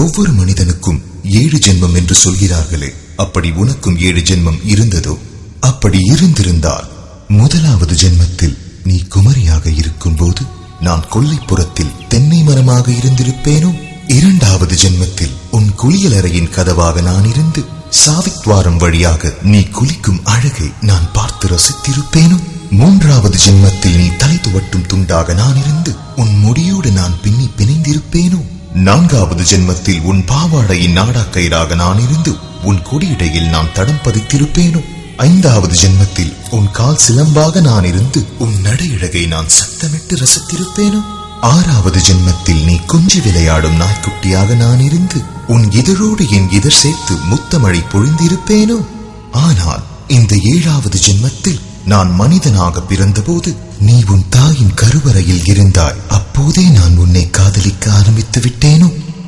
ஒவ்வொரு மனிதனுக்கும் ஏழு ஜென்மம் என்று சொல்கிறார்களே அப்படி உனக்கும் ஏழு ஜென்மம் இருந்ததோ அப்படி இருந்திருந்தால் முதலாவது ஜென்மத்தில் நீ குமரியாக இருக்கும்போது நான் கொல்லைப்புறத்தில் தென்னை மரமாக இருந்திருப்பேனோ இரண்டாவது ஜென்மத்தில் உன் குளியலறையின் கதவாக நான் இருந்து சாவித்வாரம் வழியாக நீ குளிக்கும் அழகை நான் பார்த்து ரசித்திருப்பேனோ மூன்றாவது ஜென்மத்தில் நீ தலை துவட்டும் துண்டாக நான் இருந்து உன் முடியோடு நான் பின்னி பிணைந்திருப்பேனோ நான்காவது ஜென்மத்தில் உன் பாவாடையின் நாடாக்கயிறாக நான் இருந்து உன் கொடியிடையில் நான் தடம் பதித்திருப்பேனோ ஐந்தாவது ஜென்மத்தில் உன் கால் சிலம்பாக நான் இருந்து உன் நடையழகை நான் சத்தமிட்டு ரசித்திருப்பேனோ ஆறாவது ஜென்மத்தில் நீ கொஞ்சி விளையாடும் நாய்க்குட்டியாக நான் இருந்து உன் இதழோடு என் இதழ் சேர்த்து முத்தமழை பொழிந்திருப்பேனோ ஆனால் இந்த ஏழாவது ஜென்மத்தில் நான் மனிதனாக பிறந்தபோது நீ உன் தாயின் கருவறையில் இருந்தாய் அப்போதே நான் உன்னை காதலிக்க ஆரம்பித்து விட்டேனோ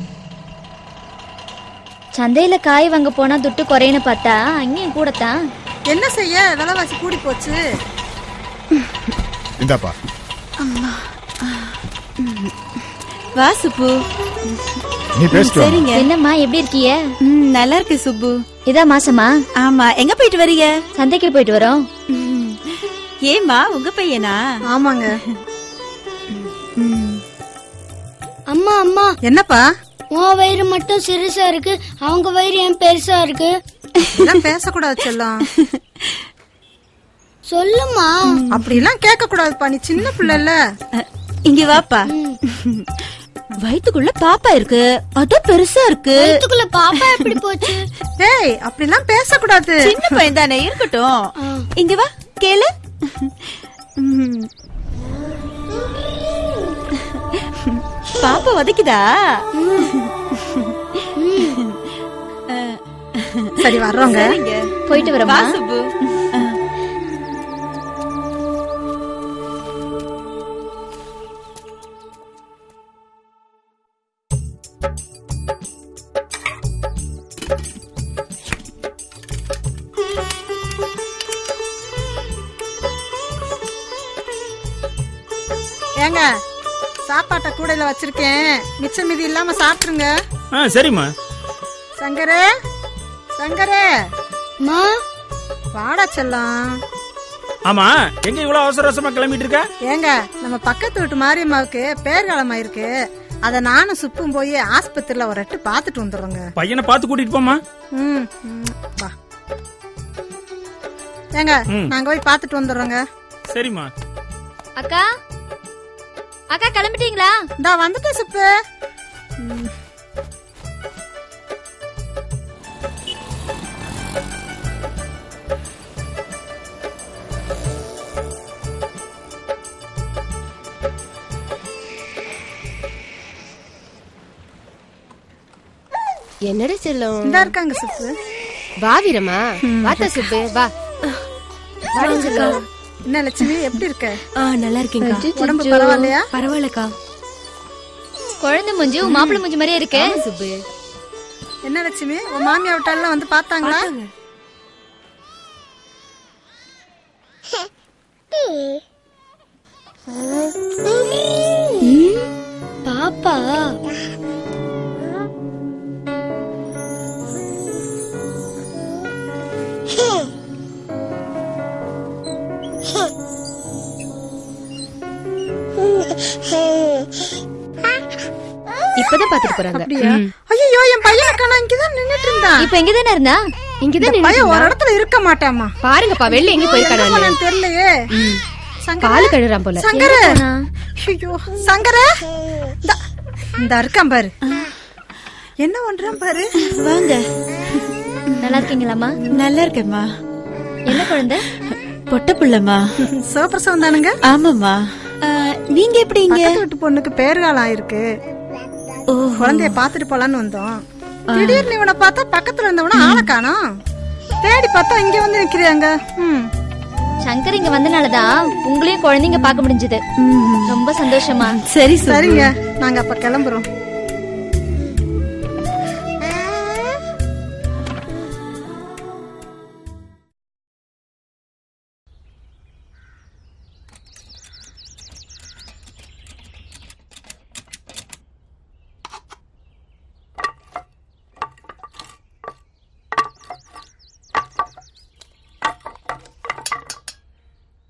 சந்தையில காய் வாங்க போனா துட்டு குறையுன்னு பார்த்தா அங்கேயும் கூடத்தான் என்ன செய்ய விலைவாசி கூடி போச்சு இந்தாப்பா வா சுப்பு நீ பேசிட்டு வா. சரிங்க என்னம்மா எப்படி இருக்கீங்க ம், நல்லா இருக்கு சுப்பு இதா மாசமா ஆமா எங்க போயிட்டு வரீங்க சந்தைக்கு போயிட்டு வரோம் ம். ஏம்மா உங்க பையனா ஆமாங்க அம்மா அம்மா என்னப்பா உன் வயிறு மட்டும் சிறுசா இருக்கு அவங்க வயிறு ஏன் பெருசா இருக்கு இதெல்லாம் பேசக்கூடாது செல்லம் சொல்லுமா அப்படிலாம் கேட்க கூடாதுப்பா நீ சின்ன பிள்ளைல அ, இங்க வாப்பா வயித்துக்குள்ள பாப்பா இருக்கு அதான் பெருசா இருக்கு வயித்துக்குள்ள பாப்பா எப்படி போச்சு ஏய் அப்படிலாம் பேசக்கூடாது சின்ன பையன் தானே இருக்கட்டும் இங்க வா கேளு ம். பாப்பா வதைக்குதா சரி வர்றோங்க சரிங்க போயிட்டு வா வரோமா சுப்பு ஏங்க சாப்பாட்டை கூடையில வச்சிருக்கேன் மிச்சம் மீதி இல்லாம சாப்பிட்டுருங்க ஆ சரிம்மா சங்கரே சங்கரே மா வாடா செல்லம் ஆமா எங்க இவ்வளவு அவசர அவசரமா கிளம்பிட்டு இருக்க ஏங்க நம்ம பக்கத்து வீட்டு மாரியம்மாவுக்கு பேர்காலம் ஆயிருக்கு அத நானும் சுப்பும் போய் ஆஸ்பத்திரியில ஒரு எட்டு பாத்துட்டு வந்துடுறோங்க பையனை பார்த்து கூட்டிட்டு போமா ம், ம், வா ஏங்க ம். நாங்க போய் பாத்துட்டு வந்துடுறோங்க சரிம்மா அக்கா அக்கா கிளம்பிட்டீங்களா இந்தா வந்துட்டேன் சுப்பு என்னடா செல்லம் இந்தா இருக்காங்க சுப்பு வா வீரமா வாத்தா சுப்பு வா வாடா செல்லம் என்ன லட்சுமி எப்படி இருக்க ஆ நல்லா இருக்கேங்க உடம்பு பரவாயில்லையா பரவாயில்லக்கா குழந்தை மூஞ்சி உன் மாப்பிள்ளை மூஞ்சி மாதிரியே இருக்கு சுப்பு என்ன லட்சுமி உன் மாமியா விட்டாலாம் வந்து பார்த்தாங்களா பாப்பா இப்பதான் பாத்துட்டு போறாங்க அப்படியா ஐயோ என் பையன் காணா இங்கதான் நின்னுட்டு இருந்தான் இப்ப இங்கதானே இருந்தா இங்கதான் இந்த பையன் நின்னுட்டு ஒரு இடத்துல இருக்க மாட்டாமா பாருங்கப்பா வெளில எங்க போயிருக்கானு போனான்னு தெரியலையே சங்கர பால் கழுறான் போல சங்கர ஐயோ சங்கர இந்தா, இந்தா இருக்கான் பாரு என்ன பண்றான் பாரு வாங்க நல்லா இருக்கீங்களாம்மா நல்லா இருக்கேம்மா என்ன குழந்தை பொட்ட புள்ளம்மா சிவபிரசவம் தானுங்க ஆமாம்மா ஆ, நீங்க எப்படி இங்க பக்கத்து வீட்டு பொண்ணுக்கு பேர்காலம் ஆயிருக்கு ஓ குழந்தைய பாத்துட்டு போலான்னு வந்தோம் திடீர்னு இவனை பார்த்தா பக்கத்துல இருந்தவன ஆளை காணோம் தேடி பார்த்தா இங்க வந்து நிக்கிறியாங்க ம் சங்கர் இங்க வந்தனாலதான் உங்களையும் குழந்தைங்க பார்க்க முடிஞ்சது ரொம்ப சந்தோஷமா சரி சுப்பு. சரிங்க நாங்க அப்ப கிளம்புறோம்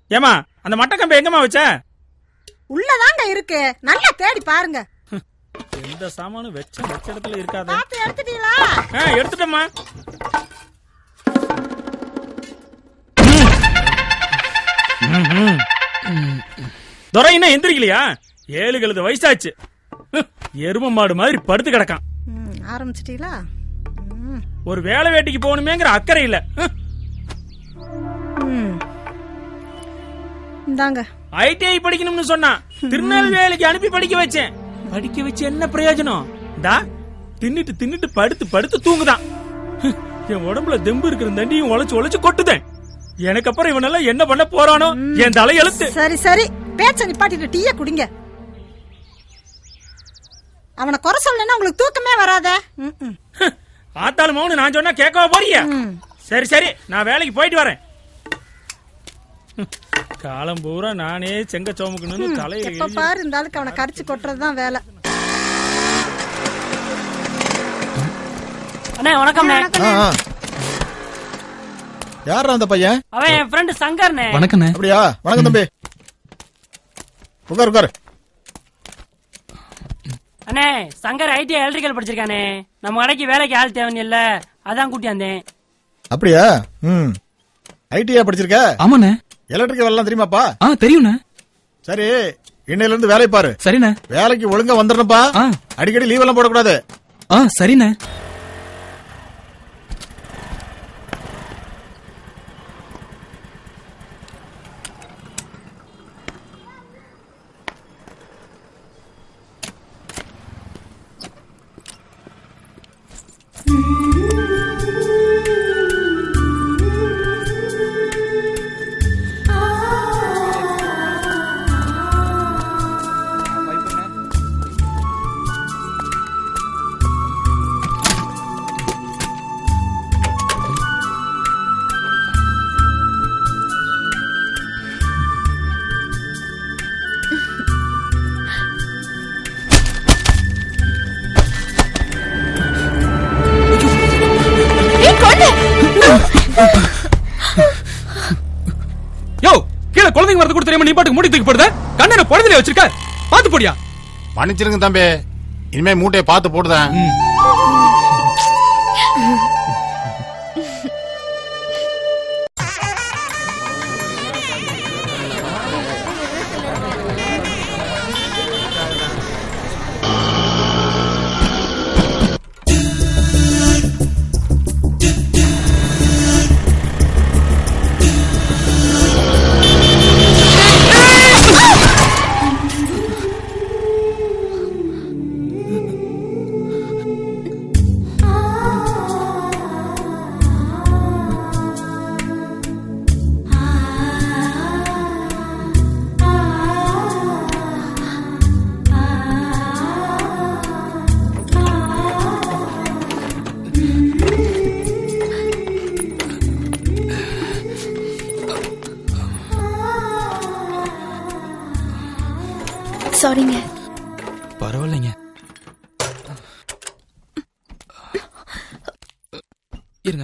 ஏமா அந்த மட்டக்கம்பை எங்கம்மா வச்ச உள்ளதாங்க இருக்கு நல்லா தேடி பாருங்க எந்த சாமானும் வச்ச வச்ச இடத்துல இருக்காத பார்த்து எடுத்துட்டீங்களா ஆ எடுத்துட்டேம்மா துரை இன்னும் எந்திரிக்கலையா ஏழு கழுத வயசாச்சு ஹ், எரும மாடு மாதிரி படுத்து கிடக்கான் ம், ஆரம்பிச்சிட்டீங்களா ம், ஒரு வேலை வேட்டிக்கு போகணுமேங்கிற அக்கறை இல்ல ஹ், ம். இந்தாங்க ஐடிஐ படிக்கணும்னு சொன்னான் திருநெல்வேலிக்கு அனுப்பி படிக்க வச்சேன் படிக்க வச்சு என்ன பிரயோஜனம் டா தின்னுட்டு தின்னுட்டு படுத்து படுத்து தூங்குதான் ஹ், என் உடம்புல தெம்பு இருக்கிற தண்டியும் உழைச்சு உழைச்சு கொட்டுதேன் எனக்கு அப்புறம் இவனெல்லாம் என்ன பண்ண போறானோ என் தலை எழுத்து சரி சரி பேச்ச நிப்பாட்டிட்டு டீய குடிங்க அவனை குறை சொல்லலைன்னா உங்களுக்கு தூக்கமே வராதே ம், ம். ஹ், ஆத்தாலும் மௌனு நான் சொன்னா கேட்கவா போறீங்க ம். சரி சரி நான் வேலைக்கு போயிட்டு வரேன் ஹ், காலம் பூரா நானே செங்க சோமுக்கணும்னு தலையில எப்ப எழுதி- பாரு இந்த ஆளுக்கு அவனை கடிச்சு கொட்டுறதுதான் வேலை அண்ணே வணக்கம்ண்ணே ஆ, ஆ. யாரா அந்த பையன் அவன் என் ஃப்ரெண்டு சங்கர்ண்ணே வணக்கண்ணே அப்படியா வணக்கம் தம்பி உட்கார் உட்கார் அண்ணே சங்கர் ஐடி எலக்ட்ரிக்கல் படிச்சிருக்கானே நம்ம கடைக்கு வேலைக்கு ஆள் தேவையில்ல அதான் கூட்டியாந்தேன் அப்படியா ம் ஐடியா படிச்சிருக்க ஆமாண்ணே எலக்ட்ரிக்கல் எல்லாம் தெரியுமாப்பா ஆ தெரியுண்ணே சரி இன்னையில இருந்து வேலை பாரு சரிண்ணே வேலைக்கு ஒழுங்கா வந்துடணும்ப்பா ஆ. அடிக்கடி லீவ் எல்லாம் போடக்கூடாது ஆ சரிண்ணே யோ கீழே குழந்தைங்க வரது கூட தெரியாம நீ பாட்டுக்கு மூடி தூக்கி போடுத கண்ணனை பொழுதுல வச்சிருக்க பாத்து போடியா மன்னிச்சிருங்க தம்பி இனிமே மூட்டையை பார்த்து போடுதேன் சாரிங்க பரவாயில்லைங்க இருங்க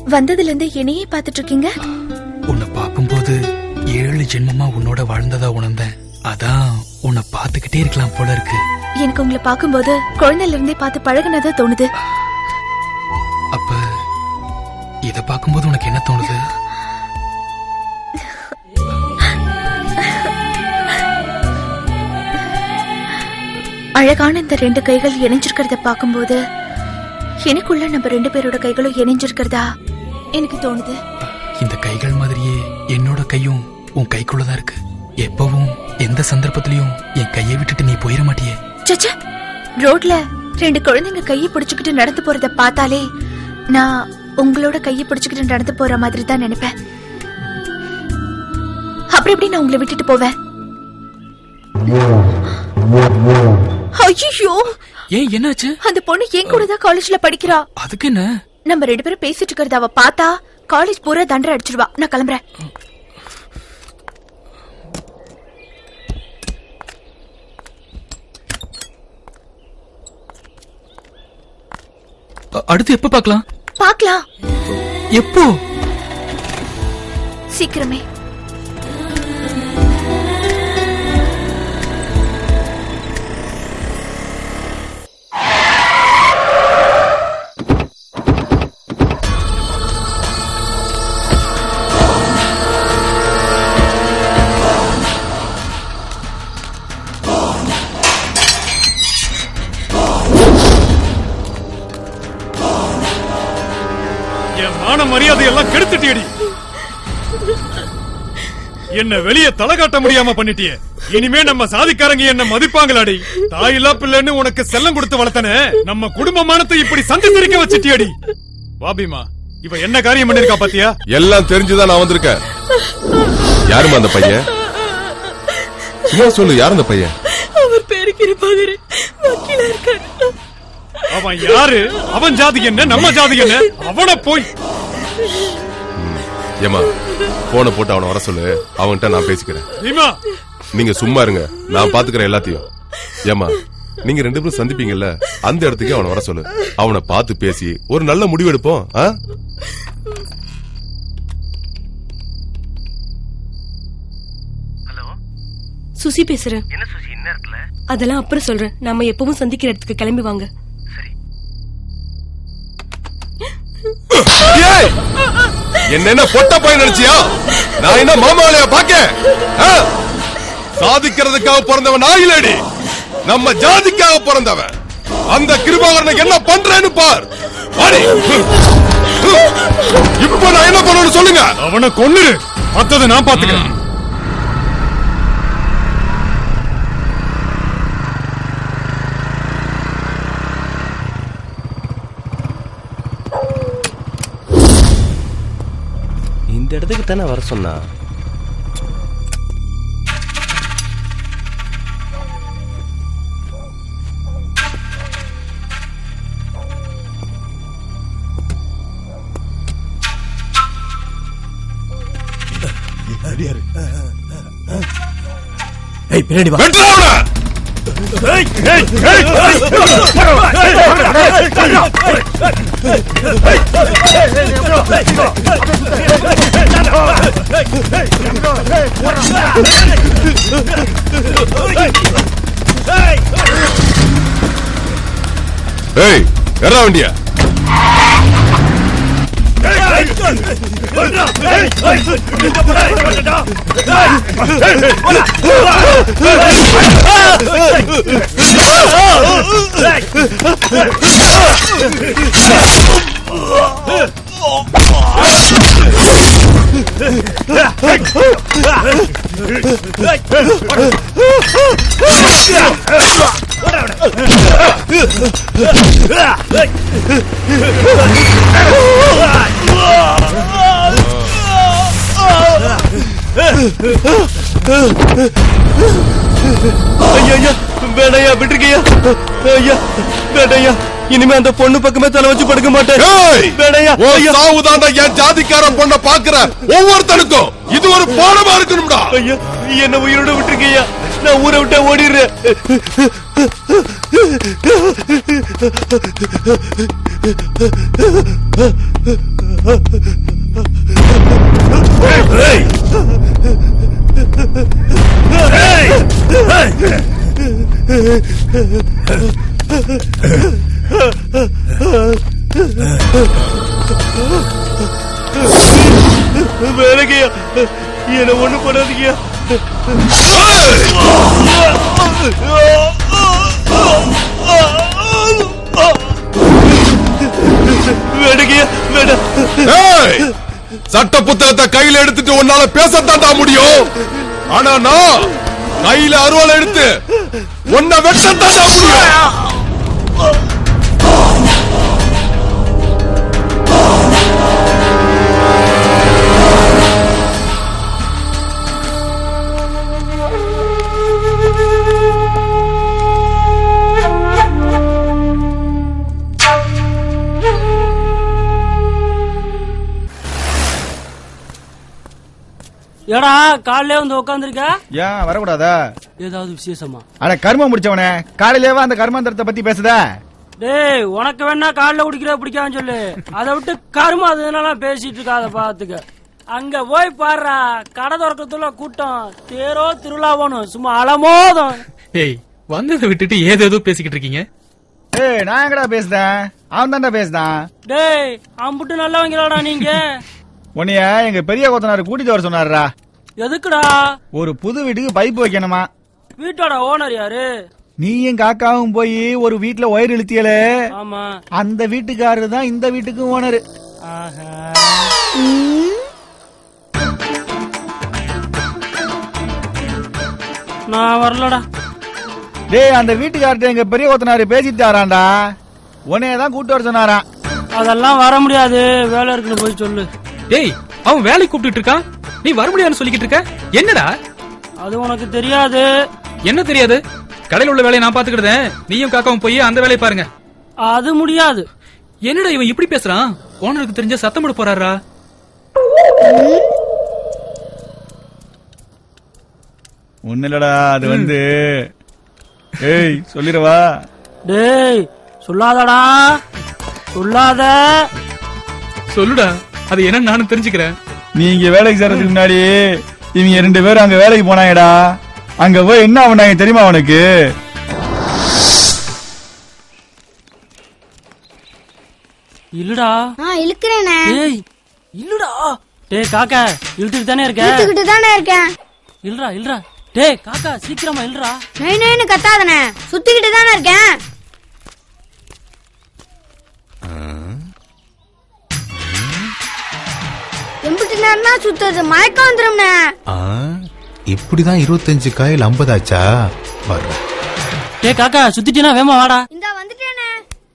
வந்ததுல இருந்து என்னையே பாத்துட்டு இருக்கீங்க உன்னை பார்க்கும்போது ஏழு ஜென்மமா உன்னோட வாழ்ந்ததா உணர்ந்தேன் அதான் உன்னை பார்த்துக்கிட்டே இருக்கலாம் போல இருக்கு எனக்கு உங்களை பார்க்கும்போது குழந்தையில இருந்தே பார்த்து பழகுனதா தோணுது அப்ப இத பார்க்கும்போது உனக்கு என்ன தோணுது அழகான இந்த ரெண்டு கைகள் இணைஞ்சிருக்கிறத பார்க்கும்போது எனக்குள்ள நம்ம ரெண்டு பேரோட கைகளும் இணைஞ்சிருக்கிறதா எனக்கு தோணுது இந்த கைகள் மாதிரியே என்னோட கையும் உன் கைக்குள்ளதான் இருக்கு எப்பவும் எந்த சந்தர்ப்பத்திலயும் என் கையை விட்டுட்டு நீ போயிட மாட்டியே சச்சா ரோட்ல ரெண்டு குழந்தைங்க கையை பிடிச்சுக்கிட்டு நடந்து போறத பார்த்தாலே நான் உங்களோட கையை பிடிச்சுக்கிட்டு நடந்து போற மாதிரி தான் நினைப்பேன் அப்புறம் எப்படி நான் உங்களை விட்டுட்டு போவேன் ஐயோ ஏன் என்னாச்சு அந்த பொண்ணு என் கூட தான் காலேஜ்ல படிக்கிறா அதுக்கு என்ன நம்ம ரெண்டு பேரும் பேசிட்டு இருக்கிறத அவ பார்த்தா காலேஜ் பூரா தண்டரை அடிச்சிருவா நான் கிளம்புறேன் அ- அடுத்து எப்ப பார்க்கலாம் பார்க்கலாம் எப்போ சீக்கிரமே என் மான மரியாதை எல்லாம் கெடுத்துட்டியடி என்ன வெளிய தலை காட்ட முடியாம பண்ணிட்டியே இனிமே நம்ம சாதிக்காரங்க என்ன மதிப்பாங்களாடி தாயில்லா பிள்ளைன்னு உனக்கு செல்லம் கொடுத்து வளர்த்தனே நம்ம குடும்ப மானத்தை இப்படி சந்தி திரிக்க வச்சிட்டியடி வாபிமா இவ என்ன காரியம் பண்ணிருக்கா பாத்தியா எல்லாம் தெரிஞ்சுதான் நான் வந்திருக்கேன் யாருமா அந்த பையன் சும்மா சொல்லு யார் அந்த பையன் அவர் பேருக்கு இருப்பாரு வக்கீலா இருக்காரு அவன் யாரு அவன் ஜாதி என்ன நம்ம ஜாதி என்ன அவன போய் ஏமா போன போட்டு அவனை வர சொல்லு அவன்கிட்ட நான் பேசிக்கிறேன் பீமா நீங்க சும்மா இருங்க நான் பாத்துக்கிறேன் எல்லாத்தையும் ஏமா நீங்க ரெண்டு பேரும் சந்திப்பீங்கல்ல அந்த இடத்துக்கு அவனை வர சொல்லு அவனை பார்த்து பேசி ஒரு நல்ல முடிவு எடுப்போம் ஆ? சுசி பேசுறேன் என்ன சுசி என்ன அதெல்லாம் அப்புறம் சொல்றேன் நாம எப்பவும் சந்திக்கிற இடத்துக்கு கிளம்பி வாங்க ஏய்! என்ன என்ன பொட்ட பையன் நினைச்சியா நான் என்ன மாமாவளைய பாக்க ஆ? சாதிக்கிறதுக்காக பிறந்தவன் நான் இல்லடி நம்ம ஜாதிக்காக பிறந்தவன் அந்த கிருபாகரனுக்கு என்ன பண்றேன்னு பார் வாடி. இப்போ நான் என்ன பண்ணணும்னு சொல்லுங்க அவனை கொன்னுரு மத்ததை நான் பாத்துக்கிறேன் இந்த இடத்துக்கு தானே வர சொன்னா ஏய் பின்னாடி வா வெட்டுடா அவனை! ஏய் எற வண்டியா ஐயா ஐயா வேணையா விட்டுருக்கையா ஐயா வேணையா இனிமே அந்த பொண்ணு பக்கமே தலை வச்சு படுக்க மாட்டேன் ஏய்! வேணையா உன் ஐயா சாவுதாண்டா என் ஜாதிக்கார பொண்ண பாக்குற ஒவ்வொருத்தனுக்கும் இது ஒரு பாடமா இருக்கணும்டா ஐயா என்ன உயிரோட விட்டுருக்கையா நான் ஊரை விட்டா ஓடிடுறேன் வேலைக்கையா என்ன ஒண்ணு பண்ணாதீங்க வேணுங்கய்யா வேண்டாம் ஏய்! சட்ட புத்தகத்தை கையில எடுத்துட்டு உன்னால பேசத்தாண்டா முடியும் ஆனா நான் கையில அருவாள் எடுத்து உன்னை வெட்டத்தாண்டா முடியும் ஏடா காலையிலே வந்து உட்காந்துருக்க ஏன் வரக்கூடாதா ஏதாவது விசேஷமா அட கர்மம் முடிச்சவனே காலையிலேவா அந்த கர்மாந்திரத்தை பத்தி பேசுத டேய் உனக்கு வேணா காலைல குடிக்கிற பிடிக்கான்னு சொல்லு அதை விட்டு கருமா அதனால பேசிட்டு இருக்காத பாத்துக்க அங்க போய் பாருடா கடை திறக்கத்துல கூட்டம் தேரோ திருவிழாவோனும் சும்மா அலமோதும் ஏய் வந்ததை விட்டுட்டு ஏதேதோ பேசிக்கிட்டு இருக்கீங்க ஏய் நான் எங்கடா பேசுதேன் அவன் தான்டா பேசுதான் டேய் அம்புட்டு நல்லவங்களாடா நீங்க உன்னைய எங்க பெரிய கொத்தனார் கூட்டிட்டு வர சொன்னாருடா எதுக்குடா ஒரு புது வீட்டுக்கு பைப் வைக்கணுமா வீட்டோட ஓனர் யாரு நீயும் காக்காவும் போய் ஒரு வீட்டுல ஒயர் இழுத்தியலே ஆமா அந்த வீட்டுக்காரரு தான் இந்த வீட்டுக்கு ஓனர் ஆஹா நான் வரலடா டேய் அந்த வீட்டுக்கார்ட்ட எங்க பெரிய கொத்தனாரு பேசிட்டாராண்டா உன்னைய தான் கூட்டு வர சொன்னாராம் அதெல்லாம் வர முடியாது வேலை இருக்குன்னு போய் சொல்லு டேய் அவன் வேலைக்கு கூப்பிட்டு இருக்கான் நீ வர முடியாதுன்னு சொல்லிக்கிட்டு இருக்க என்னடா அது உனக்கு தெரியாது என்ன தெரியாது கடையில் உள்ள வேலையை நான் பாத்துக்கிட்டேன் நீயும் காக்காவும் போய் அந்த வேலையை பாருங்க அது முடியாது என்னடா இவன் இப்படி பேசுறான் ஓனருக்கு தெரிஞ்ச சத்தம் போட போறாரா ஒண்ணு இல்லடா அது வந்து ஏய் சொல்லிடவா டேய் சொல்லாதடா சொல்லாத சொல்லுடா அது என்ன நானும் தெரிஞ்சுக்கிறேன் நீ இங்க வேலைக்கு சேர்றதுக்கு முன்னாடி இவங்க ரெண்டு பேரும் அங்க வேலைக்கு போனாங்கடா அங்க போய் என்ன பண்ணாங்க தெரியுமா உனக்கு இல்லடா ஆ இழுக்கிறேனே டேய் இல்லடா டேய் காக்கா இழுத்துட்டு தானே இருக்க இழுத்துக்கிட்டு தானே இருக்கேன் இல்லடா இல்லடா டேய் காக்கா சீக்கிரமா இல்லடா நை நைன்னு கத்தாதனே சுத்திக்கிட்டு தானே இருக்கேன் எம்பிட்டு நேரம்னா சுத்துறது மயக்கம் வந்துரும்னே இப்படிதான் இருபத்தஞ்சு காயில் ஐம்பதாச்சா வர்றேன் டேய் காக்கா சுத்திட்டினா வேமா வாடா இந்த வந்துட்டேனே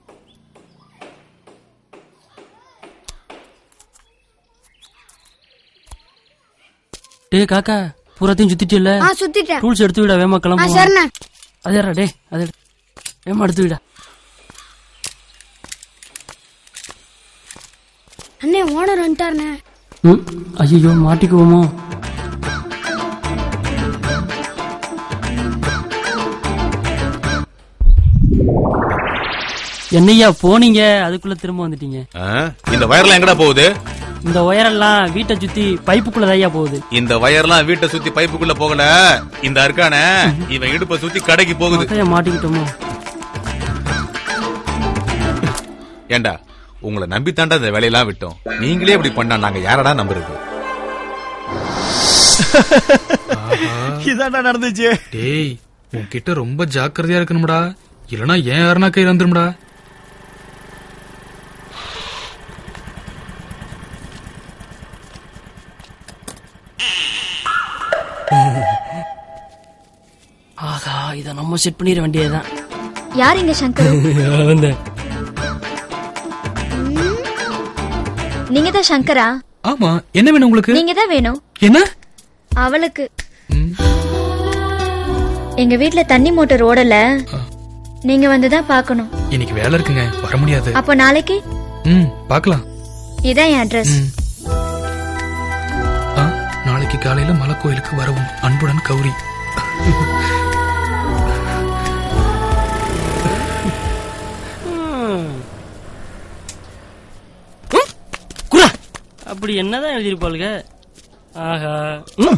டேய் காக்கா பூராத்தையும் சுத்திட்டில்ல ஆ சுத்திட்டேன் டூல்ஸ் எடுத்து விட வேமா ஆ கிளம்பு சரிண்ணே அதேடா டேய் அதே வேமா எடுத்து விடா அண்ணே ஓனர் வந்துட்டாருண்ணே ம் ஐயோ மாட்டிக்குவோமோ என்னய்யா போனீங்க அதுக்குள்ள திரும்ப வந்துட்டீங்க ஆ? இந்த வயர்லாம் எங்கடா போகுது இந்த ஒயரெல்லாம் வீட்டை சுத்தி பைப்புக்குள்ள தையா போகுது இந்த வயர்லாம் வீட்டை சுத்தி பைப்புக்குள்ள போகல இந்த அருக்கானே இவன் இடுப்பை சுத்தி கடைக்கு போகுது மொட்டைய மாட்டிக்கிட்டோமோ ஏண்டா உங்களை நம்பித்தாண்டா இந்த வேலையெல்லாம் விட்டோம் நீங்களே இப்படி பண்ணா நாங்க யாரடா நம்புறது இதான்டா நடந்துச்சு டேய் உன்கிட்ட ரொம்ப ஜாக்கிரதையா இருக்கணும்டா இல்லனா ஏன் யாருனா கை வந்துரும்டா ஆகா இத நம்ம செட் பண்ணிட வேண்டியதுதான் யார் இங்க சங்கர் வந்தேன் நீங்க தான் சங்கரா ஆமா என்ன வேணும் உங்களுக்கு நீங்க தான் வேணும் என்ன அவளுக்கு எங்க வீட்ல தண்ணி மோட்டர் ஓடல நீங்க வந்துதான் பார்க்கணும் இன்னைக்கு வேலை இருக்குங்க வர முடியாது அப்போ நாளைக்கு ம் பார்க்கலாம் இதான் என் அட்ரஸ் ஆ, நாளைக்கு காலையில மலை கோயிலுக்கு வரவும் அன்புடன் கௌரி குரா அப்படி என்னதான் எழுதியிருப்பாளுங்க ஆஹா ம்.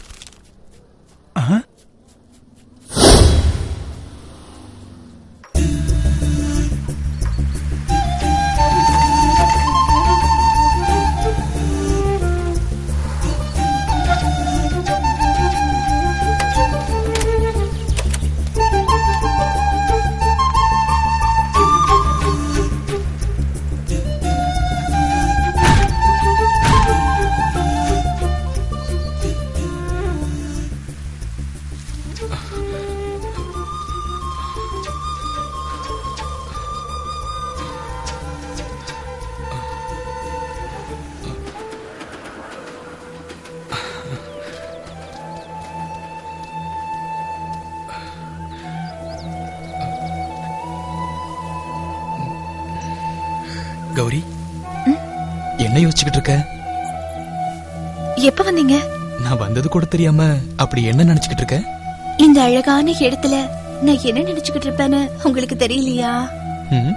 கௌரி என்ன யோசிச்சுக்கிட்டு இருக்க எப்ப வந்தீங்க நான் வந்தது கூட தெரியாம அப்படி என்ன நினைச்சுக்கிட்டு இருக்க இந்த அழகான இடத்துல நான் என்ன நினைச்சுக்கிட்டு இருப்பேன்னு உங்களுக்கு தெரியலையா ம்?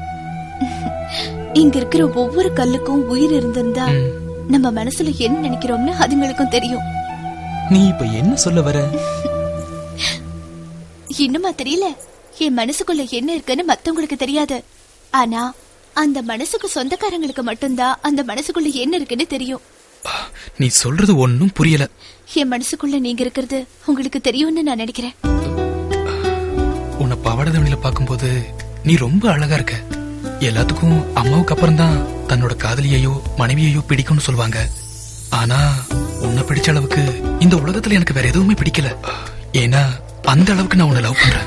இங்க இருக்கிற ஒவ்வொரு கல்லுக்கும் உயிர் இருந்திருந்தா நம்ம மனசுல என்ன நினைக்கிறோம்னு அதுங்களுக்கும் தெரியும் நீ இப்ப என்ன சொல்ல வர இன்னுமா தெரியல என் மனசுக்குள்ள என்ன இருக்குன்னு மத்தவங்களுக்கு தெரியாது ஆனா அந்த மனசுக்கு சொந்தக்காரங்களுக்கு மட்டும்தான் அந்த மனசுக்குள்ள என்ன இருக்குன்னு தெரியும் நீ சொல்றது ஒன்னும் புரியல என் மனசுக்குள்ள நீங்க இருக்கிறது உங்களுக்கு தெரியும்னு நான் நினைக்கிறேன் உன்னை பவடதவணில பாக்கும்போது நீ ரொம்ப அழகா இருக்க எல்லாத்துக்கும் அம்மாவுக்கு அப்புறம் தான் தன்னோட காதலியையோ மனைவியையோ பிடிக்கும்னு சொல்லுவாங்க ஆனா உன்னை பிடிச்ச அளவுக்கு இந்த உலகத்துல எனக்கு வேற எதுவுமே பிடிக்கல ஏன்னா அந்த அளவுக்கு நான் உன்னை லவ் பண்றேன்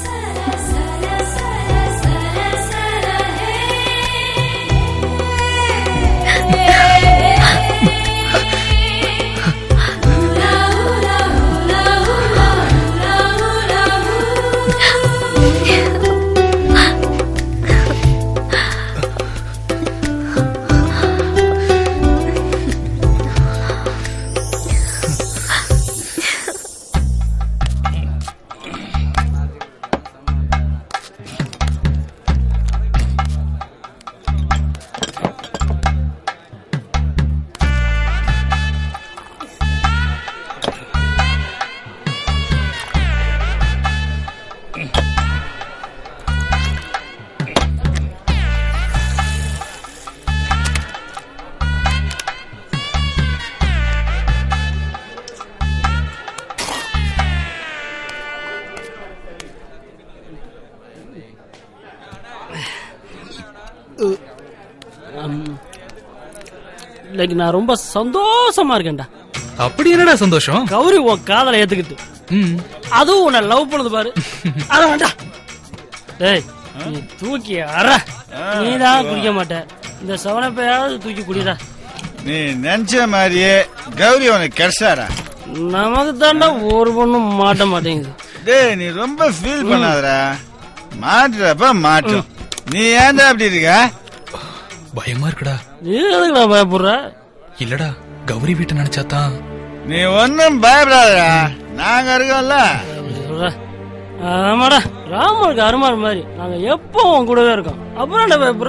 அம், இன்னைக்கு நான் ரொம்ப சந்தோஷமா இருக்கேன்டா அப்படி என்னடா சந்தோஷம் கௌரி உன் காதலை ஏத்துக்கிட்டு அதுவும் உன்னை லவ் பண்ணது பாரு அத வேண்டாம் டேய் நீ தூக்கி அற நீ தான் குடிக்க மாட்ட இந்த சவனப்பையாவது தூக்கி குடிடா நீ நினைச்ச மாதிரியே கௌரி உனக்கு கிடைச்சாரா நமக்கு தாண்டா ஒரு பொண்ணும் மாட்ட மாட்டேங்குது டேய் நீ ரொம்ப ஃபீல் பண்ணாதடா மாட்டுறப்ப மாட்டும் நீ ஏன்டா அப்படி இருக்க பயமா இருக்குடா நீ எதுக்குடா பயப்படுற இல்லடா கௌரி வீட்டை நினைச்சாதான் நீ ஒன்னும் பயப்படாதடா நாங்க இருக்கோம்ல சொல்ற. ஆமாடா ராமனுக்கு அருமாறு மாதிரி நாங்க எப்போ உன் கூடவே இருக்கோம் அப்புறம் என்ன பயப்படுற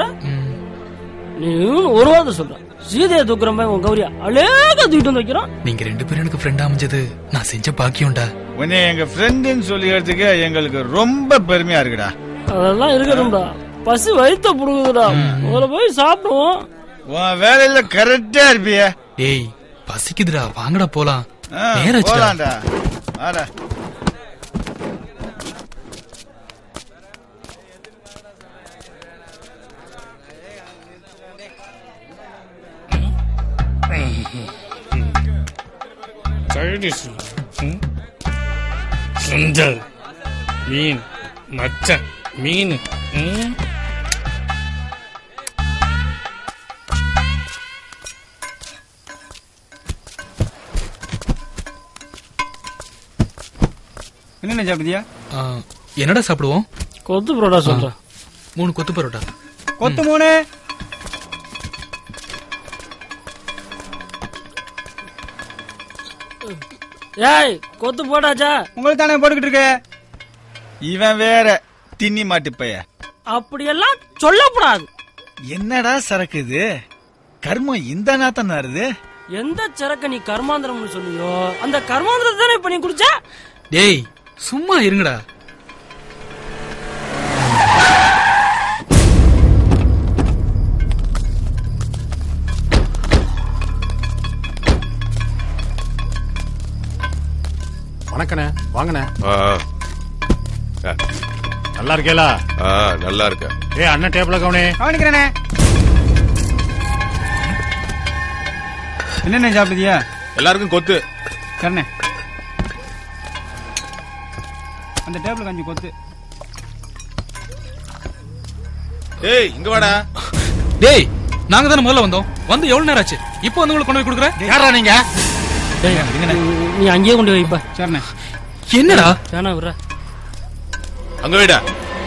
நீ இன்னும் ஒரு வார்த்தை சொல்ற சீதையை தூக்குற மாதிரி உன் கௌரியா அழகா தூக்கிட்டு வந்து வைக்கிறோம் நீங்க ரெண்டு பேரும் எனக்கு ஃப்ரெண்ட் அமைஞ்சது நான் செஞ்ச பாக்கியம்டா உன்னை எங்க ஃப்ரெண்டுன்னு சொல்லிக்கிறதுக்கு எங்களுக்கு ரொம்ப பெருமையா இருக்குடா அதெல்லாம் இருக்கட்டும்டா பசி வயித்த புடுங்குதுடா முதல்ல போய் சாப்பிடுவோம் உன் வேலையில கரெக்டா இருப்பிய ஏய் பசிக்குதுடா வாங்கடா போலாம் ஆ, நேரம் ஆச்சுடா. போலாம்டா வாடா சைடிஷ் ம்? சுண்டல் மீன் மச்சன் மீன் ம்? என்ன சாப்பிட்டியா ஆ, என்னடா சாப்பிடுவோம் கொத்து பரோட்டா சொல்றேன் மூணு கொத்து பரோட்டா கொத்து மூணு ஏய் கொத்து போட்டாச்சா உங்களுக்கு தானே போட்டுக்கிட்டு இருக்க இவன் வேற தின்னி மாட்டு பைய அப்படியெல்லாம் சொல்லக்கூடாது என்னடா சரக்கு இது கர்மம் இந்த நாத்தம் வருது எந்த சரக்க நீ கர்மாந்திரம்னு சொன்னியோ அந்த கர்மாந்திரத்தை தானே இப்ப நீ குடிச்ச டேய் சும்மா இருங்கடா வணக்கண்ணே வாங்கண்ணே ஆ, ஆ. நல்லா இருக்கேலா ஆ, நல்லா இருக்க ஏ அண்ணன் டேபிள கவனே கவனிக்கிறேனே என்னென்ன சாப்பிடுதியா எல்லாருக்கும் கொத்து கண்ணே அந்த டேபிள் கொஞ்சம் கொத்து டேய் இங்க வாடா டேய் நாங்க தானே முதல்ல வந்தோம் வந்து எவ்வளவு நேரம் ஆச்சு இப்போ வந்து உங்களுக்கு கொண்டு போய் கொடுக்குற யாரா நீங்க நீ அங்கேயே கொண்டு வைப்பா சரிண்ணே என்னடா வேணா விடுற அங்க வைடா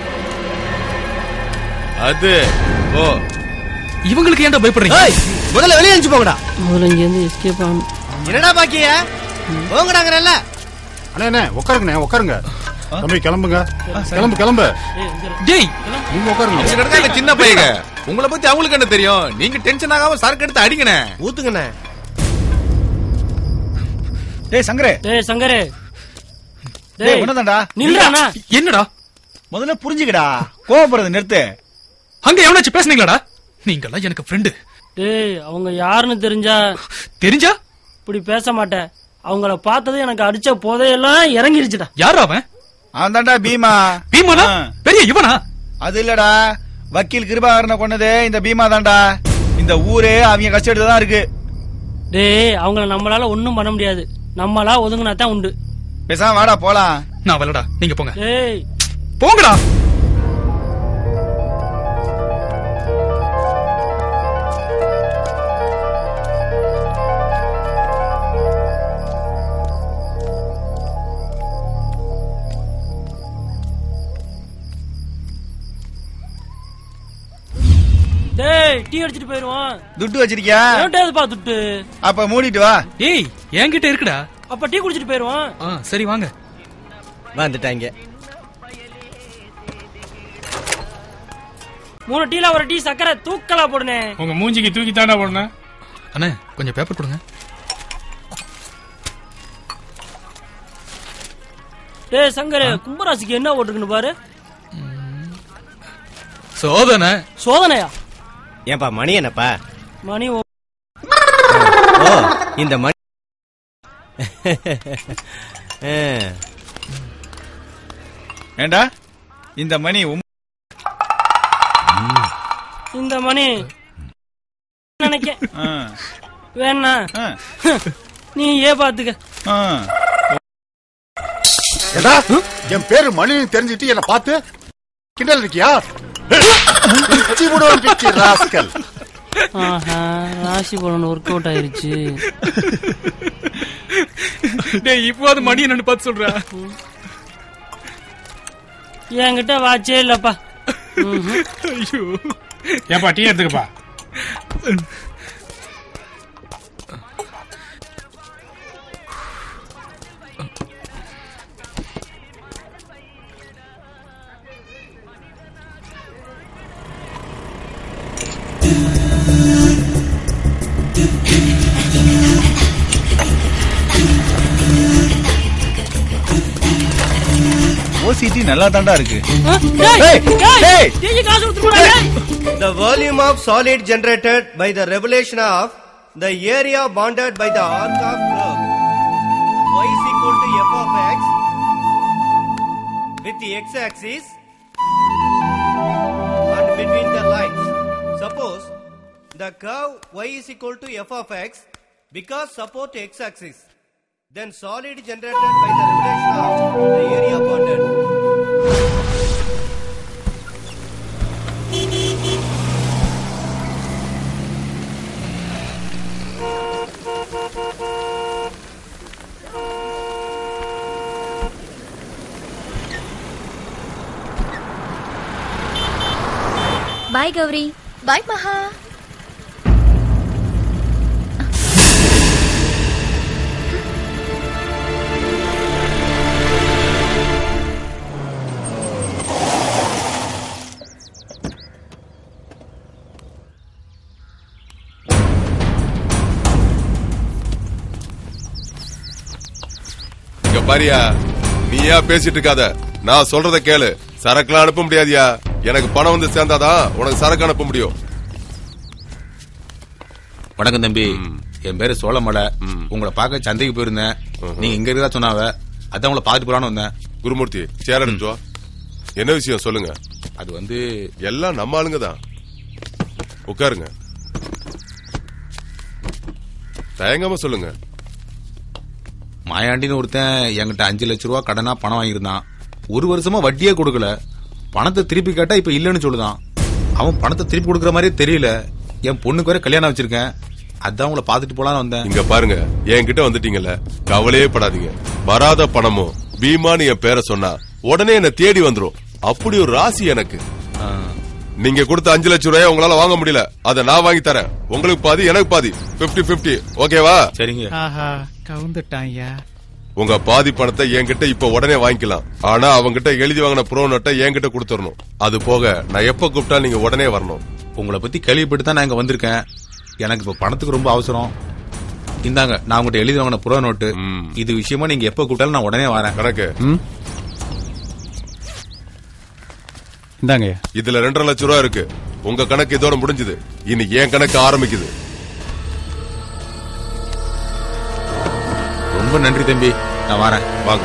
அது ஓ இவங்களுக்கு ஏன்டா பயப்படுறீங்க முதல்ல வெளியே அனுப்பிச்சு போங்கடா முதல்ல இங்க இருந்து எஸ்கேப் ஆகணும் என்னடா பாக்கிய போங்கடாங்கறல்ல அண்ணே அண்ணே உட்காருங்கண்ணே உட்காருங்க தம்பி கிளம்புங்க கிளம்பு கிளம்பு டேய் நீங்க உட்காருங்க அவங்க கிடந்தா இந்த சின்ன பையங்க உங்களை பத்தி அவங்களுக்கு என்ன தெரியும் நீங்க டென்ஷன் ஆகாம சரக்கு எடுத்து அடிங்கண்ணே ஊத்துங்கண்ணே டேய் சங்கரே டேய் சங்கரே டேய் உன்னதான்டா நில்லுடா என்னடா முதல்ல புரிஞ்சுக்கடா கோவப்படுறது நிறுத்து அங்க எவனாச்சும் பேசுனீங்களாடா நீங்கெல்லாம் எனக்கு ஃப்ரெண்டு டேய் அவங்க யாருன்னு தெரிஞ்சா தெரிஞ்சா இப்படி பேச மாட்டேன் அவங்கள பார்த்தது எனக்கு அடிச்ச போதையெல்லாம் இறங்கிருச்சுடா யார் அவன் அவன் தான்டா பீமா பீமானா பெரிய இவனா அது இல்லடா வக்கீல் கிருபாகரனை கொன்னது இந்த பீமா தான்டா இந்த ஊரே அவங்க கஷ்டம் தான் இருக்கு டேய் அவங்கள நம்மளால ஒண்ணும் பண்ண முடியாது நம்மளா ஒதுங்கினா தான் உண்டு பேசாம வாடா போலாம் நான் வரலடா நீங்க போங்க டேய் போங்கடா டேய் டீ அடிச்சிட்டு போயிருவான் துட்டு வச்சிருக்கியா ஏன்டா துட்டு அப்ப மூடிட்டு வா ஏய் என்கிட்ட இருக்குடா அப்ப டீ குடிச்சிட்டு போயிருவான் ஆ சரி வாங்க வந்துட்டாங்க மூணு டீல ஒரு டீ சக்கரை தூக்கலா போடுனே உங்க மூஞ்சிக்கு தூக்கி தாண்டா போடணும் அண்ணே கொஞ்சம் பேப்பர் கொடுங்க டேய் சங்கரே கும்பராசிக்கு என்ன ஓட்டுக்குன்னு பாரு சோதனை சோதனையா ஏன்பா மணி என்னப்பா மணி ஓ- ஓ இந்த மணி ஆ. ஏண்டா இந்த மணி உம்- இந்த மணி நினைக்க ஆ, வேணா ஆ, நீ ஏ பாத்துக்க ஆ. ஏடா என் பேரு மணின்னு தெரிஞ்சுட்டு என்ன பார்த்து கிண்டல் இருக்கியா பிச்சி விடுவேன் பிச்சி ராஸ்கல் ஆஹா ராசி பலன் ஒர்க் அவுட் ஆயிருச்சு டேய் இப்போது மணி என்னன்னு பார்த்து சொல்றா என்கிட்ட வாச்சே இல்லப்பா ம்ஹும். ஐயோ ஏப்பா டீ எடுத்துக்கப்பா ஓசிடி நல்லா தாண்டா இருக்கு ஆ, டேய், ஏய், டேய், ஏய். டீக்கு காசு கொடுத்துருப்பா, டேய். The volume of solid generated by the revelation of the area bounded by the arc of curve y is equal to f of x with the x-axis and between the lines. Suppose the curve y is equal to f of x because support x-axis. Then solid generated by the revelation of the area bounded. பாய் கௌரி பாய் மகா பாரியா நீயா பேசிட்டு இருக்காத நான் சொல்றத கேளு சரக்குலாம் அனுப்ப முடியாதியா எனக்கு பணம் வந்து சேர்ந்தாதான் உனக்கு சரக்கு அனுப்ப முடியும் வணக்கம் தம்பி என் பேரு சோழமலை உங்களை பார்க்க சந்தைக்கு போயிருந்தேன் நீங்க இங்க இருக்கா சொன்னாவ அதான் உங்களை பார்த்துட்டு போலான்னு வந்தேன் குருமூர்த்தி சேர் எடுத்து வா. என்ன விஷயம் சொல்லுங்க அது வந்து எல்லாம் நம்ம ஆளுங்க தான் உட்காருங்க தயங்காம சொல்லுங்க மாயாண்டின்னு ஒருத்தன் என்கிட்ட அஞ்சு லட்ச ரூபா கடனா பணம் வாங்கியிருந்தான் ஒரு வருஷமா வட்டியே கொடுக்கல பணத்தை திருப்பி கேட்டா இப்ப இல்லன்னு சொல்லுதான் அவன் பணத்தை திருப்பி கொடுக்கற மாதிரியே தெரியல என் பொண்ணுக்கு வேற கல்யாணம் வச்சிருக்கேன் அதான் உங்களை பாத்துட்டு போலான்னு வந்தேன் இங்க பாருங்க என்கிட்ட வந்துட்டீங்கல்ல கவலையே படாதீங்க வராத பணமும் பீமான்னு என் பேரை சொன்னா உடனே என்ன தேடி வந்துரும் அப்படி ஒரு ராசி எனக்கு நீங்க கொடுத்த அஞ்சு லட்சம் ரூபாய் உங்களால வாங்க முடியல அதை நான் வாங்கி தரேன் உங்களுக்கு பாதி எனக்கு பாதி 50 50 ஓகேவா சரிங்க ஆஹா கவுந்துட்டான் ஐயா உங்க பாதி பணத்தை என்கிட்ட இப்ப உடனே வாங்கிக்கலாம் ஆனா அவங்கிட்ட எழுதி வாங்கின ப்ரோ நோட்டை என்கிட்ட கொடுத்துடணும் அது போக நான் எப்ப கூப்பிட்டா நீங்க உடனே வரணும் உங்களை பத்தி கேள்விப்பட்டு தான் நான் இங்க வந்திருக்கேன் எனக்கு இப்ப பணத்துக்கு ரொம்ப அவசரம் இந்தாங்க நான் உங்ககிட்ட எழுதி வாங்கின புற நோட்டு இது விஷயமா நீங்க எப்ப கூப்பிட்டாலும் நான் உடனே வரேன் கணக்கு இந்தாங்க இதுல ரெண்டரை லட்சம் ரூபா இருக்கு உங்க கணக்கு இதோட முடிஞ்சது இனி என் கணக்கு ஆரம்பிக்குது ரொம்ப நன்றி தம்பி நான் வரேன் வாங்க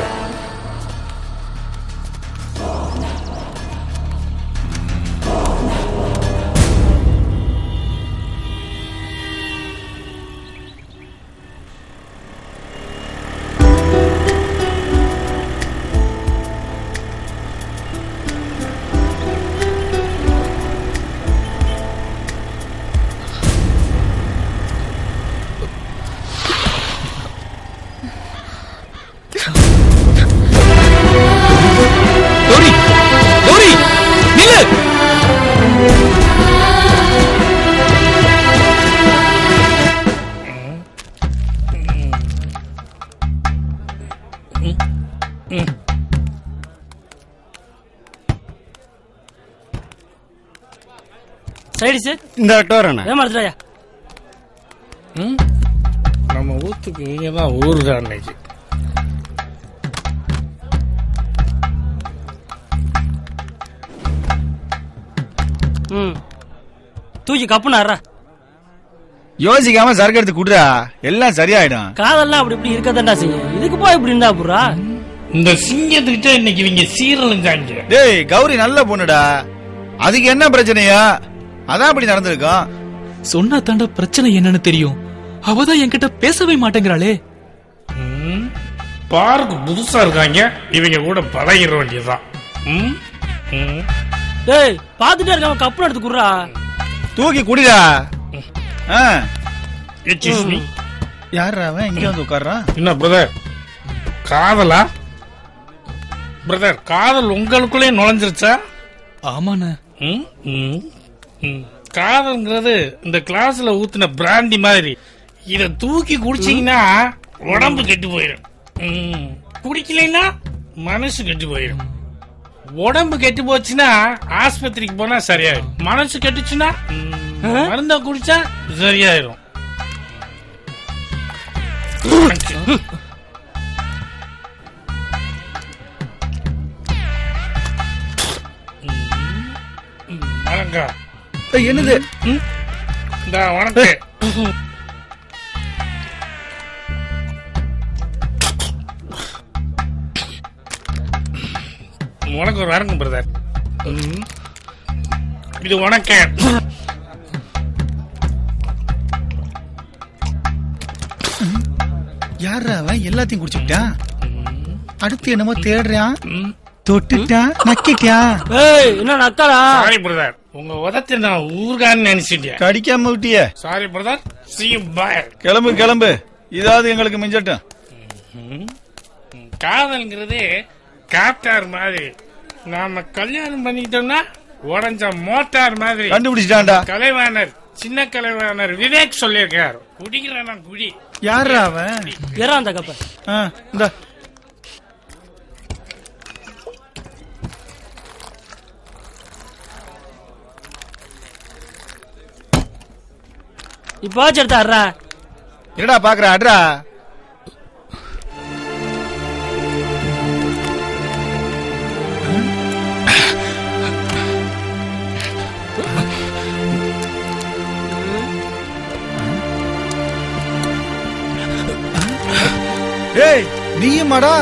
கௌரி கௌரி நில்லு சைடிஸ் இந்த டோரண்ணா ஏமாத்துறாயா ம்? நம்ம ஊத்துக்கு இங்க தான் ஊரு தான் அன்னைக்கு ம் தூக்கி கப்புனாரா யோசிக்காம சரக்கு எடுத்து குடுறா எல்லாம் சரியாயிடும் காதெல்லாம் அப்படி இப்படி இருக்கதான்டா செய்யும் இதுக்கு போய் இப்படி இருந்தா புறா இந்த சிங்கத்துக்கிட்ட இன்னைக்கு இவங்க சீரழிஞ்சாங்க டேய் கௌரி நல்ல பொண்ணுடா அதுக்கு என்ன பிரச்சனையா அதான் அப்படி நடந்திருக்கும் சொன்னா தாண்டா பிரச்சனை என்னன்னு தெரியும் அவதான் என்கிட்ட பேசவே மாட்டேங்கிறாளே ம்? பார்க்கு புதுசா இருக்காங்க இவங்க கூட பழகிற வேண்டியதுதான் ம்? ம். டேய் பாத்துட்டே இருக்காம கப்பு எடுத்து குடுறா தூக்கி குடிடா ஆ. Excuse me. யார்ரா அவன் இங்க வந்து உட்கார்றான் என்ன பிரதர் காதலா பிரதர் காதல் உங்களுக்குள்ளே நுழைஞ்சிருச்சா ஆமாண்ண ம்? ம். ம். காதல்ங்கிறது இந்த கிளாஸ்ல ஊத்துன பிராண்டி மாதிரி இத தூக்கி குடிச்சீங்கன்னா உடம்பு கெட்டு போயிடும் ம். குடிக்கலைன்னா மனசு கெட்டு போயிடும் உடம்பு கெட்டு போச்சுன்னா ஆஸ்பத்திரிக்கு போனா சரியாயிடும் மனசு கெட்டுச்சுன்னா ம், மருந்த குடிச்சா சரியாயிடும் வணக்கம் என்னது இந்த வணக்கம் உனக்கு ஒரு வணக்கம் பிரதர் இது வணக்கம் யார்ரா அவன் எல்லாத்தையும் குடிச்சுக்கிட்டான் அடுத்து என்னமோ தேடுறான் தொட்டுட்டான் நக்கிட்டான் ஏய் என்ன நக்கலா சாரி பிரதர் உங்க உதத்தை நான் ஊர்கான்னு நினைச்சிட்டேன் கடிக்காம விட்டிய sorry brother see you bye கிளம்பு கிளம்பு இதாவது எங்களுக்கு மிஞ்சட்டும் ம். காதல்ங்கிறது காட்டார் மாதிரி நாம கல்யாணம் பண்ணிக்கிட்டோம்னா உடஞ்ச மோட்டார் மாதிரி கண்டுபிடிச்சிட்டான்டா. கலைவாணர் சின்ன கலைவாணர் விவேக் சொல்லியிருக்காரு குடிக்கிறேன் குடி யார்ரா அவன் ஏறா அந்த கப்ப ஆ, இந்தா இப்போ எடுத்தாடுறா என்னடா பாக்குற அட்ரா நீயுமாடா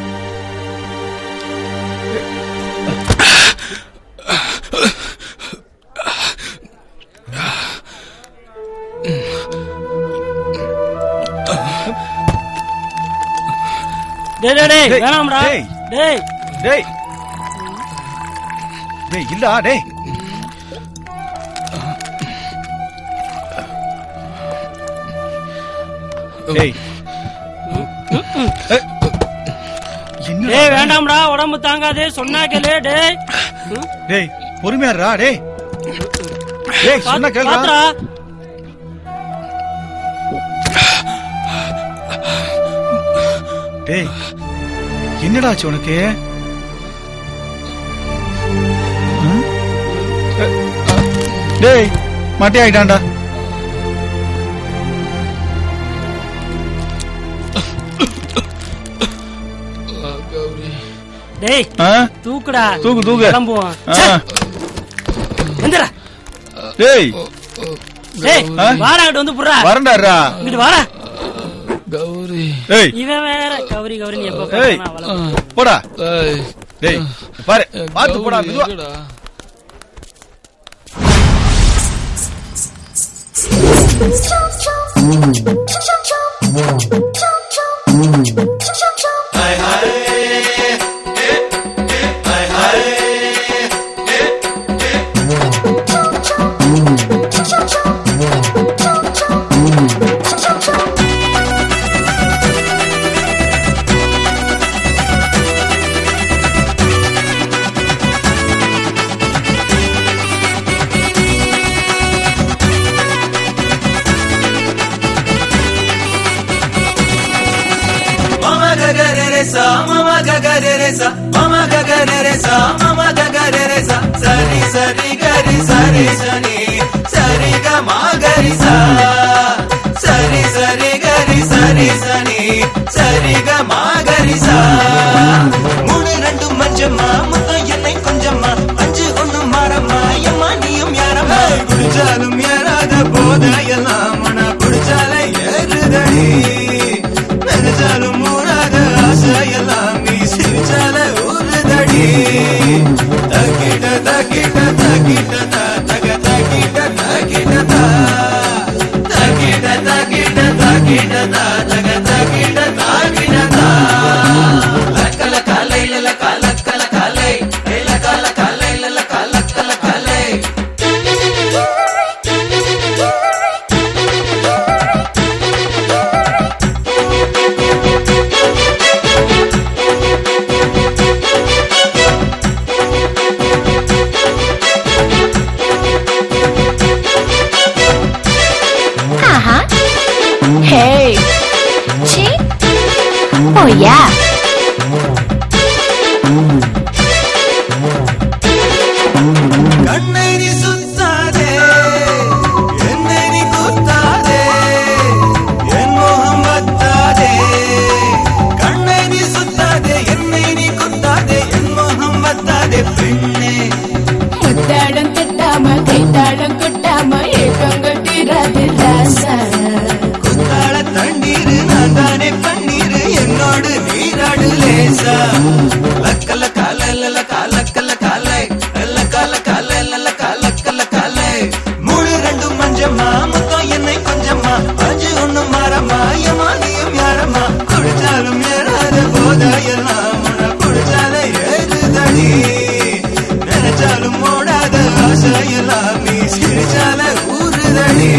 டேய் டேய் டேய் டேய், வேணாம்டா டேய். டேய் டேய் டேய் இல்லடா டேய் டேய் டேய் வேண்டாம்டா உடம்பு தாங்காதே சொன்னா கேளு டேய் டேய் பொறுமையா இருடா டேய் டேய் சொன்னா கேளுடா பாத்துடா டேய் என்னடா ஆச்சு உனக்கு ம்? அ- டேய் மட்டை ஆயிட்டான்டா டேய் ஆ? தூக்குடா தூக்கு, தூக்கு. கிளம்புவோம் ஆ. ச்சே. எந்திரா டேய் டேய் ஆ? வாடா இங்கிட்டு வந்து புடுறா வரண்டாடுறா இங்கிட்டு வாடா கௌரி டேய் இவன் வேற கௌரி கௌரின்னு எப்ப ஏய் பார்த்தாலும் அவளை போடா டேய் பாரு பாத்து போடா மெதுவா Mama gaga re re sa, mama gaga re re sa, mama gaga re re sa, mama gaga re re sa, sari sari gari sari sani, sari ga ma gari sa, sari sari gari sari sani, sari ga ma gari sa. மூணு ரெண்டு மஞ்சம்மா முத்தம் என்னை கொஞ்சம்மா அஞ்சு ஒண்ணு மாறம்மா எம்மா நீயும் யாரம்மா குடிச்சாலும் ஏறாத போதையெல்லாம் மன குடிச்சாலே ஏறுதடி நினைச்சாலும் மூடாத ஆசையெல்லாம் நீ சிரிச்சால ஊறுதடி தக்கிட்ட தக்கிட்ட தக்கிட்ட தா, தக தக்கிட்ட தக்கிட்ட தா. தக்கிட்ட தக்கிட்ட தக்கிட்ட தா, தக தக்கிட்ட தக்கிட்ட தா. லக்கல கலை லல கலக்கல கலை ஏல கல கலை லல கலக்கல கலை Uh-huh. Hey. Chi? Oh, yeah. கண்ணை நீ சுத்தாதே என்னை நீ குத்தாதே என் மோகம் வத்தாதே கண்ணை நீ சுத்தாதே என்னை நீ குத்தாதே என் மோகம் வத்தாதே பெண்ணே முத்தாடம் திட்டாம கைத்தாடம் கொட்டாம ஏக்கங்கள் தீராது ராசா குத்தாள தண்ணீரு நான் தானே பன்னீரு என்னோடு நீராடு லேசா லக்கல கால லல காலக்கல காலை லல கால கால லல காலக்கல காலை மூணு ரெண்டு மஞ்சம்மா முத்தம் என்னை கொஞ்சம்மா அஞ்சு ஒண்ணு மாறம்மா ஏமா நீயும் யாரம்மா குடிச்சாலும் ஏறாத போதையெல்லாம் முன குடிச்சாலே ஏறுதடி நினைச்சாலும் ஓடாத ஆசையெல்லாம் நீ சிரிச்சால ஊறுதடி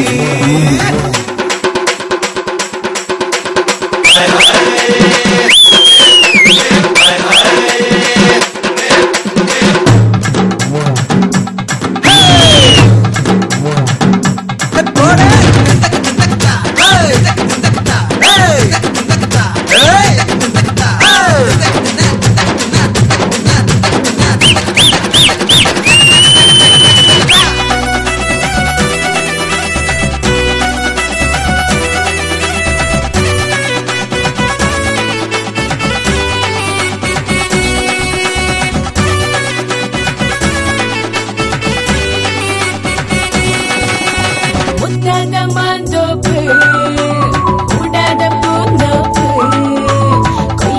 முத்தாத மாந்தோப்பு கூடாத பூந்தோப்பு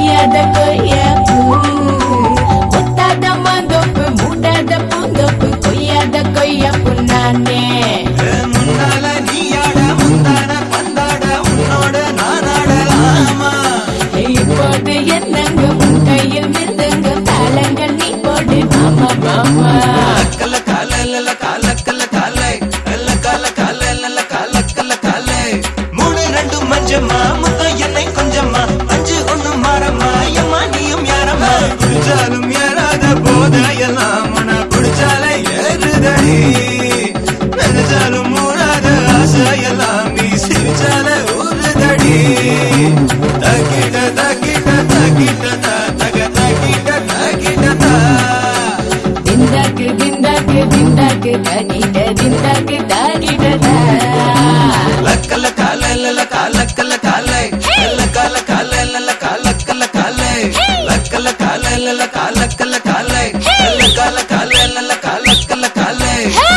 ஆசையெல்லாம் நீ சிரிச்சால ஊறுதடி தகிட தகிட தகிட தக தகிட தகிட தா திண்டாக்கு திண்டாக்கு திண்டாக்கு தகிட திண்டாக்கு தகிட லக்கல கால லல கால கல காலை லல கால கால லல கால கல காலை லக்கல கால லல கால கல காலை லல கால கால லல கால கல காலை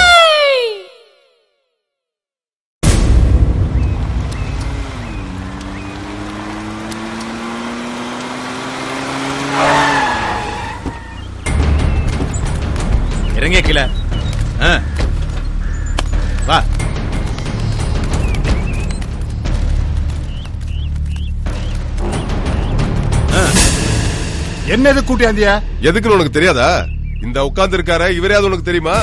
இறங்க கீழே ஆ. வா என்ன இது கூட்டியாந்தியா எதுக்குன்னு உனக்கு தெரியாதா இந்த உட்கார்ந்து இருக்கார இவரையாவது உனக்கு தெரியுமா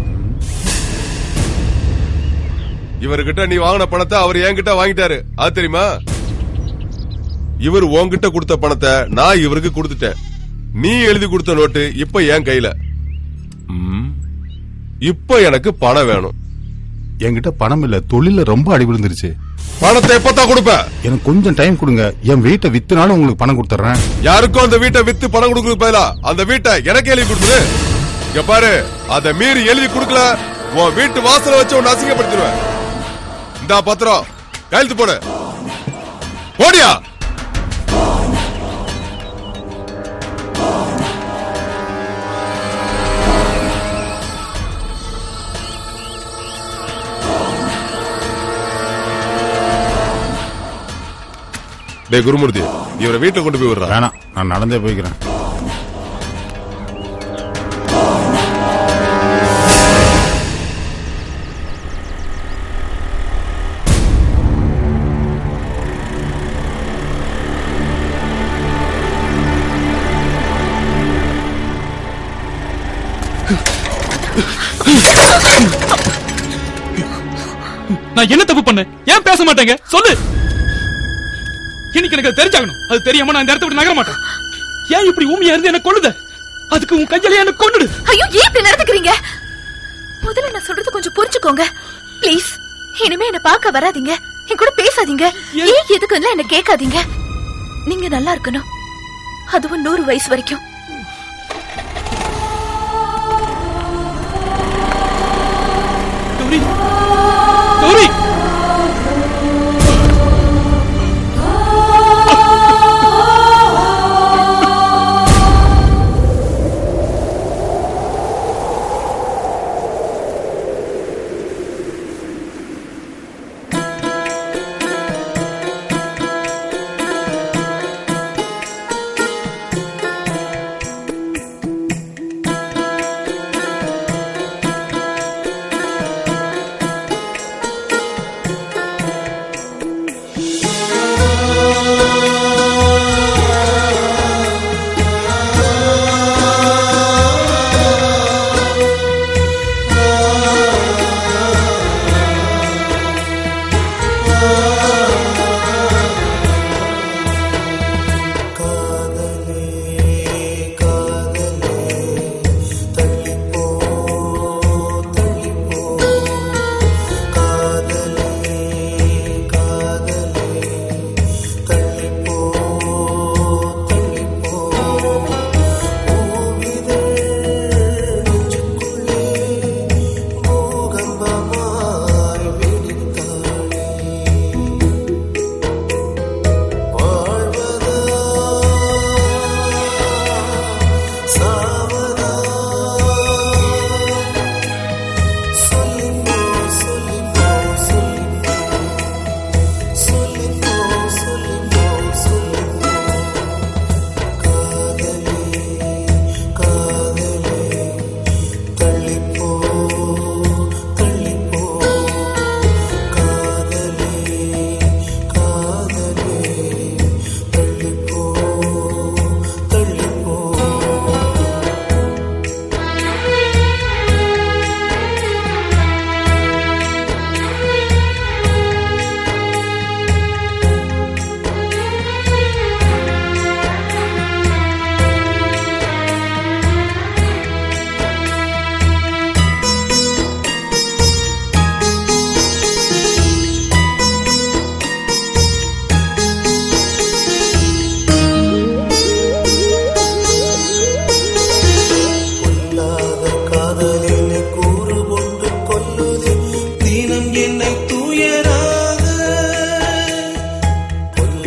இவர்கிட்ட நீ வாங்கின பணத்தை அவர் என்கிட்ட வாங்கிட்டாரு அது தெரியுமா இவர் உன்கிட்ட கொடுத்த பணத்தை நான் இவருக்கு கொடுத்துட்டேன் நீ எழுதி கொடுத்த நோட்டு இப்ப என் கையில ம். இப்ப எனக்கு பணம் வேணும் என்கிட்ட பணம் இல்ல தொழில ரொம்ப அடி விழுந்துருச்சு பணத்தை எப்பதான் கொடுப்ப எனக்கு கொஞ்சம் டைம் கொடுங்க என் வீட்டை வித்துனாலும் உங்களுக்கு பணம் கொடுத்துறேன் யாருக்கும் அந்த வீட்டை வித்து பணம் கொடுக்கறது பதிலா அந்த வீட்டை எனக்கு எழுதி கொடுத்துரு இங்க பாரு அத மீறி எழுதி கொடுக்கல உன் வீட்டு வாசல வச்சு உன்னை அசிங்கப்படுத்திடுவேன் இந்தா பத்திரம் கையெழுத்து போடு போடியா டேய் குருமூர்த்தி இவரை வீட்டுல கொண்டு போய் விடுறா வேணாம் நான் நடந்தே போய்க்கிறேன் நான் என்ன தப்பு பண்ணேன் ஏன் பேச மாட்டேங்க சொல்லு இன்னைக்கு எனக்கு அது தெரிஞ்சாகணும் அது தெரியாம நான் இந்த இடத்த விட்டு நகர மாட்டேன் ஏன் இப்படி ஊமியா இருந்து என்ன கொள்ளுத அதுக்கு உன் கையில என்ன கொண்டுடு ஐயோ ஏன் இப்படி நடந்துக்கிறீங்க முதல்ல நான் சொல்றது கொஞ்சம் புரிஞ்சுக்கோங்க ப்ளீஸ் இனிமே என்ன பார்க்க வராதீங்க என் கூட பேசாதீங்க ஏன் எதுக்கு எல்லாம் என்ன கேட்காதீங்க நீங்க நல்லா இருக்கணும் அதுவும் நூறு வயசு வரைக்கும் கௌரி கௌரி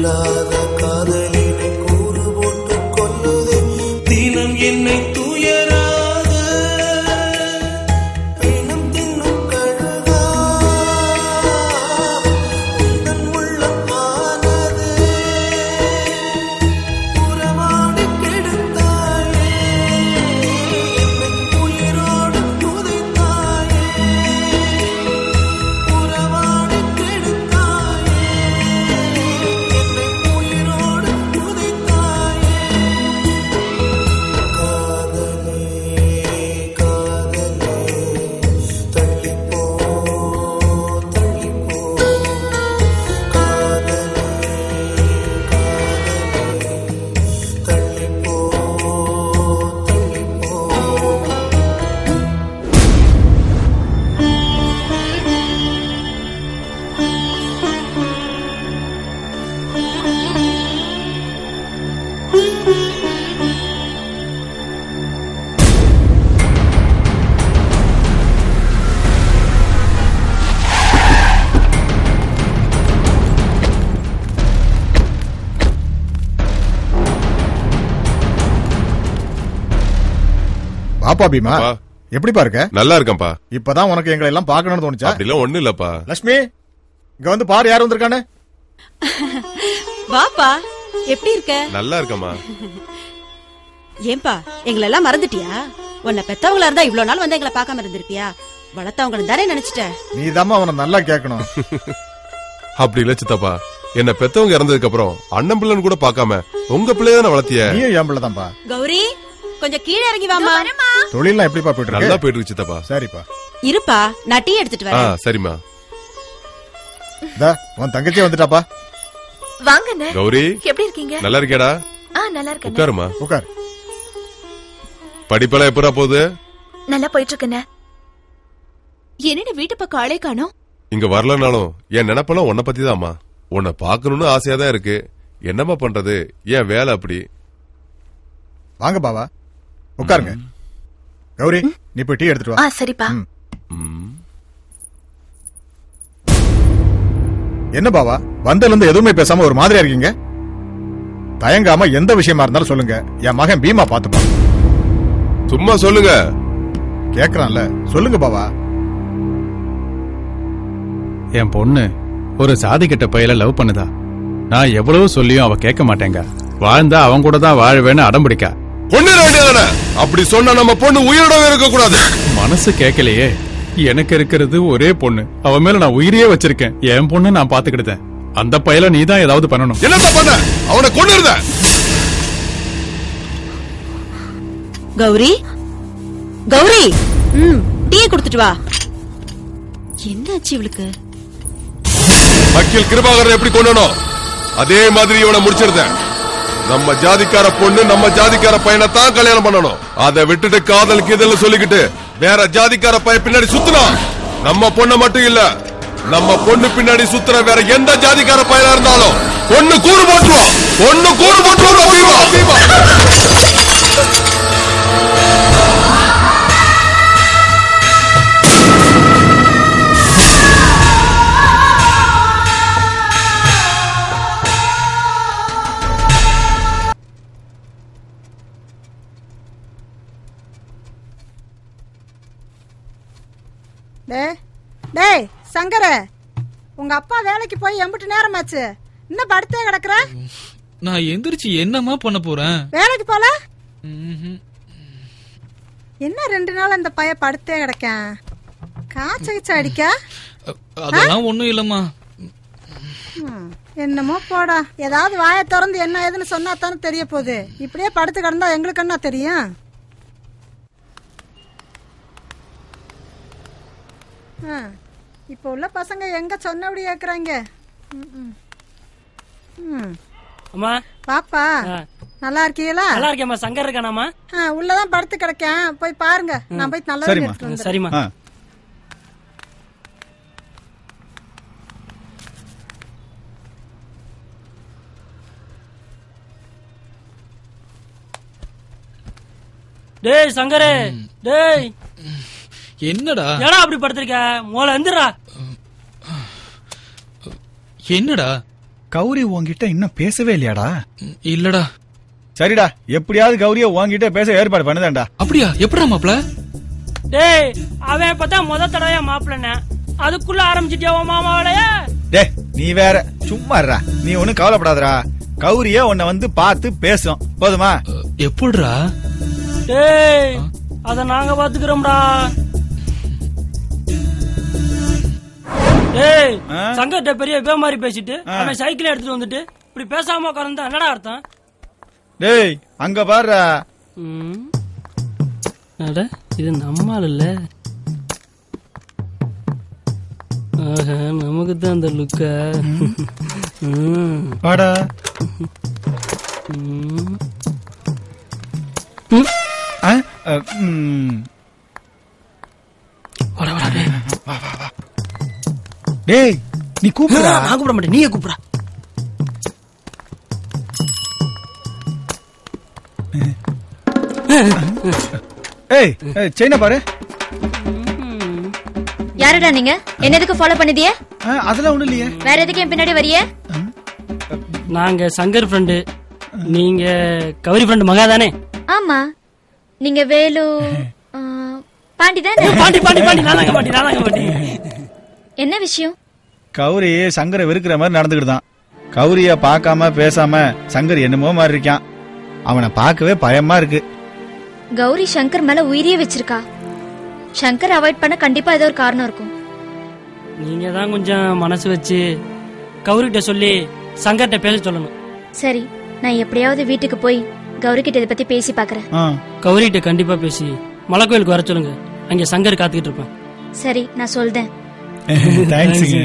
இல்லாத காதலினை கூறு போட்டு கொல்லுதே தினம் என்னை துயராத பிணம் தின்னும் கழுகா உந்தன் உள்ளம் ஆனது உறவாடி கெடுத்தாயே என்னை உயிரோடு புதைத்தாயே உறவாடி கெடுத்தாயே என்னை உயிரோடு புதைத்தாயே காதலே காதலே தள்ளிப்போ தள்ளிப்போ காதலே காதலே தள்ளிப்போ தள்ளிப்போ பாப்பா பீமா எப்படிப்பா இருக்க நல்லா இருக்கேன்ப்பா இப்பதான் உனக்கு எங்களை எல்லாம் பார்க்கணும்னு தோணுச்சா அப்படிலாம் ஒண்ணு இல்லப்பா லட்சுமி இங்க வந்து பாரு யார் வந்திருக்கான்னு வாப்பா எப்படி இருக்க நல்லா இருக்கம்மா ஏன்பா எங்களை எல்லாம் மறந்துட்டியா உன்னை பெத்தவங்களா இருந்தா இவ்வளவு நாள் வந்து எங்களை பார்க்காம இருந்திருப்பியா வளர்த்தவங்களும் தானே நினைச்சிட்ட நீ அவனை நல்லா கேட்கணும் அப்படி இல்ல சித்தப்பா என்ன பெத்தவங்க இறந்ததுக்கு அப்புறம் அண்ணன் பிள்ளைன்னு கூட பார்க்காம உங்க பிள்ளைய தானே வளர்த்திய நீயும் என் பிள்ளைதான்ப்பா கௌரி கொஞ்சம் கீழே இறங்கி வாமா தொழிலாம் எப்படிப்பா போயிட்டு இருக்கு நல்லா போயிட்டு இருக்கு சித்தப்பா சரிப்பா இருப்பா நான் டீ எடுத்துட்டு ஆ வரேன் சரிம்மா இந்தா, உன் தங்கச்சி வந்துட்டாப்பா வாங்கண்ணே கௌரி எப்படி இருக்கீங்க நல்லா இருக்கியாடா ஆ நல்லா இருக்கேன் உட்காருமா உட்கார் படிப்பெல்லாம் எப்படா போகுது நல்லா போயிட்டு இருக்கேண்ணே என்னடி வீட்டு பக்கம் ஆளே காணோம் இங்க வரலனாலும் என் நினைப்பெல்லாம் உன்னை பத்தி தான்மா உன்னை பார்க்கணும்னு ஆசையா தான் இருக்கு என்னம்மா பண்றது ஏன் வேலை அப்படி வாங்க பாவா உட்காருங்க கௌரி நீ போய் டீ எடுத்துட்டு ஆ வா சரிப்பா என்ன பாவா வந்ததுல இருந்து எதுவுமே பேசாம ஒரு மாதிரியா இருக்கீங்க தயங்காம எந்த விஷயமா இருந்தாலும் சொல்லுங்க என் மகன் பீமா பாத்துப்பான் சும்மா சொல்லுங்க கேக்குறான்ல சொல்லுங்க பாவா என் பொண்ணு ஒரு சாதி கெட்ட பையல லவ் பண்ணுதா நான் எவ்வளவு சொல்லியும் அவ கேட்க மாட்டேங்க வாழ்ந்தா அவன் கூட தான் வாழவேன்னு அடம் பிடிக்கா பொண்ணு வேண்டியதானே அப்படி சொன்னா நம்ம பொண்ணு உயிரோடவே இருக்க கூடாது மனசு கேட்கலையே எனக்கு இருக்கிறது ஒரே பொண்ணு அவ மேல நான் உயிரையே வச்சிருக்கேன் என் பொண்ணு நான் பாத்துக்கிட்டேன் அந்த பையல நீ தான் ஏதாவது பண்ணணும் என்னத்த பண்ண அவனை கொண்டு இருந்த கௌரி கௌரி ம் டீ கொடுத்துட்டு வா என்னாச்சு இவளுக்கு வக்கீல் கிருபாகரன் எப்படி கொண்டனும் அதே மாதிரி இவனை முடிச்சிருந்தேன் நம்ம ஜாதிக்கார பொண்ணு நம்ம ஜாதிக்கார பையனை தான் கல்யாணம் பண்ணணும் அதை விட்டுட்டு காதல் கீதல் சொல்லிக்கிட்டு வேற ஜாதிக்கார பையன் பின்னாடி சுத்தணும் நம்ம பொண்ணு மட்டும் இல்ல நம்ம பொண்ணு பின்னாடி சுத்துற வேற எந்த ஜாதிக்கார பையனா இருந்தாலும் பொண்ணு கூறு போட்டுருவோம் பொண்ணு கூறு போட்டுருவோம் பீமா, பீமா. டேய் டேய் சங்கர உங்க அப்பா வேலைக்கு போய் எம்பிட்டு நேரமாச்சு இன்னும் படுத்தே கிடக்குற நான் எந்திரிச்சு என்னமா பண்ண போறேன் வேலைக்கு போல என்ன ரெண்டு நாள் இந்த பைய படுத்தே கிடக்கேன் காய்ச்ச கிச்ச அடிக்க அதெல்லாம் ஒண்ணும் இல்லம்மா ம், என்னமோ போடா ஏதாவது வாயை திறந்து என்ன ஏதுன்னு சொன்னா தானே தெரிய போகுது இப்படியே படுத்து கிடந்தா எங்களுக்கு என்ன தெரியும் ஆ, இப்ப உள்ள பசங்க எங்க சொன்னபடி கேக்குறாங்க ம், ம். ம். அம்மா பாப்பா ஆ. நல்லா இருக்கீங்களா நல்லா இருக்கேம்மா சங்கர் இருக்கானாமா ஆ, உள்ளதான் படுத்து கிடக்கேன் போய் பாருங்க நான் போய் நல்லா சரிம்மா. எடுத்துட்டு வந்துடுறேன். சரிம்மா. ஆ. டேய் சங்கரே டேய் என்னடா ஏடா அப்படி படுத்திருக்க மோல எந்திரா என்னடா கௌரி உன்கிட்ட இன்னும் பேசவே இல்லையாடா இல்லடா சரிடா எப்படியாவது கௌரிய உன்கிட்ட பேச ஏற்பாடு பண்ணுதான்டா அப்படியா எப்படா மாப்ள டேய் அவன் இப்பதான் முத தடவையா மாப்பிள்ளன அதுக்குள்ள ஆரம்பிச்சிட்டியா உன் மாமா வேலையா டே நீ வேற சும்மா இருடா நீ ஒண்ணும் கவலைப்படாதடா கௌரிய உன்னை வந்து பார்த்து பேசும் போதுமா எப்படிடா டேய் அத நாங்க பாத்துக்கிறோம்டா டேய் சங்கட்ட பெரிய வே மாதிரி பேசிட்டு அவன் சைக்கிள் எடுத்துட்டு வந்துட்டு இப்படி பேசாம உட்கார்ந்தா என்னடா அர்த்தம் டேய் அங்க பாருடா ம். அட இது நம்மால் இல்ல ஆஹா நமக்கு தான் அந்த லுக்க வாடா ஆ? அ, ம். வா, வா, வா. டேய் நீ கூப்பிடுறா நான் கூப்பிட மாட்டேன் நீயே கூப்பிடா ஏய் ஏய், செயினை பாரு யாருடா நீங்க என்ன எதுக்கு ஃபாலோ பண்ணிதிய ஆ, அதெல்லாம் ஒண்ணும் இல்லையே வேற எதுக்கு என் பின்னாடி வரிய நாங்க சங்கர் ஃப்ரெண்டு நீங்க கௌரி ஃப்ரெண்டு மகா தானே ஆமா நீங்க வேலு ஆ, பாண்டி தானே பாண்டி பாண்டி பாண்டி நானாங்க பாண்டி நானாங்க பாண்டி என்ன விஷயம் கௌரி சங்கரை வெறுக்கிற மாதிரி நடந்துக்கிட்டான் கௌரிய பார்க்காம பேசாம சங்கர் என்னமோ மாதிரி இருக்கான் அவனை பார்க்கவே பயமா இருக்கு கௌரி சங்கர் மேல உயிரியே வச்சிருக்கா சங்கர் அவாய்ட் பண்ண கண்டிப்பா ஏதோ ஒரு காரணம் இருக்கும் நீங்க தான் கொஞ்சம் மனசு வச்சு கௌரிகிட்ட சொல்லி சங்கர்கிட்ட பேச சொல்லணும் சரி நான் எப்படியாவது வீட்டுக்கு போய் கௌரி கிட்ட இதை பத்தி பேசி பாக்குறேன் கௌரிகிட்ட கண்டிப்பா பேசி மலை கோயிலுக்கு வர சொல்லுங்க அங்க சங்கர் காத்துக்கிட்டு இருப்பேன் சரி நான் சொல்றேன் தேங்க்ஸுங்க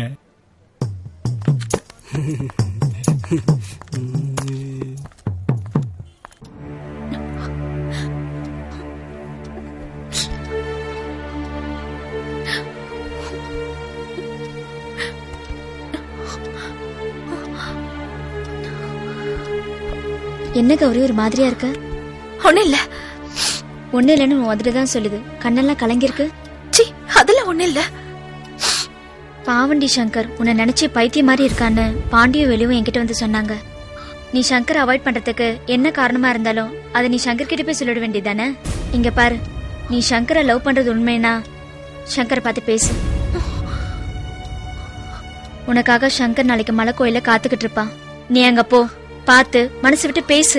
என்ன கௌரி ஒரு மாதிரியா இருக்க ஒண்ணு இல்ல ஒண்ணு இல்லைன்னு உன் வந்துட்டு தான் சொல்லுது கண்ணெல்லாம் கலங்கிருக்கு சி அதெல்லாம் ஒண்ணு இல்ல பாவண்டி சங்கர் உன்னை நினைச்சு பைத்தியம் மாதிரி இருக்கான்னு பாண்டியும் வெளியும் என்கிட்ட வந்து சொன்னாங்க நீ சங்கர் அவாய்ட் பண்றதுக்கு என்ன காரணமா இருந்தாலும் அதை நீ சங்கர் கிட்ட போய் சொல்லிட வேண்டியதானே இங்க பாரு நீ சங்கரை லவ் பண்றது உண்மைனா சங்கரை பார்த்து பேசு உனக்காக சங்கர் நாளைக்கு மலை கோயில காத்துக்கிட்டு இருப்பான் நீ அங்க போ பார்த்து மனசு விட்டு பேசு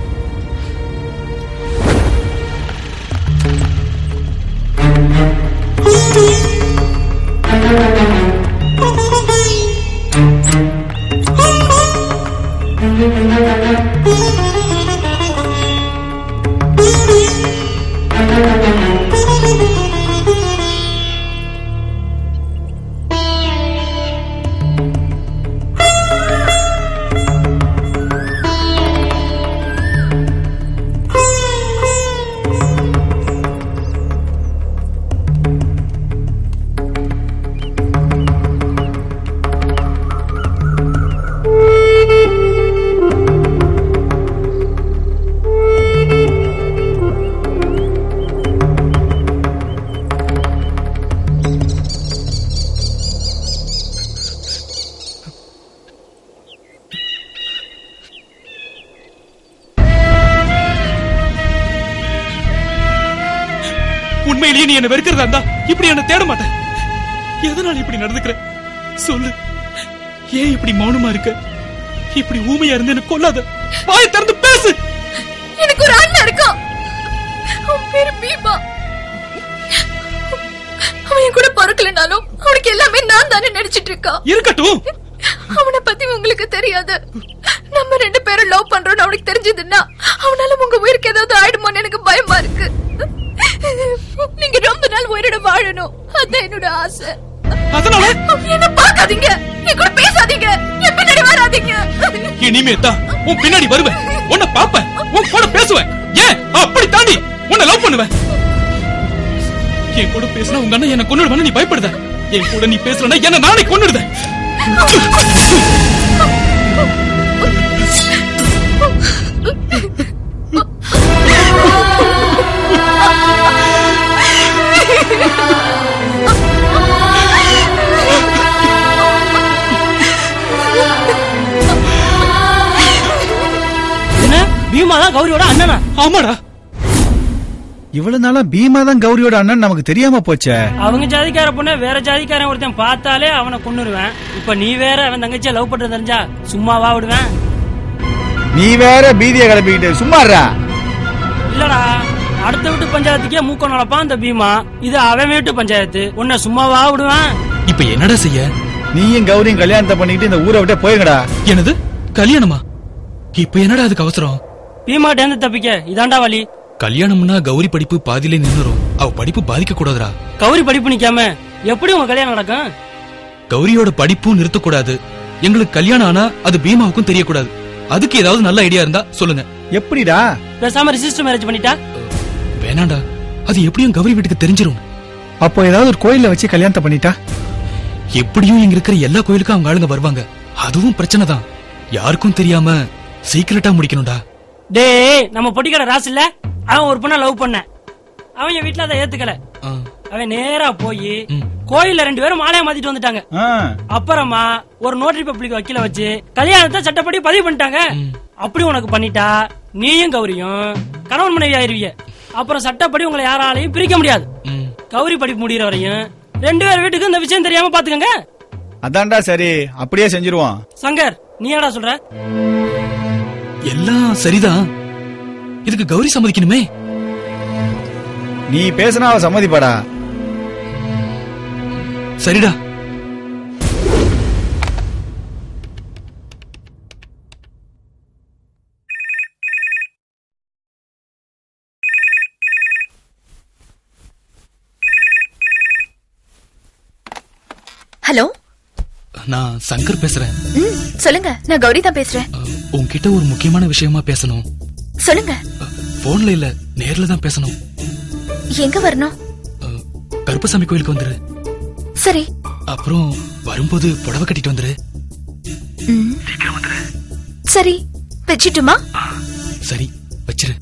உண்மையிலேயே நீ என்ன வெறுக்கிறதா இருந்தா இப்படி என்ன தேட மாட்டேன் எதனால இப்படி நடந்துக்கிற சொல்லு ஏன் இப்படி மௌனமா இருக்க இப்படி ஊமையா இருந்து என்ன கொல்லாத வாயை திறந்து பேசு எனக்கு ஒரு அண்ணன் இருக்கான் அவன் பேரு பீமா அவன் என் கூட பிறக்கலனாலும் அவனுக்கு எல்லாமே நான் தானே நடிச்சிட்டு இருக்கான் இருக்கட்டும் அவனை பத்தி உங்களுக்கு தெரியாது நம்ம ரெண்டு பேரும் லவ் பண்றோம்னு அவனுக்கு தெரிஞ்சதுன்னா அவனால உங்க உயிருக்கு ஏதாவது ஆயிடுமோன்னு எனக்கு பயமா இருக்கு நீங்க ரொம்ப நாள் உயிரோட வாழணும் அதான் என்னோட ஆசை அதனால என்ன பார்க்காதீங்க என் கூட பேசாதீங்க என் பின்னாடி வராதீங்க இனிமே தான் உன் பின்னாடி வருவேன் உன்னை பாப்பேன் உன் கூட பேசுவேன் ஏன் அப்படி தாண்டி உன்னை லவ் பண்ணுவேன் என் கூட பேசினா உங்க அண்ணன் என்ன கொன்னுடுவான்னு நீ பயப்படுத என் கூட நீ பேசலன்னா என்ன நானே கொன்னுடுத தான் கௌரியோட அண்ணனா ஆமாடா இவ்வளவு நாளா பீமா தான் கௌரியோட அண்ணன் நமக்கு தெரியாம போச்சே அவங்க ஜாதிக்கார பொண்ணு வேற ஜாதிக்காரன் ஒருத்தன் பார்த்தாலே அவனை கொன்னுருவேன் இப்ப நீ வேற அவன் தங்கச்சியா லவ் பண்றது தெரிஞ்சா சும்மாவா விடுவேன் நீ வேற பீதியை கிளப்பிக்கிட்டு சும்மாறா இல்லடா அடுத்த வீட்டு பஞ்சாயத்துக்கே மூக்கம் நடப்பான் இந்த பீமா இது அவன் வீட்டு பஞ்சாயத்து உன்னை சும்மாவா விடுவேன் இப்ப என்னடா செய்ய நீயும் கௌரியும் கல்யாணத்தை பண்ணிக்கிட்டு இந்த ஊரை விட்டு போயிருங்கடா என்னது கல்யாணமா இப்ப என்னடா அதுக்கு அவசரம் பீமா டேந்து தப்பிக்க இதாண்டா வழி கல்யாணம்னா கௌரி படிப்பு பாதியிலே நின்னுரும் அவ படிப்பு பாதிக்க கூடாதுடா கௌரி படிப்பு நிக்காம எப்படி உங்க கல்யாணம் நடக்கும் கௌரியோட படிப்பும் நிறுத்தக்கூடாது எங்களுக்கு கல்யாணம் ஆனா அது பீமாவுக்கும் தெரியக்கூடாது அதுக்கு ஏதாவது நல்ல ஐடியா இருந்தா சொல்லுங்க எப்படிடா பேசாம ரிஜிஸ்டர் மேரேஜ் பண்ணிட்டா வேணாண்டா அது எப்படியும் கௌரி வீட்டுக்கு தெரிஞ்சிரும் அப்போ ஏதாவது ஒரு கோயில்ல வச்சு கல்யாணத்தை பண்ணிட்டா எப்படியும் இங்க இருக்கிற எல்லா கோயிலுக்கும் அவங்க ஆளுங்க வருவாங்க அதுவும் பிரச்சனை தான் யாருக்கும் தெரியாம சீக்கிரட்டா முடிக்கணும்டா டேய் நம்ம பொட்டிக்கடை ராசு இல்ல அவன் ஒரு பொண்ணை லவ் பண்ண அவன் என் வீட்டுல அதை ஏத்துக்கல அவன் நேரா போய் கோயில்ல ரெண்டு பேரும் மாலையா மாத்திட்டு வந்துட்டாங்க அப்புறமா ஒரு நோட்டரி பப்ளிக் வக்கீல வச்சு கல்யாணத்தை சட்டப்படி பதிவு பண்ணிட்டாங்க அப்படி உனக்கு பண்ணிட்டா நீயும் கௌரியும் கணவன் மனைவி ஆயிருவீங்க அப்புறம் சட்டப்படி உங்களை யாராலையும் பிரிக்க முடியாது கௌரி படிப்பு முடிகிற வரையும் ரெண்டு பேர் வீட்டுக்கு இந்த விஷயம் தெரியாம பாத்துக்கங்க அதான்டா சரி அப்படியே செஞ்சிருவோம் சங்கர் நீ என்னடா சொல்ற எல்லாம் சரிதான் இதுக்கு கௌரி சம்மதிக்கணுமே நீ பேசினா அவ சம்மதிப்பாடா சரிடா ஹலோ நான் சங்கர் பேசுறேன் ம் சொல்லுங்க நான் கௌரி தான் பேசுறேன் உன்கிட்ட ஒரு முக்கியமான விஷயமா பேசணும் சொல்லுங்க போன்ல இல்ல நேர்ல தான் பேசணும் எங்க வரணும் கருப்பசாமி கோயிலுக்கு வந்துரு சரி அப்புறம் வரும்போது புடவை கட்டிட்டு வந்துரு ம். சரி வச்சிட்டுமா சரி வச்சிரு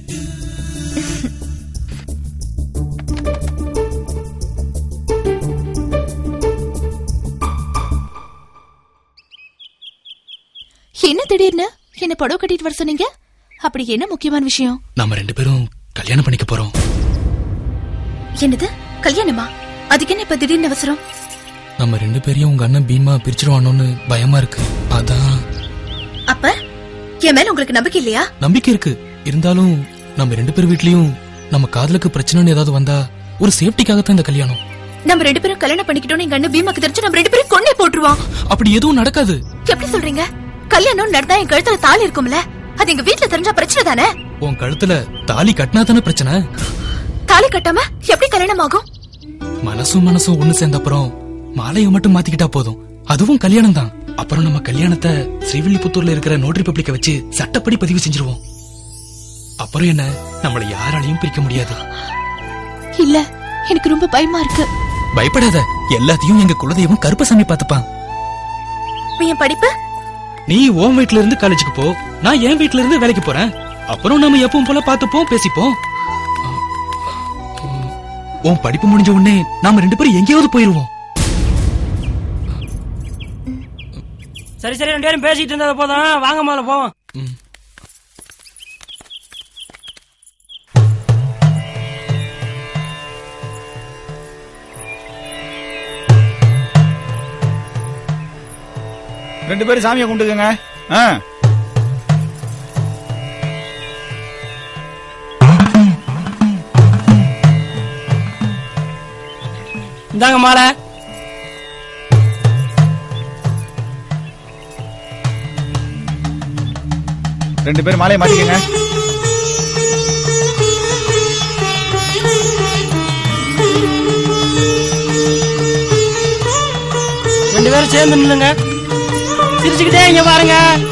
என்ன திடீர்னு என்ன புடவை கட்டிட்டு வர சொன்னீங்க அப்படி என்ன முக்கியமான விஷயம் நாம ரெண்டு பேரும் கல்யாணம் பண்ணிக்க போறோம் என்னது கல்யாணமா அதுக்கு என்ன இப்ப திடீர்னு அவசரம் நம்ம ரெண்டு பேரையும் உங்க அண்ணன் பீமா பிரிச்சிருவானோன்னு பயமா இருக்கு அதான் அப்ப என் மேல உங்களுக்கு நம்பிக்கை இல்லையா நம்பிக்கை இருக்கு இருந்தாலும் நம்ம ரெண்டு பேர் வீட்லயும் நம்ம காதலுக்கு பிரச்சனைன்னு ஏதாவது வந்தா ஒரு சேஃப்டிக்காகத்தான் இந்த கல்யாணம் நம்ம ரெண்டு பேரும் கல்யாணம் பண்ணிக்கிட்டோம் எங்க அண்ணன் பீமாக்கு தெரிஞ்சு நம்ம ரெண்டு பேரும் கொன்னே போட்டுருவான் அப்படி எதுவும் நடக்காது எப்படி சொல்றீங்க கல்யாணம் நடந்தா என் கழுத்துல தாலி இருக்கும்ல அது எங்க வீட்ல தெரிஞ்சா பிரச்சனை தானே உன் கழுத்துல தாலி கட்டினா தானே பிரச்சனை தாலி கட்டாம எப்படி கல்யாணம் ஆகும் மனசும் மனசும் ஒண்ணு சேர்ந்த அப்புறம் மாலையை மட்டும் மாத்திக்கிட்டா போதும் அதுவும் கல்யாணம் தான் அப்புறம் நம்ம கல்யாணத்தை ஸ்ரீவில்லிபுத்தூர்ல இருக்கிற நோட்டரி பப்ளிக்க வச்சு சட்டப்படி பதிவு செஞ்சிருவோம் அப்புறம் என்ன நம்மள யாராலையும் பிரிக்க முடியாது இல்ல எனக்கு ரொம்ப பயமா இருக்கு பயப்படாத எல்லாத்தையும் எங்க குலதெய்வம் கருப்பசாமி பாத்துப்பான் என் படிப்பு நீ உன் வீட்ல இருந்து காலேஜுக்கு போ நான் என் வீட்ல இருந்து வேலைக்கு போறேன் அப்புறம் நாம எப்பவும் போல பாத்துப்போம் பேசிப்போம் உன் படிப்பு முடிஞ்ச உடனே நாம ரெண்டு பேரும் எங்கேயாவது போயிருவோம் சரி சரி ரெண்டு பேரும் பேசிட்டு இருந்தது போதும் வாங்க முதல்ல போவோம் ரெண்டு பேரும் சாமியை கும்பிட்டுக்கங்க ஆ இந்தாங்க மாலை ரெண்டு பேரும் மாலையை மாட்டிக்கங்க ரெண்டு பேரும் சேர்ந்து நில்லுங்க சிரிச்சுக்கிட்டே இங்க பாருங்க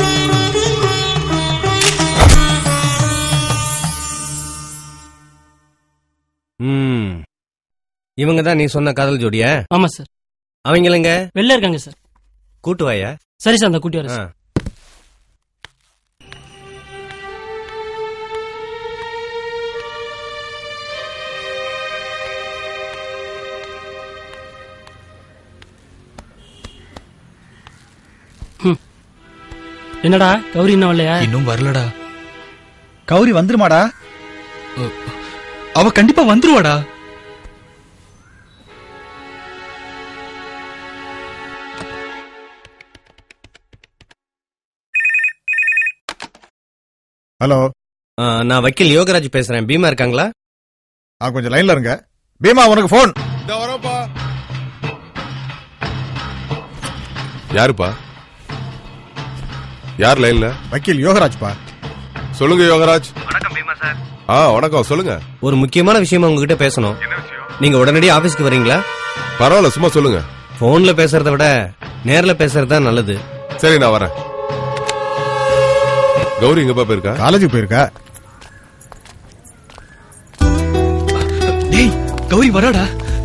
ம் இவங்க தான் நீ சொன்ன காதல் ஜோடியா ஆமா சார் அவங்களங்க வெளில இருக்காங்க சார் கூட்டு வாயா சரி சார் அந்த கூட்டி வர ஆ. சார் ம். என்னடா கௌரி இன்னும் வரலையா இன்னும் வரலடா கௌரி வந்துருமாடா அவ கண்டிப்பா வந்துருவாடா ஹலோ நான் வக்கீல் யோகராஜ் பேசுறேன் பீமா இருக்காங்களா ஆ கொஞ்சம் லைன்ல இருங்க பீமா உனக்கு போன் யாருப்பா யார் லைன்ல வக்கீல் யோகராஜ் பா சொல்லுங்க யோகராஜ் வணக்கம் பீமா சார் ஆ வணக்கம் சொல்லுங்க ஒரு முக்கியமான விஷயம் உங்ககிட்ட பேசணும் நீங்க உடனடியே ஆபீஸ்க்கு வரீங்களா பரவாயில்ல சும்மா சொல்லுங்க போன்ல பேசுறத விட நேர்ல பேசுறது தான் நல்லது சரி நான் வரேன் கௌரி எங்கப்பா போயிருக்கா காலேஜுக்கு போயிருக்கா டேய் கௌரி வராடா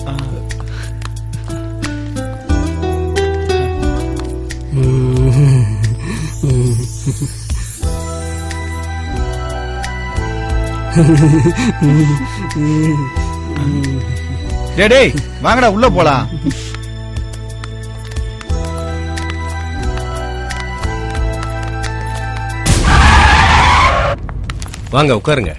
டேய் டேய் வாங்கடா உள்ள போலாம் வாங்க உட்காருங்க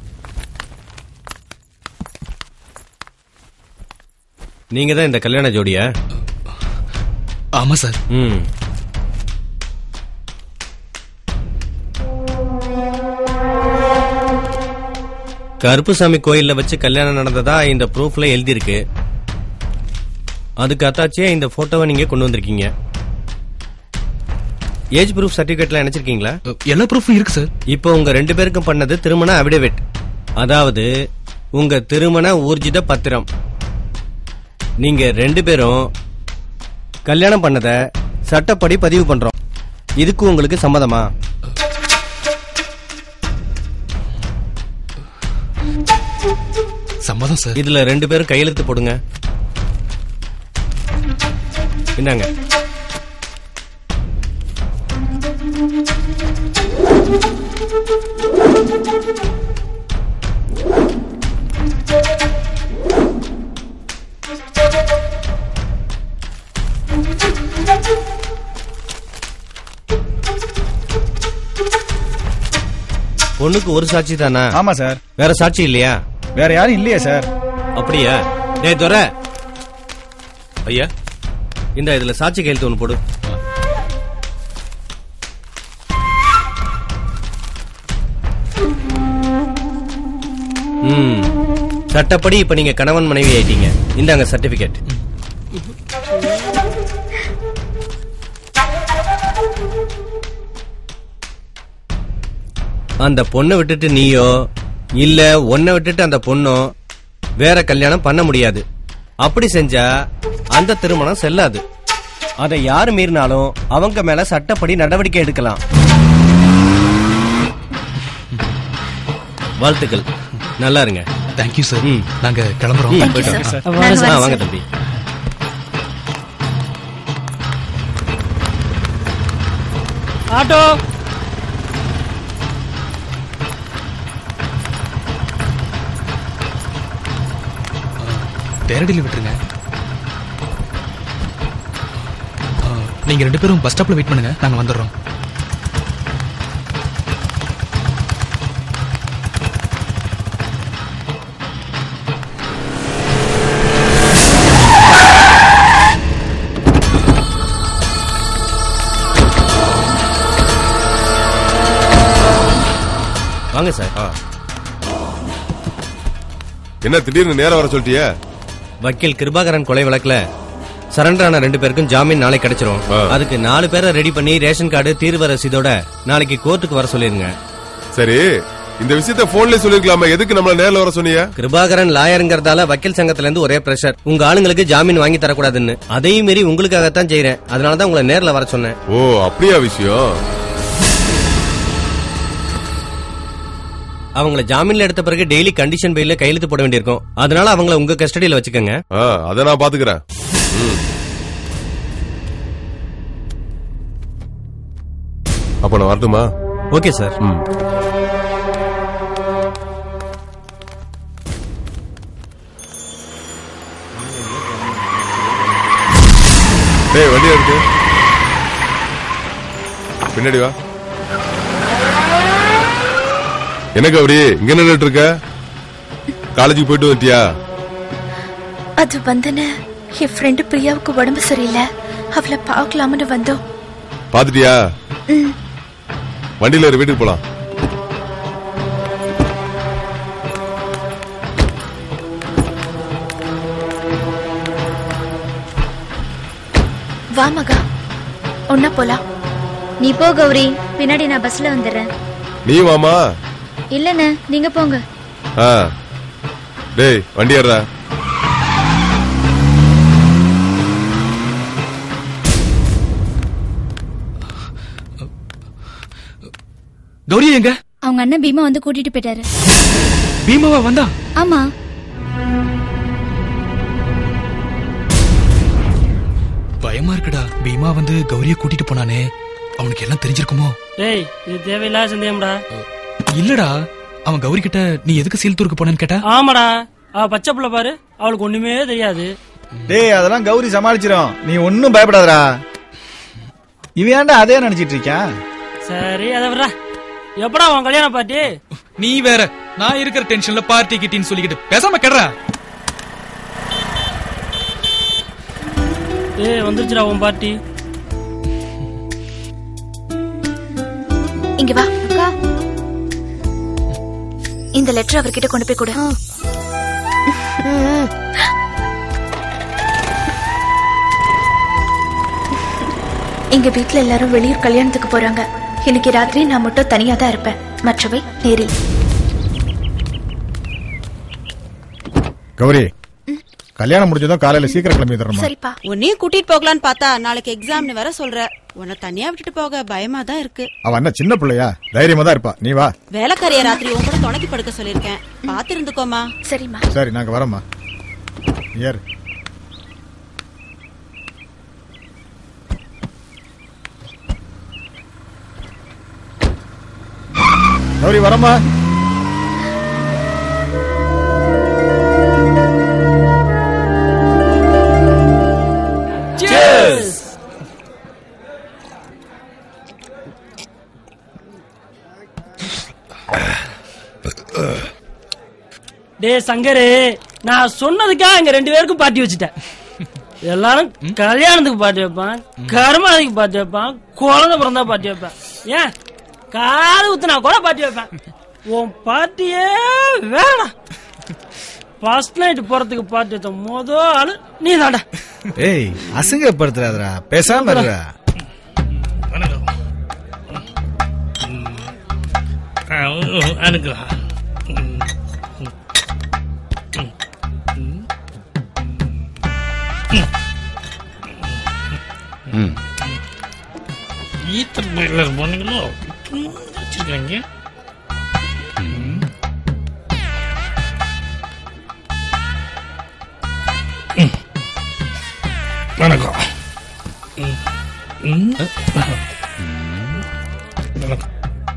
நீங்க தான் இந்த கல்யாண ஜோடியா ஆமா சார் ம் கருப்புசாமி கோயில்ல வச்சு கல்யாணம் நடந்ததா இந்த ப்ரூஃப்ல எழுதியிருக்கு அதுக்கு அத்தாச்சியா இந்த போட்டோவை நீங்க கொண்டு வந்திருக்கீங்க ஏஜ் ப்ரூஃப் சர்டிபிகேட்ல நினைச்சிருக்கீங்களா எல்லா ப்ரூஃபும் இருக்கு சார் இப்போ உங்க ரெண்டு பேருக்கும் பண்ணது திருமண அபிடேவிட் அதாவது உங்க திருமண ஊர்ஜித பத்திரம் நீங்க ரெண்டு பேரும் கல்யாணம் பண்ணத சட்டப்படி பதிவு பண்றோம் இதுக்கு உங்களுக்கு சம்மதமா சம்மதம் சார் இதுல ரெண்டு பேரும் கையெழுத்து போடுங்க இந்தாங்க பொண்ணுக்கு ஒரு சாட்சி தானா ஆமா சார் வேற சாட்சி இல்லையா வேற யாரும் இல்லையா சார் அப்படியா டேய் துரை ஐயா இந்த இதுல சாட்சி கையெழுத்து ஒன்று போடு ம் சட்டப்படி இப்ப நீங்க கணவன் மனைவி ஆயிட்டீங்க இந்தாங்க சர்டிபிகேட் அந்த பொண்ணை விட்டுட்டு நீயோ இல்ல உன்னை விட்டுட்டு அந்த பொண்ணோ வேற கல்யாணம் பண்ண முடியாது அப்படி செஞ்சா அந்த திருமணம் செல்லாது அதை யாரு மீறினாலும் அவங்க மேல சட்டப்படி நடவடிக்கை எடுக்கலாம் வாழ்த்துக்கள் நல்லா இருங்க தேங்க்யூ சார் நாங்க கிளம்புறோம் ம், போயிட்டு வாங்க. ஆ, வாங்க தம்பி ஆட்டோ தேரடியில் விட்டுருங்க ஆ, நீங்க ரெண்டு பேரும் பஸ் ஸ்டாப்ல வெயிட் பண்ணுங்க நாங்க வந்துடுறோம் வாங்க சார் என்ன திடீர்னு நேரம் வர சொல்லிட்டியே வக்கீல் கிருபாகரன் கொலை வழக்குல சரண்டர் ஆன ரெண்டு பேருக்கும் ஜாமீன் நாளை கிடைச்சிரும் அதுக்கு நாலு பேரை ரெடி பண்ணி ரேஷன் கார்டு தீர்வு ரசீதோட நாளைக்கு கோர்ட்டுக்கு வர சொல்லிருங்க சரி இந்த விஷயத்த போன்ல சொல்லிருக்கலாமா எதுக்கு நம்மள நேர்ல வர சொன்னீங்க கிருபாகரன் லாயருங்கிறதால வக்கீல் சங்கத்துல இருந்து ஒரே பிரஷர் உங்க ஆளுங்களுக்கு ஜாமீன் வாங்கி தரக்கூடாதுன்னு அதையும் மீறி உங்களுக்காகத்தான் செய்யறேன் அதனாலதான் உங்களை நேர்ல வர சொன்னேன் ஓ அப்படியா விஷயம் அவங்கள ஜாமீன்ல எடுத்த பிறகு டெய்லி கண்டிஷன் பெயில கையெழுத்து போட வேண்டியிருக்கும் அதனால அவங்கள உங்க கஸ்டடியில வச்சுக்கோங்க ஆ, அத நான் பாத்துக்கிறேன் ம். அப்ப நான் வரட்டுமா ஓகே சார் ம் டேய் வண்டி எடுத்து பின்னாடி வா என்ன கௌரி இங்க நின்னுட்டு இருக்க காலேஜுக்கு போயிட்டு வந்துட்டியா அது வந்துன்னு என் ஃப்ரெண்டு பிரியாவுக்கு உடம்பு சரியில்லை அவளை பார்க்கலாம்னு வந்தோம் பாத்துட்டியா ம். வண்டியில ஒரு வீட்டுக்கு போலாம் வா மகா ஒன்னா போலாம் நீ போ கௌரி பின்னாடி நான் பஸ்ல வந்துடுறேன் நீ வாமா இல்லண்ணே நீங்க போங்க ஆ டேய் வண்டி ஏறா கௌரி எங்க அவங்க அண்ணன் பீமா வந்து கூட்டிட்டு போயிட்டாரு பீமாவா வந்தா ஆமா பயமா இருக்குடா பீமா வந்து கௌரிய கூட்டிட்டு போனானே அவனுக்கு எல்லாம் தெரிஞ்சிருக்குமோ டேய் இது தேவையில்லாத சந்தேகம்டா இல்லடா அவன் கௌரி கிட்ட நீ எதுக்கு சீல்தூருக்கு போனேன்னு கேட்டா ஆமாடா அவ பச்சை புள்ள பாரு அவளுக்கு ஒண்ணுமே தெரியாது டேய் அதெல்லாம் கௌரி சமாளிச்சிரும் நீ ஒன்னும் பயப்படாதடா இவன் ஏன்டா அதே நினைச்சிட்டு இருக்கான் சரி அதை விடுறா எப்படா உன் கல்யாண பாட்டி நீ வேற நான் இருக்கிற டென்ஷன்ல பார்ட்டி கிட்டின்னு சொல்லிக்கிட்டு பேசாம கெடுறா ஏய் வந்துருச்சுடா உன் பாட்டி இங்க வா அக்கா இந்த லெட்டர் அவர்கிட்ட கொண்டு போய் கொடு எங்க வீட்ல எல்லாரும் வெளியூர் கல்யாணத்துக்கு போறாங்க இன்னைக்கு ராத்திரி நான் மட்டும் தனியா தான் இருப்பேன் மற்றவை நேரில் கௌரி கல்யாணம் முடிஞ்சதும் காலையில சீக்கிரம் கிளம்பி தரணுமா சரிப்பா உன்னையும் கூட்டிட்டு போகலான்னு பார்த்தா நாளைக்கு எக்ஸாம்னு வேற சொல்ற உன்னை தனியா விட்டுட்டு போக பயமா தான் இருக்கு அவ என்ன சின்ன பிள்ளையா தைரியமா தான் இருப்பா நீ வா வேலைக்காரிய ராத்திரி உன் கூட துணைக்கு படுக்க சொல்லிருக்கேன் பாத்து இருந்துக்கோமா சரிம்மா சரி நாங்க வரோம்மா ஏறு கௌரி வரமா டேய் சங்கரு நான் சொன்னதுக்காக இங்க ரெண்டு பேருக்கும் பாட்டி வச்சுட்டேன் எல்லாரும் கல்யாணத்துக்கு பாட்டி வைப்பான் கருமாதிக்கு பாட்டி வைப்பான் குழந்தை பிறந்தா பாட்டி வைப்பேன் ஏன் காது ஊத்துனா கூட பாட்டி வைப்பேன் உன் பாட்டியே வேணாம் ஃபர்ஸ்ட் நைட் போறதுக்கு பாட்டி வைத்த மொத ஆளு நீ தாண்டா ஏய் அசிங்கப்படுத்துறாதடா பேசாம இருடா அனுக்கலாம் ஈத்தர் பாய்லர் போனீங்களோ வச்சிருக்காங்க வணக்கம் ம். ம். வணக்கம்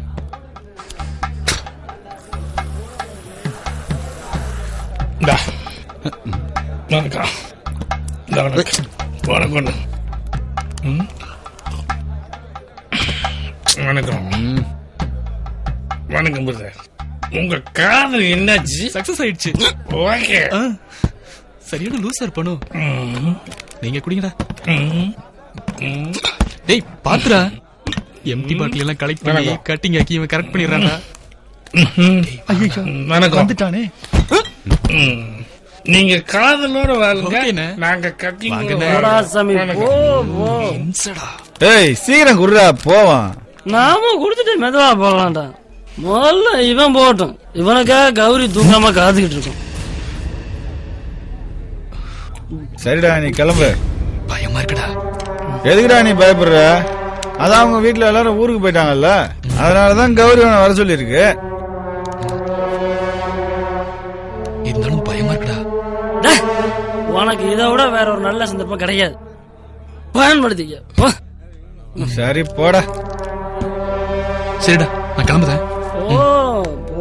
இந்தா. வணக்கம் இந்தா வணக்கம் வணக்கம் ம். வணக்கம் வணக்கம் பிரதர் உங்க காதல் என்னாச்சு சக்சஸ் ஆயிடுச்சு ஓகே ஆ, சரியான லூசர் பண்ணும் நீங்க குடிங்கடா டேய் பாத்துடா எம்டி பாட்டில் எல்லாம் கலெக்ட் பண்ணி வணக்கம். கட்டிங் ஆக்கி இவன் கரெக்ட் பண்ணிடுறான்டா ஐயோ வணக்கம் வந்துட்டானே ம். நீங்க காதலோட வாழுங்க ஓகேண்ணே. நாங்க கட்டி வாங்கண்ணே. போடா சாமி, போ, போ. ஏய் சீக்கிரம் குடுறா போவான் நாம கொடுத்துட்டு மெதுவா போகலாம்டா முதல்ல இவன் போகட்டும் இவனுக்காக கௌரி தூங்காம காத்துக்கிட்டு இருக்கும் சரிடா நீ கிளம்பு பயமா இருக்குடா எதுக்குடா நீ பயப்படுற அதான் அவங்க வீட்ல எல்லாரும் ஊருக்கு போயிட்டாங்கல்ல அதனாலதான் கௌரி உன்னை வர சொல்லியிருக்கு இருந்தாலும் பயமா இருக்குடா டேய், உனக்கு இதை விட வேற ஒரு நல்ல சந்தர்ப்பம் கிடையாது பயன்படுத்திக்க போ. சரி போடா சரிடா நான் கிளம்புதேன் ஓ போ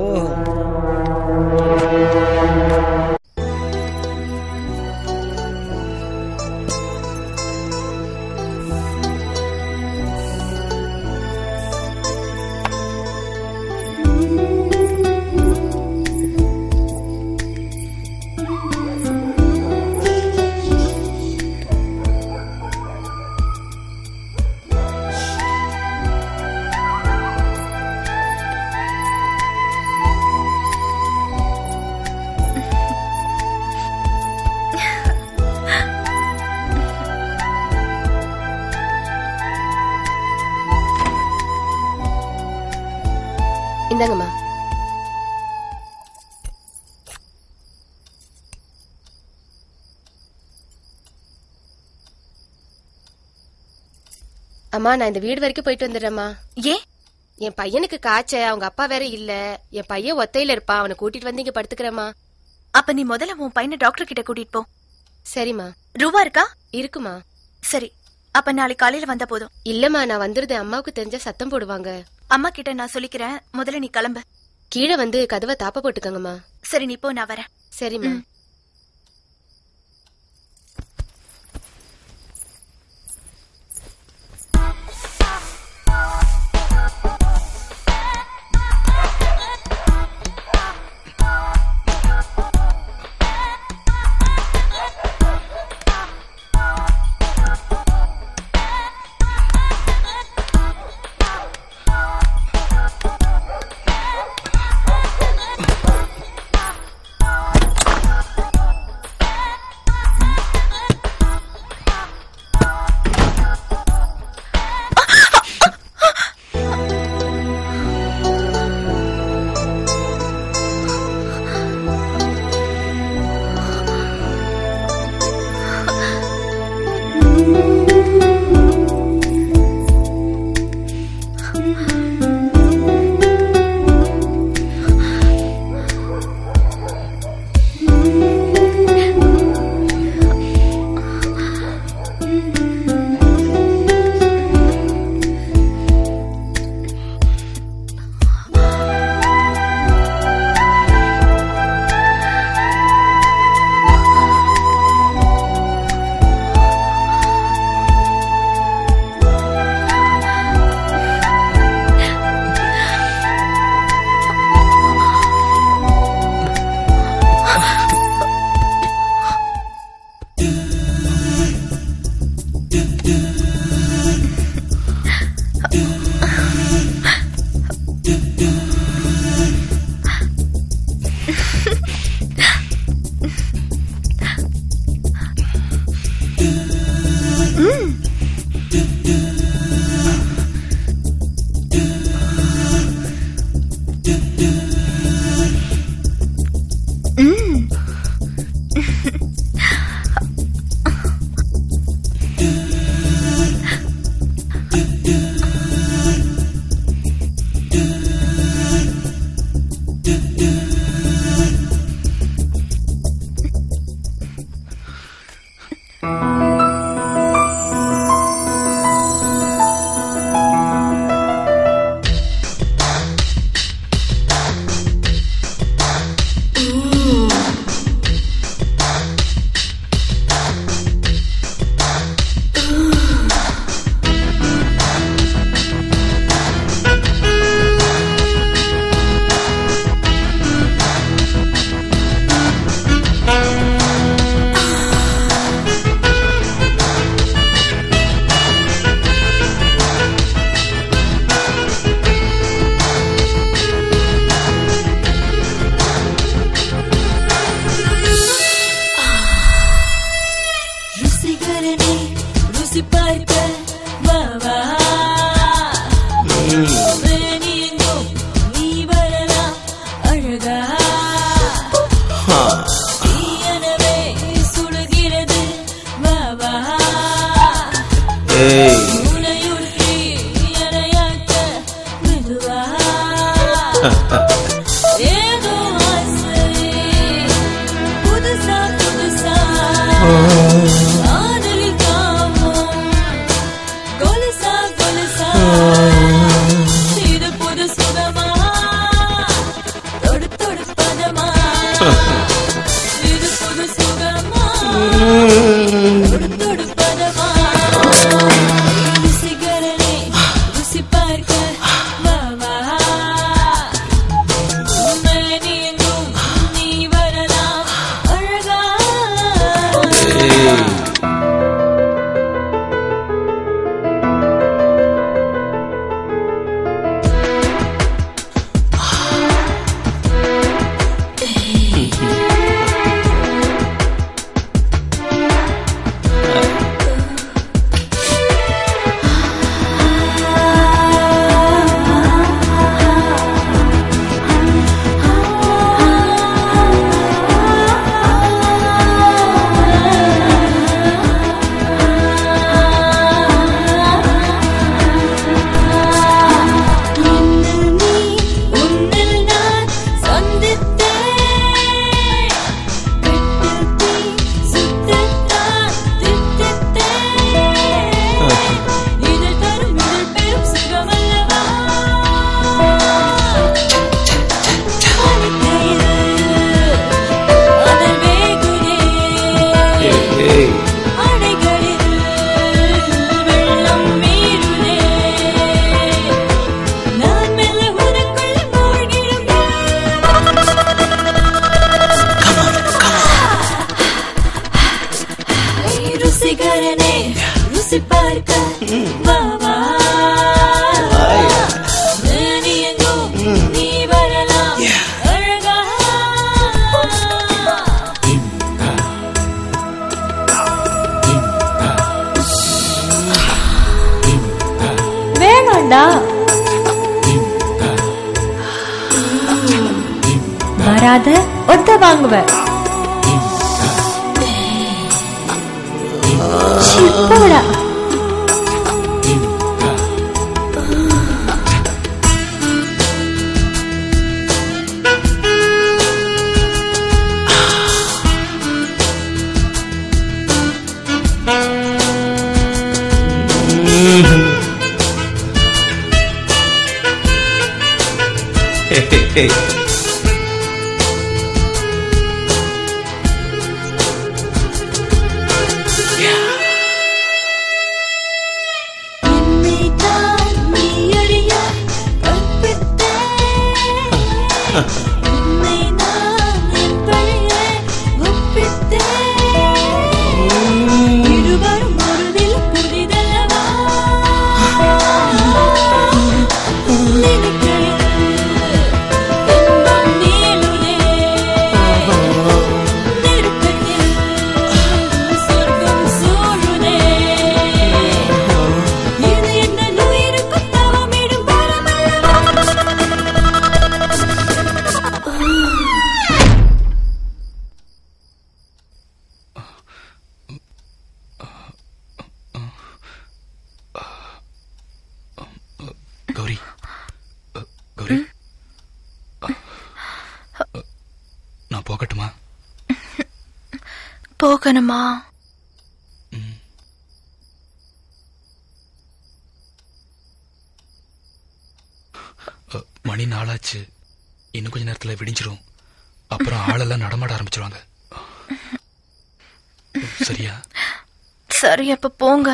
இந்தாங்கம்மா அம்மா நான் இந்த வீடு வரைக்கும் போயிட்டு வந்துடுறேம்மா ஏன் என் பையனுக்கு காய்ச்ச அவங்க அப்பா வேற இல்ல என் பையன் ஒத்தையில இருப்பான் அவனை கூட்டிட்டு வந்து இங்க படுத்துக்கிறேம்மா அப்ப நீ முதல்ல உன் பையனை டாக்டர் கிட்ட கூட்டிட்டு போ சரிம்மா ரூபா இருக்கா இருக்குமா சரி அப்ப நாளைக்கு காலையில வந்தா போதும் இல்லம்மா நான் வந்துருது அம்மாவுக்கு தெரிஞ்ச சத்தம் போடுவாங்க அம்மா கிட்ட நான் சொல்லிக்கிறேன் முதல்ல நீ கிளம்பு கீழே வந்து கதவை தாப்ப போட்டுக்கங்கம்மா சரி நீ போ நான் வரேன் சரிம்மா ருசிகரனே ருசி பார்க்க வா வா நீ எங்கும் நீ வரலாம் அழகா தீயனவே சுடுகிறது வா வா உனையுற்றி எனையாக்க மெதுவா ஏதோ ஆசை புதுசா புதுசா காதலில் காமம் கொலுசா கொலுசா இது புது சுகமா தொடு தொடு பதமா இது புது சுகமா தொடு தொடு பதமா ருசிகரனே ருசி பார்க்க வா வா வரட்டா வராத ஒத்த வாங்குவ சீ, போடா கௌரி அ, கௌரி நான் போகட்டுமா போகணுமா அ, மணி நாளாச்சு இன்னும் கொஞ்ச நேரத்துல விடிஞ்சிரும் அப்புறம் ஆளெல்லாம் நடமாட ஆரம்பிச்சிருவாங்க சரியா சரி அப்ப போங்க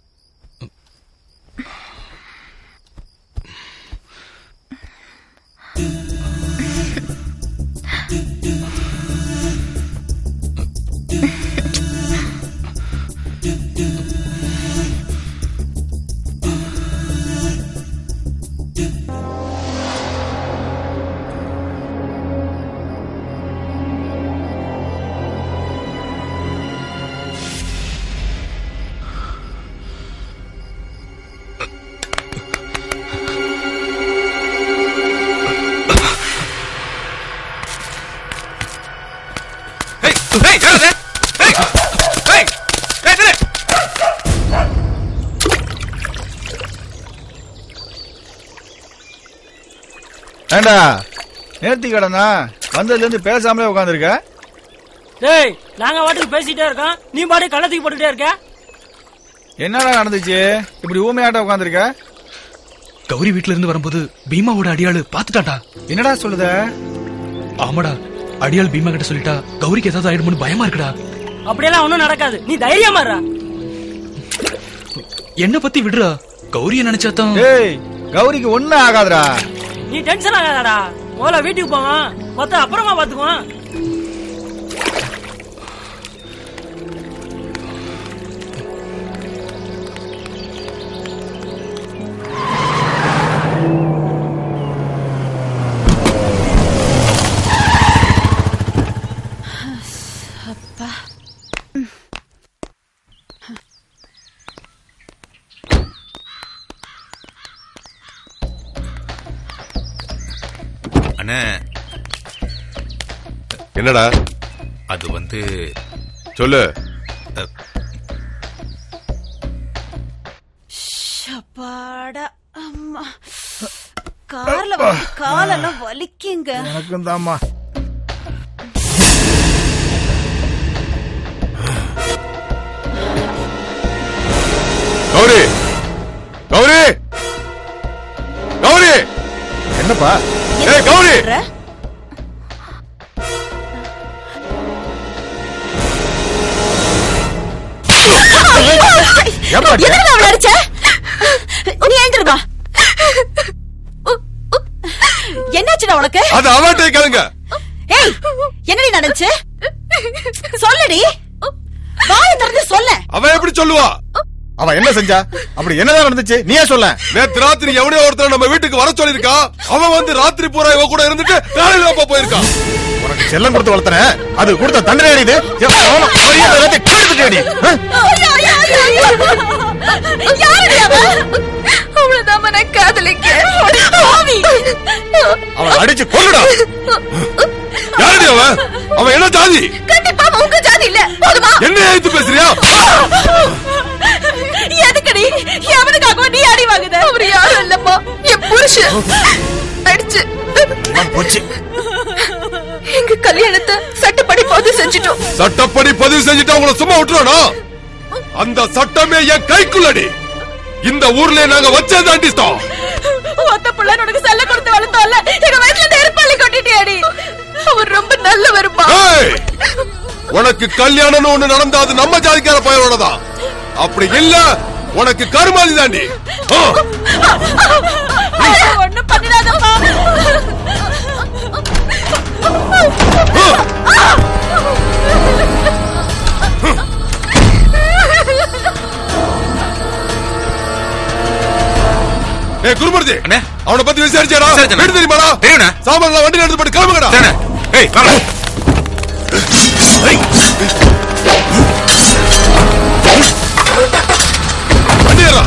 ஏண்டா நேர்த்தி கடனா வந்ததுல இருந்து பேசாமலே உட்காந்துருக்க டேய் நாங்க வாட்டுக்கு பேசிட்டே இருக்கோம் நீ பாட்டு கள்ளத்துக்கு போட்டுட்டே இருக்க என்னடா நடந்துச்சு இப்படி ஊமையாட்ட உட்காந்துருக்க கௌரி வீட்ல இருந்து வரும்போது பீமாவோட அடியாளு பாத்துட்டாடா என்னடா சொல்லுத ஆமாடா அடியாள் பீமா கிட்ட சொல்லிட்டா கௌரிக்கு ஏதாவது ஆயிடுமோன்னு பயமா இருக்குடா அப்படியெல்லாம் ஒண்ணும் நடக்காது நீ தைரியமா இருடா. என்ன பத்தி விடுறா கௌரிய நினைச்சாதான் ஏய் கௌரிக்கு ஒண்ணு ஆகாதுடா நீ டென்ஷன் ஆகாதடா முதல்ல வீட்டுக்கு போவான் மொத்தம் அப்புறமா பாத்துக்குவான் அப்பா அண்ணே என்னடா அது வந்து சொல்லு அப்பாடா அம்மா கார்ல வந்து காலெல்லாம் வலிக்குங்க எனக்கும் தாம்மா கௌரி கௌரி கௌரி என்னப்பா ஏய் கௌரி எதுக்கு அவளை அடிச்ச நீ எழுந்திருமா என்னாச்சுடா உனக்கு அது அவன்கிட்ட கேளுங்க ஏய் என்னடி நடந்துச்சு சொல்லுடி வாயை திறந்து சொல்ல அவன் எப்படி சொல்லுவா அவ என்ன செஞ்சா அப்படி என்னதான் நடந்துச்சு நீயே சொல்ல நேத்து ராத்திரி எவனையோ ஒருத்தர் நம்ம வீட்டுக்கு வர சொல்லிருக்கா அவன் வந்து ராத்திரி பூரா இவ கூட இருந்துட்டு காலையில அப்பா போயிருக்கான் உனக்கு செல்லம் கொடுத்து வளர்த்தன அது கொடுத்த தண்டனை அடி இது என் அவன மரியாதை எல்லாத்தையும் கெடுத்துட்டேடி. ஆ? யாரடி அவ? அவ்வளவுதான் அவனை காதலிக்க ஒரு பாவி. அவன் அடிச்சு கொல்லுடா யாரடி அவன் அவன் என்ன ஜாதி கண்டிப்பா அவன் உங்க ஜாதி இல்ல போதுமா என்ன எழுத்து பேசுறியா எதுக்கடி எவனுக்காக நீ அடி வாங்குத அவர் யாரும் இல்லப்பா என் புருஷன் அடிச்சு போச்சு எங்க கல்யாணத்தை சட்டப்படி பதிவு செஞ்சுட்டோம் சட்டப்படி பதிவு செஞ்சுட்டு அவங்கள சும்மா விட்டுறானா அந்த சட்டமே என் கைக்குள்ளடி இந்த ஊர்ல நாங்க வச்சே தாண்டிட்டோம் ஒத்த புள்ள உனக்கு செல்ல கொடுத்து வளர்த்தோம்ல எங்க வயசுல நெருப்பாளி கொட்டிட்டியாடி அவர் ரொம்ப நல்லவருப்பா ஏய், உனக்கு கல்யாணம்னு ஒண்ணு நடந்தா அது நம்ம ஜாதிக்கார பையனோட தான் அப்படி இல்ல உனக்கு கருமாதி தாண்டி ஆ. ஒண்ணும் பண்ணிடாதப்பா ஏ குருமூர்த்தி அவனை பத்தி விசாரிச்சாடா விசாரிச்சேண்ணே. வீடு தெரியுமாடா தெரியுண்ணே. சாமான் வண்டி எடுத்து போட்டு கிளம்புங்கடா ஏய் வாடா. வண்டி ஏறா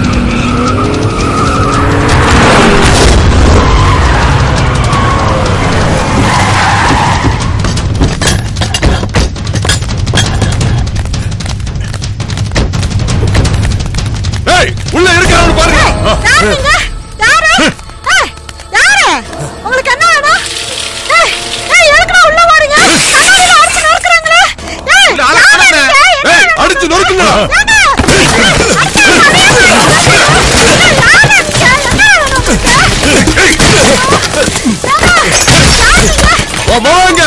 ஏய் உள்ள இருக்கானு பாருங்க யாருங்க? யாரு? ஏய், யாரு? உங்களுக்கு என்ன வேணும்? ஏய், ஏய், எதுக்குடா உள்ள வாரீங்க? கண்ணாடியில அடிச்சு நொறுக்குறாங்களே. ஏய், யாரு நீங்க? ஏய் அடிச்சு நொறுக்குங்கடா ஓ போங்க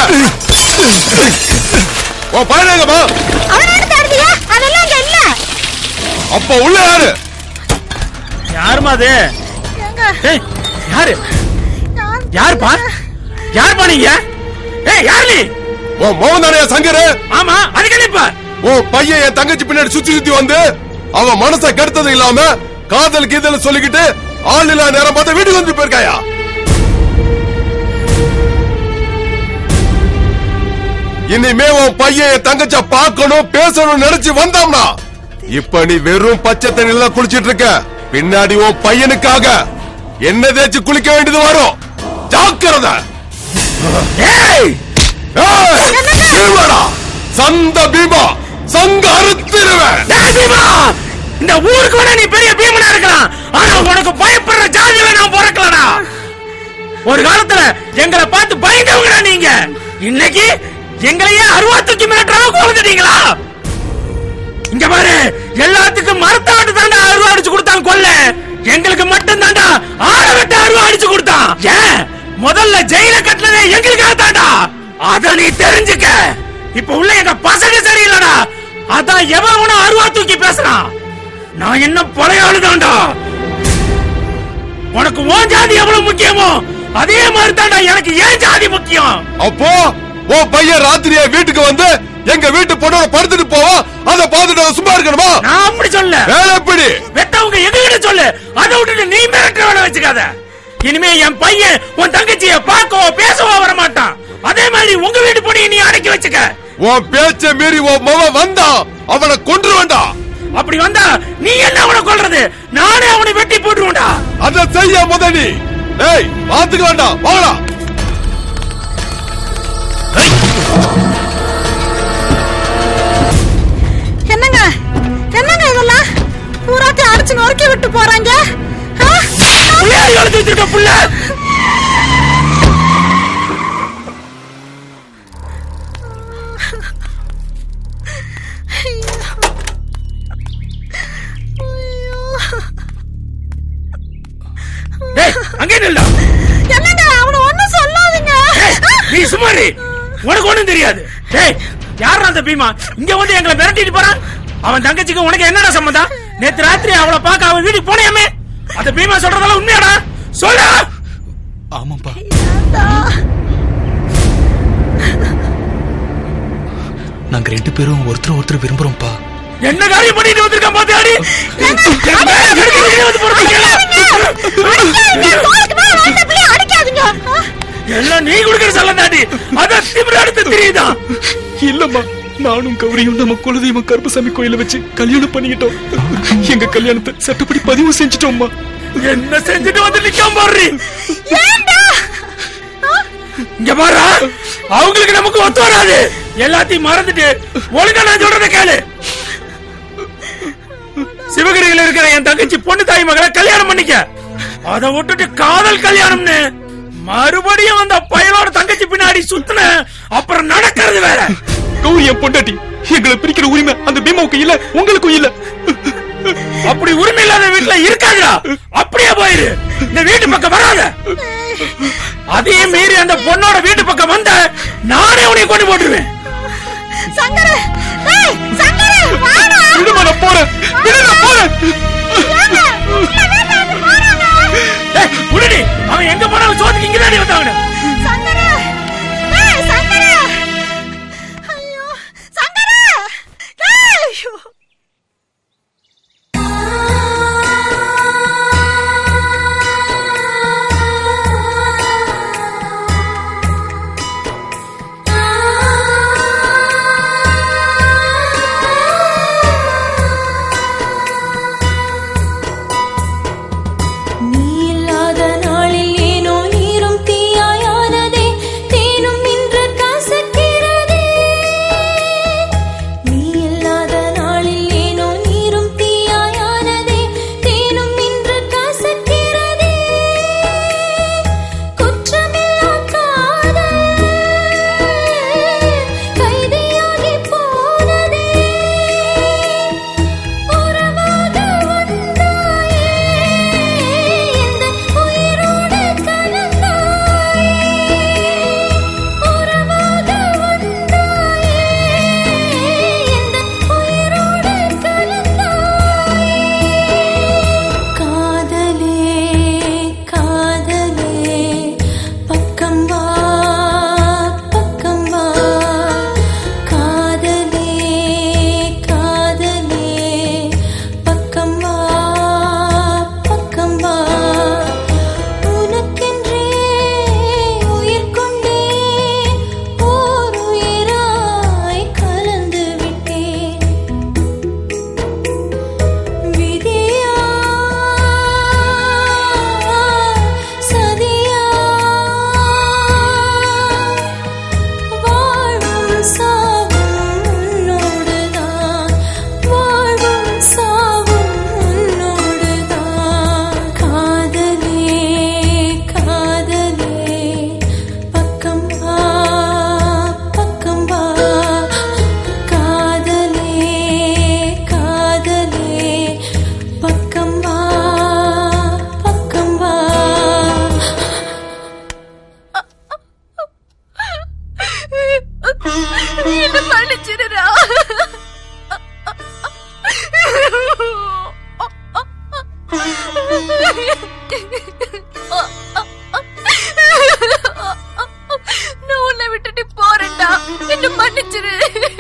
ஓ பாருங்கம்மா அவனை எடுத்து அடிச்சியா? அதெல்லாம் இங்க இல்ல. அப்ப உள்ள யாரு யாருமா அது ஏய், யாரு யாருப்பா யாருப்பா நீங்க ஏய் யார் நீ ஓ மோகன் தானே சங்கரு ஆமா அதுக்கு என்ன இப்ப ஓ பையன் என் தங்கச்சி பின்னாடி சுத்தி சுத்தி வந்து அவன் மனச கெடுத்தது இல்லாம காதல் கீதல் சொல்லிக்கிட்டு ஆள் இல்ல நேரம் பார்த்து வீட்டுக்கு வந்து போயிருக்காயா இனிமே உன் பையன் என் தங்கச்ச பார்க்கணும் பேசணும் நினைச்சு வந்தாம்னா இப்ப நீ வெறும் பச்சை தண்ணியில தான் குளிச்சிட்டு இருக்க பின்னாடி உன் பையனுக்காக என்ன தேய்ச்சு குளிக்க வேண்டியது வரும் ஜாக்கிரதை ஏய்! ஏய்! பீமாடா! சந்த பீமா சங்க அறுத்திருவேன் பீமா இந்த ஊருக்கு வேணா நீ பெரிய பீமனா இருக்கலாம் ஆனா உனக்கு பயப்படுற ஜாதியில நான் பிறக்கலடா ஒரு காலத்துல எங்களை பார்த்து பயந்தவங்கடா நீங்க இன்னைக்கு எங்களையே அருவா தூக்கி மிரட்டுற அளவுக்கு வளர்ந்துட்டீங்களா இங்க பாரு எல்லாத்துக்கும் மரத்தாட்டு தாண்டா அருவா அடிச்சு கொடுத்தான் கொல்ல எங்களுக்கு மட்டும் தாண்டா ஆள வெட்ட அருவா அடிச்சு கொடுத்தான் ஏன் முதல்ல ஜெயில கட்டினதே எங்களுக்காக தாண்டா அத நீ தெரிஞ்சுக்க இப்ப உள்ள எங்க பசங்க சரியில்லடா அதான் எவன் உன அருவா தூக்கி பேசுறான் நான் என்ன பழைய ஆளுதான்டா உனக்கு உன் ஜாதி எவ்வளவு முக்கியமோ அதே மாதிரி தாண்டா எனக்கு ஏன் ஜாதி முக்கியம் அப்போ உன் பையன் ராத்திரியா வீட்டுக்கு வந்து எங்க வீட்டு பொண்ணோட படுத்துட்டு போவோம் அதை பார்த்துட்டு அவன் சும்மா இருக்கணுமா நான் அப்படி சொல்ல வேலை எப்படி வெத்தவங்க எங்ககிட்ட சொல்லு அதை விட்டுட்டு நீ மிரட்டுற வேலை வச்சுக்காத இனிமே என் பையன் உன் தங்கச்சிய பார்க்கவோ பேசவோ வர மாட்டான் அதே மாதிரி உங்க வீட்டு பொண்ணைய நீ அடக்கி வச்சுக்க உன் பேச்ச மீறி உன் மவன் வந்தான் அவனை கொன்று வேண்டாம் அப்படி வந்தா நீ என்ன அவனை கொல்றது நானே அவனை வெட்டி போட்டுருவேன்டா அதை செய்ய முத நீ ஏய் பாத்துக்க வேண்டாம் வாங்கடா என்னங்க என்னங்க இதெல்லாம் பூராத்தையும் அடிச்சு நொறுக்கி விட்டு போறாங்க ஆ? புள்ளையாரி வளர்த்து வச்சிருக்க புள்ள டேய், அங்கே நில்லு என்னங்க அவனை ஒண்ணும் சொல்லாதீங்க நீ சும்மா இரு. உனக்கு ஒண்ணும் தெரியாது டேய் யாரா அந்த பீமா இங்க வந்து எங்களை மிரட்டிட்டு போறான் அவன் தங்கச்சிக்கு உனக்கு என்னடா சம்மந்தம் நேத்து ராத்திரி அவளை பார்க்க அவன் வீட்டுக்கு போனியாமே அந்த பீமா சொல்றதெல்லாம் உண்மையாடா சொல்லு ஆமாப்பா நாங்க ரெண்டு பேரும் ஒருத்தர் ஒருத்தர் விரும்புறோம்ப்பா என்ன காரியம் பண்ணிட்டு வந்திருக்கான் பாத்தியாடி என் மேல கடிக்கிறதுக்கு வந்து போறாங்க. தோளுக்கு மேல வாழ்ந்த பிள்ளைய அடிக்காதீங்க ஆ? எல்லாம் நீ குடுக்கிற செல்லம் தாண்டி அதான் திமிர அடுத்து தெரியுதா இல்லம்மா நானும் கௌரியும் நம்ம குலதெய்வம் கருப்பசாமி கோயில வச்சு கல்யாணம் பண்ணிக்கிட்டோம் எங்க கல்யாணத்தை சட்டப்படி பதிவு செஞ்சுட்டோம்மா என்ன செஞ்சுட்டு வந்து நிக்காம பாரு ஏன்டா இங்க பாரு அவங்களுக்கு நமக்கு ஒத்து வராது எல்லாத்தையும் மறந்துட்டு ஒழுங்கா நான் சொல்றத கேளு சிவகிரியில இருக்கிற என் தங்கச்சி பொண்ணு தாய் மகளை கல்யாணம் பண்ணிக்க அதை விட்டுட்டு காதல் கல்யாணம்னு மறுபடியும் அந்த பயலோட தங்கச்சி பின்னாடி சுத்துன அப்புறம் நடக்கிறது வேற கௌரி என் பொண்டாட்டி எங்களை பிரிக்கிற உரிமை அந்த பீமாவுக்கு இல்ல உங்களுக்கும் இல்ல அப்படி உரிமை இல்லாத வீட்டுல இருக்காதுடா அப்படியே போயிரு இந்த வீட்டு பக்கம் வராத அதையும் மீறி அந்த பொண்ணோட வீட்டு பக்கம் வந்த நானே உன்னை கொண்டு போட்டுருவேன் சங்கர டேய் சங்கர வாடா விடுமா நான் போறேன் விடு, நான் போறேன் ஏய், விடுடி அவன் எங்க போனாலும் சோத்துக்கு இங்க தாண்டி வந்தாங்க சங்கர டேய் சங்கர ஐயோ சங்கர டேய் ஐயோ நீ இல்லாத நாளில் ஏனோ நீரும் தீயாயானதே தேனும் இன்று கசக்கிறதே நீ இல்லாத நாளில் ஏனோ நீரும் தீயாயானதே தேனும் இன்று கசக்கிறதே குற்றமில்லா காதல் கைதியாகி போனதே உறவாக வந்தாயே எந்த உயிரோடு கலந்தாயே உறவாக வந்தாயே எந்த உயிரோடு கலந்தாயே காதலே காதலே பக்கம் வா பக்கம் வா காதலே காதலே பக்கம் வா பக்கம் வா உனக்கென்றே உயிர் கொண்டே ஓர் உயிராய் கலந்து விட்டேன் விதியா சதியா வாழும் சாவும் உன்னோடுதான் வாழும் சாவும் உன்னோடுதான் காதலே காதலே பக்கம் வா பக்கம் வா காதலே காதலே பக்கம் வா பக்கம் வா என்ன மன்னிச்சிடுறா நான் உன்னை விட்டுட்டு போறேன்டா என்ன மன்னிச்சிரு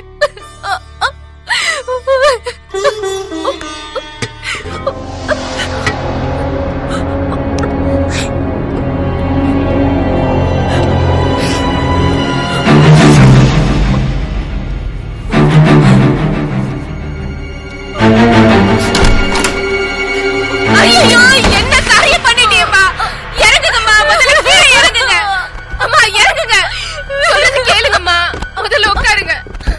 ஐயோ என்ன காரியம் பண்ணிட்டியம்மா இறங்குங்கம்மா முதல்ல கீழே இறங்குங்க அம்மா இறங்குங்க சொல்றது கேளுங்கம்மா முதல்ல உட்காருங்க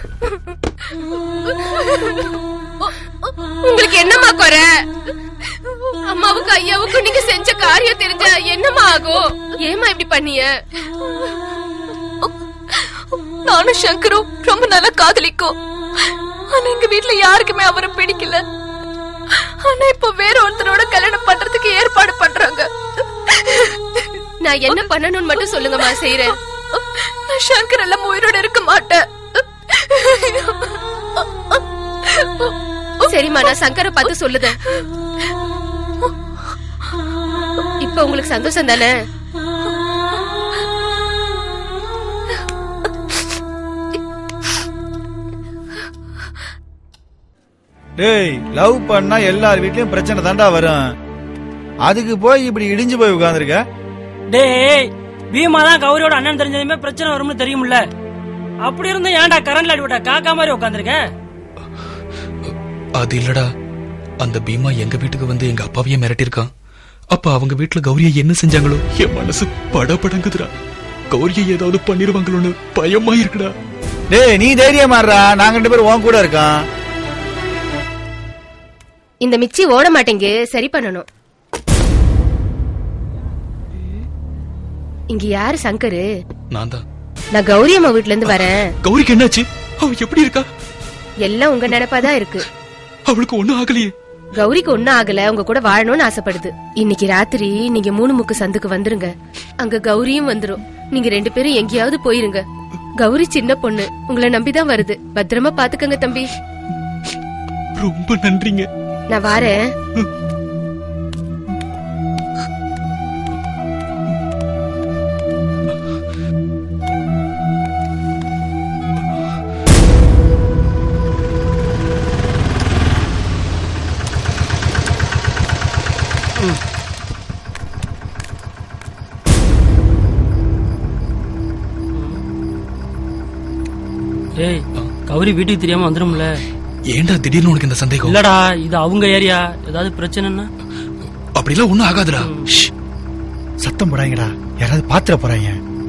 உங்களுக்கு என்னம்மா குறை அம்மாவுக்கு ஐயாவுக்கும் நீங்க செஞ்ச காரியம் தெரிஞ்சா என்னம்மா ஆகும் ஏமா இப்படி பண்ணிய நானும் சங்கரும் ரொம்ப நல்லா காதலிக்கும் ஆனா எங்க வீட்ல யாருக்குமே அவரை பிடிக்கல ஆனா இப்ப வேற ஒருத்தரோட கல்யாணம் பண்றதுக்கு ஏற்பாடு பண்றாங்க நான் என்ன பண்ணணும்னு மட்டும் சொல்லுங்கம்மா செய்யறேன் நான் சங்கர் எல்லாம் உயிரோட இருக்க மாட்டேன் சரிம்மா நான் சங்கரை பார்த்து சொல்லுதேன் இப்ப உங்களுக்கு சந்தோஷம் தானே டேய் லவ் பண்ணா எல்லார் வீட்லயும் பிரச்சனை தாண்டா வரும் அதுக்கு போய் இப்படி இடிஞ்சு போய் உட்கார்ந்திருக்க டேய் பீமா தான் கௌரியோட அண்ணன் தெரிஞ்சதுமே பிரச்சனை வரும்னு தெரியும்ல அப்படி இருந்தும் ஏன்டா கரண்ட்ல அடிவிட்ட காக்கா மாதிரி உட்காந்துருக்க அது இல்லடா அந்த பீமா எங்க வீட்டுக்கு வந்து எங்க அப்பாவையே மிரட்டியிருக்கான் அப்ப அவங்க வீட்டுல கௌரியை என்ன செஞ்சாங்களோ என் மனசு படபடங்குதுடா கௌரியை ஏதாவது பண்ணிருவாங்களோன்னு பயமா இருக்குடா டேய் நீ தைரியமாடுறா நாங்க ரெண்டு பேரும் உன் கூட இருக்கோம் இந்த மிச்சி ஓட மாட்டேங்கு சரி பண்ணணும் இங்க யாரு சங்கரு நான் தான் நான் கௌரி அம்மா வீட்ல இருந்து வரேன் கௌரிக்கு என்னாச்சு அவ எப்படி இருக்கா எல்லாம் உங்க நினைப்பாதான் இருக்கு அவளுக்கு ஒண்ணும் ஆகலையே கௌரிக்கு ஒண்ணும் ஆகல உங்க கூட வாழணும்னு ஆசைப்படுது இன்னைக்கு ராத்திரி நீங்க மூணு முக்கு சந்துக்கு வந்துருங்க அங்க கௌரியும் வந்துரும் நீங்க ரெண்டு பேரும் எங்கேயாவது போயிருங்க கௌரி சின்ன பொண்ணு உங்களை நம்பிதான் வருது பத்திரமா பாத்துக்கங்க தம்பி ரொம்ப நன்றிங்க நான் வாரேன் ஏய் கௌரி வீட்டுக்கு தெரியாம வந்துரும்ல ஏன்டா திடீர்னு உனக்கு இந்த சந்தேகம் இல்லடா இது அவங்க ஏரியா ஏதாவது பிரச்சனைன்னா அப்படிலாம் ஒண்ணும் ஆகாதுடா சத்தம் போடாங்கடா யாராவது பாத்திர போறாங்க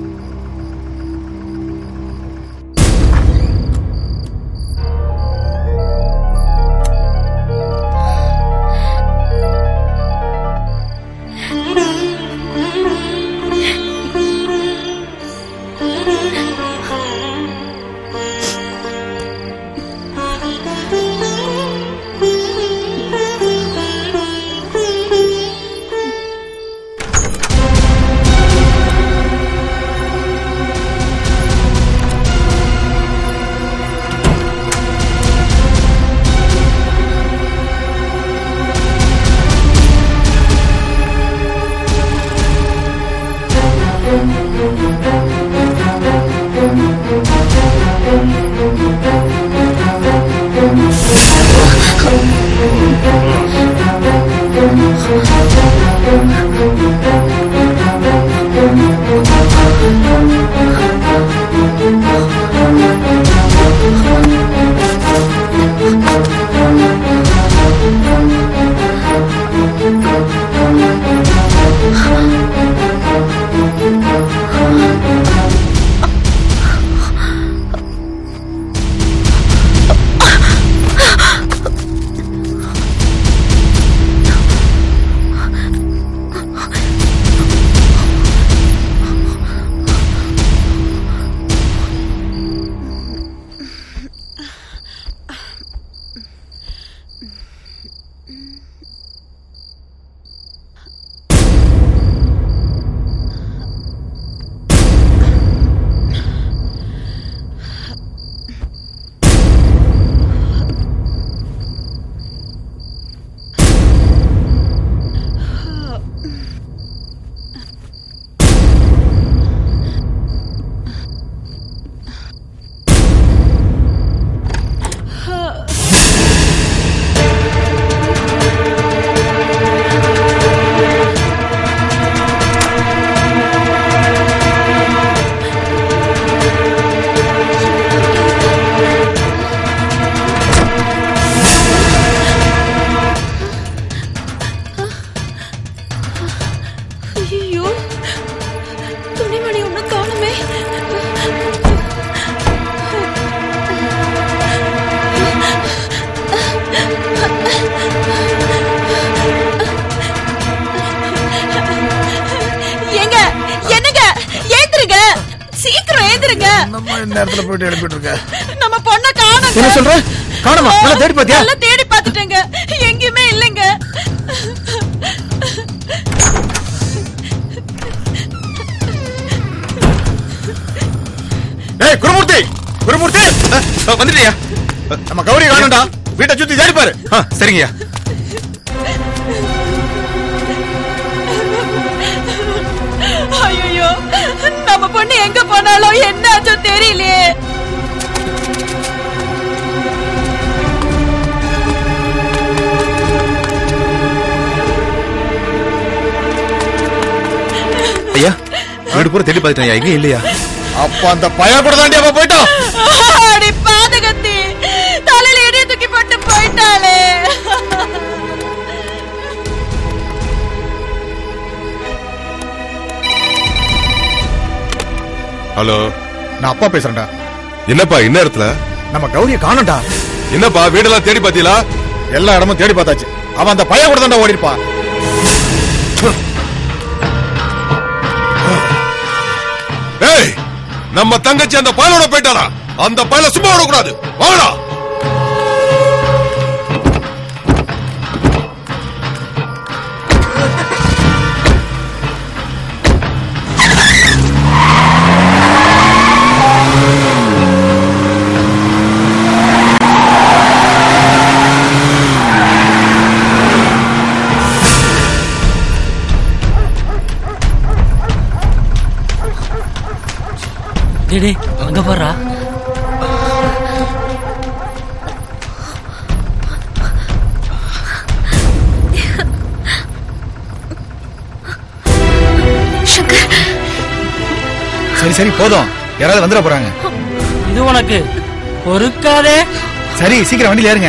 ஐயோ துணிமணி ஒண்ணும் காணுமே ஏங்க என்னங்க ஏந்திருங்க சீக்கிரம் ஏந்திருங்க நம்ம நேரத்துல போயிட்டு எழுப்பிட்டு இருக்க நம்ம பொண்ண காணோங்க என்ன சொல்ற? காணோமா? நல்லா தேடி பாத்தியா? நல்லா தேடி பார்த்துட்டேங்க எங்கேயுமே இல்லைங்க டேய் குருமூர்த்தி குருமூர்த்தி வந்துட்டியா நம்ம கௌரி காணோம்டா வீட்டை சுத்தி தேடி பாரு சரிங்கய்யா ஐயோ நம்ம பொண்ணு எங்க போனாலும் என்னாச்சோ தெரியலையே ஐயா வீடு பூரா தேடி பார்த்துட்டேன் ஐயா எங்க இல்லையா அப்ப அந்த பய கூட தாண்டி அவ போயிட்டான் அடி பாதகத்தி தலையில இடிய தூக்கி போட்டு போயிட்டாளே ஹலோ நான் அப்பா பேசுறேன்டா என்னப்பா இந்நேரத்துல நம்ம கௌரிய காணோம்டா என்னப்பா வீடெல்லாம் தேடி பாத்தீங்களா எல்லா இடமும் தேடி பார்த்தாச்சு அவன் அந்த பையன் கூட தான்டா ஓடிருப்பா ஏய் நம்ம தங்கச்சி அந்த பயலோட போயிட்டாரா அந்த பயல சும்மா விடக்கூடாது வாங்கடா டேய் டேய், அங்க பாருடா சரி சரி போதும் யாராவது வந்துட போறாங்க இது உனக்கு பொறுக்காதே சரி சீக்கிரம் வண்டியில ஏறுங்க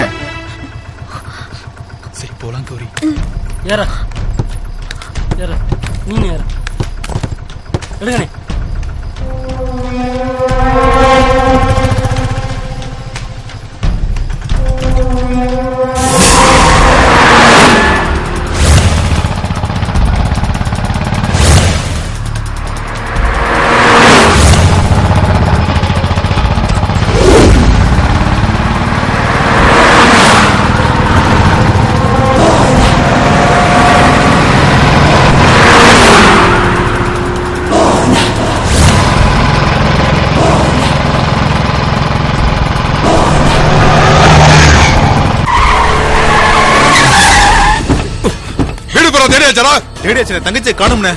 சரி போலாம் கௌரி ஏற ஏற நீனு ஏற எடுங்கண்ணே வீடு போற தேடியாச்சாரா தேடியாச்சு தங்கச்சி காணும்னே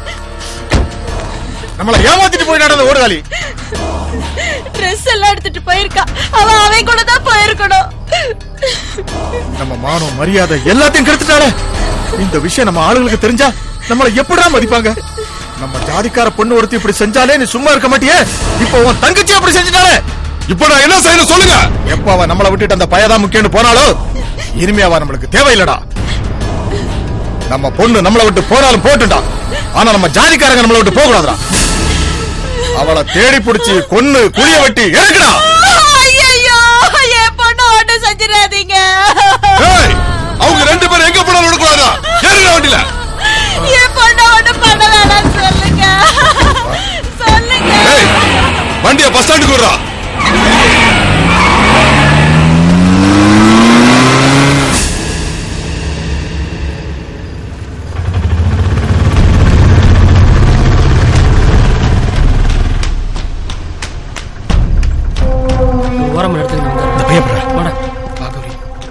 நம்மள ஏமாத்திட்டு போய் நடந்த ஓடுகாலி ட்ரெஸ் எல்லாம் எடுத்துட்டு போயிருக்கா அவன் அவன் கூட தான் போயிருக்கணும் நம்ம மானம் மரியாதை எல்லாத்தையும் கெடுத்துட்டாளே இந்த விஷயம் நம்ம ஆளுங்களுக்கு தெரிஞ்சா நம்மள எப்படிடா மதிப்பாங்க நம்ம ஜாதிக்கார பொண்ணு ஒருத்தி இப்படி செஞ்சாலே நீ சும்மா இருக்க மாட்டியே இப்போ உன் தங்கச்சி அப்படி செஞ்சுட்டாளே இப்போ நான் என்ன செய்யணும் சொல்லுங்க எப்ப அவ நம்மள விட்டுட்டு அந்த பையதான் முக்கியம்னு போனாலோ இனிமே அவ நம்மளுக்கு தேவையில்லடா நம்ம பொண்ணு நம்மள விட்டு போனாலும் போட்டுட்டா ஆனா நம்ம ஜாதிக்காரங்க நம்மள விட்டு போக கூடாதுடா அவளை தேடி பிடிச்சி கொன்னு குழிய வெட்டி எடுக்கடா ஐயோ என் பொண்ணு ஒன்றும் செஞ்சிடாதீங்க ஏய், அவங்க ரெண்டு பேரும் எங்க போனாலும் விடக்கூடாதா ஏறுங்க வண்டியில என் பொண்ணு ஒன்றும் பண்ண வேணாம் சொல்லுங்க சொல்லுங்க ஏய், வண்டிய பஸ் ஸ்டாண்டுக்கு விடுறா ஒரு ஓரம் எடுத்துக்கணும் இந்த பையப்படுறா வாடா வா கௌரி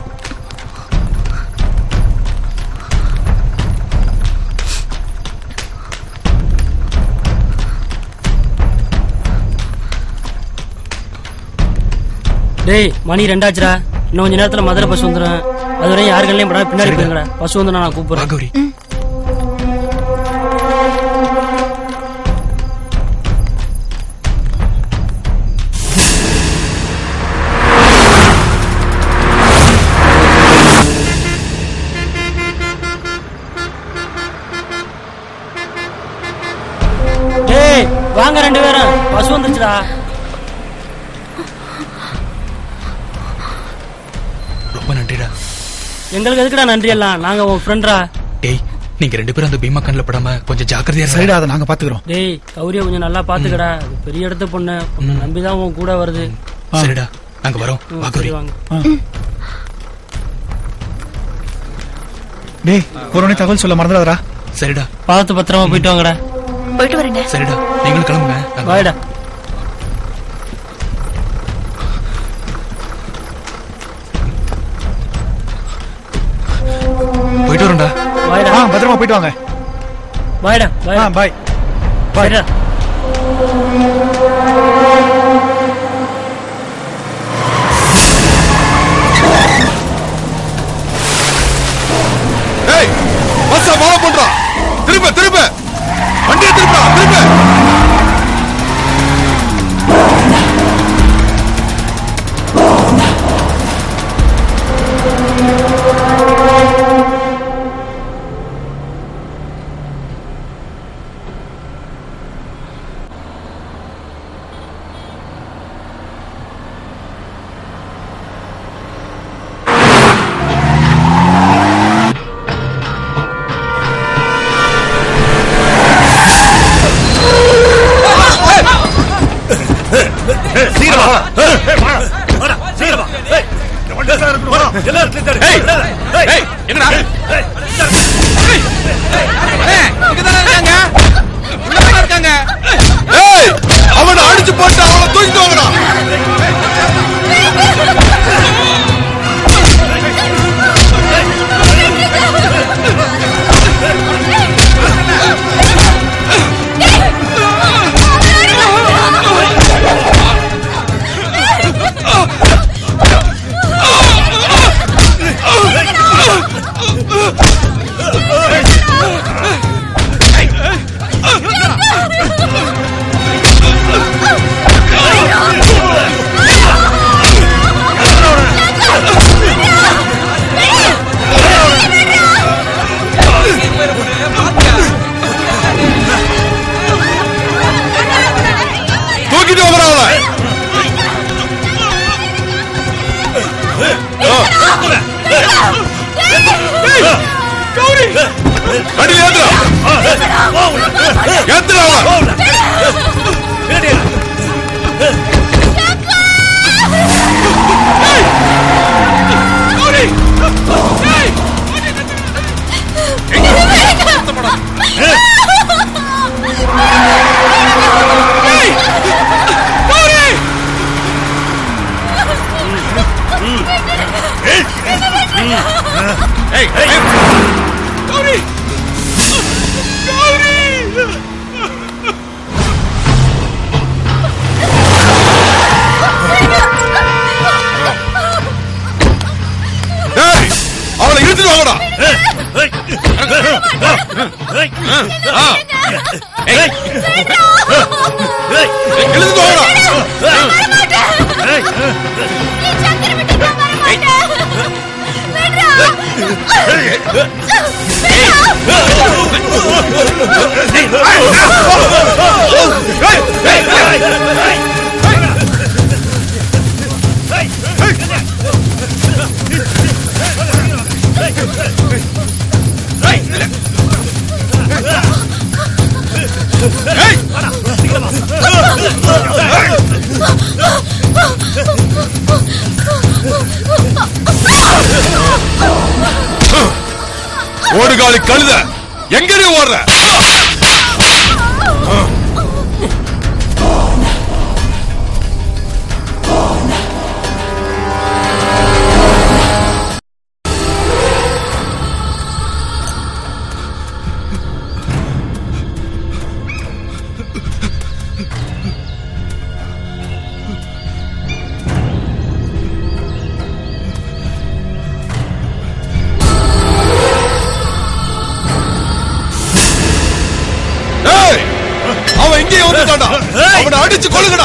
டேய் மணி ரெண்டாச்சுடா இன்னும் கொஞ்ச நேரத்துல மதுரை பஸ் வந்துடும் அது வரையும் யாரு கண்ணையும் படாம பின்னாடி போயிருங்கடா பஸ் வந்து நான் கூப்பிடுறேன் கௌரி டேய் வாங்க ரெண்டு பேரும் பஸ் வந்துச்சுடா ரொம்ப நன்றிடா எங்களுக்கு எதுக்குடா நன்றி எல்லாம் நாங்க உன் ஃப்ரெண்ட்ரா டேய் நீங்க ரெண்டு பேரும் அந்த பீமா கண்ணில் படாம கொஞ்சம் ஜாக்கிரதையா இருங்க. சரிடா அதை நாங்க பாத்துக்கிறோம் டேய் கௌரிய கொஞ்சம் நல்லா பாத்துக்கடா அது பெரிய இடத்து பொண்ணு உன்னை நம்பிதான் உன் கூட வருது சரிடா நாங்க வரோம் ம், வா சரி கௌரி வாங்க டேய் கொரோனா தகவல் சொல்ல மறந்துடாதடா சரிடா பார்த்து பத்திரமா போயிட்டு வாங்கடா போயிட்டு வரேங்க சரிடா நீங்களும் கிளம்புங்க நாங்க பாய்டா போயிட்டு வரோம்டா பாய்டா ஆ பத்திரமா போயிட்டு வாங்க பாய்டா ஆ பாய் பாய் பாய்டா ஏய் பஸ் ஃபாலோ பண்றா திரும்ப திரும்ப வண்டியை திரும்பா திரும்ப ஏத்துடா அவளை. டேய், அவளை இழுத்துட்டு வாங்கடா ஆ. ஏய். இழுத்துட்டு வாங்கடா ஓடுகாலி கழுத எங்கடி ஓடுற டேய், அவன் இங்கேயே வந்துட்டான்டா அவனை அடிச்சு கொள்ளுங்கடா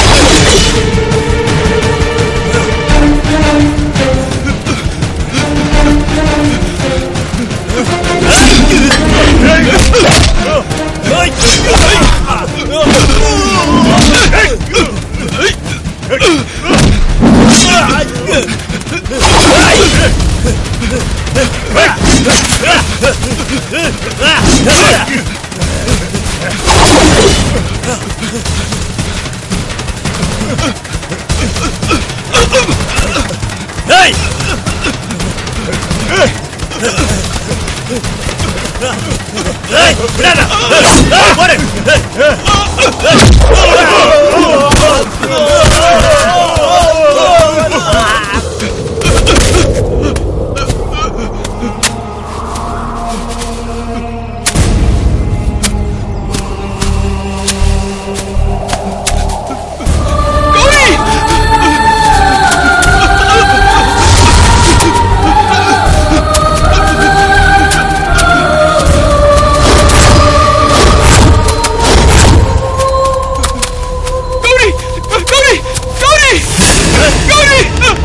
கௌரி கௌரி கௌரி கௌரி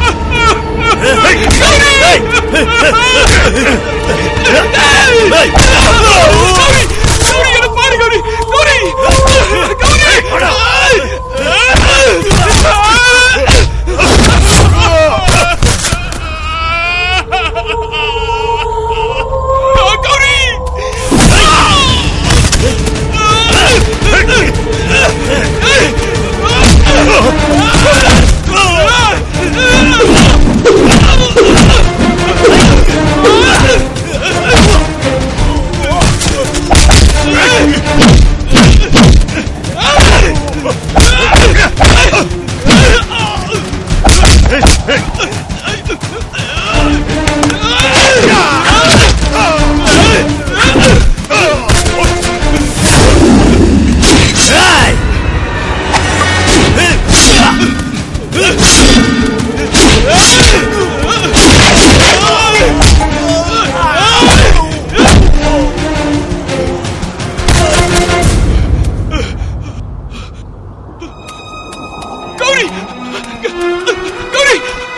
கௌரி கௌரி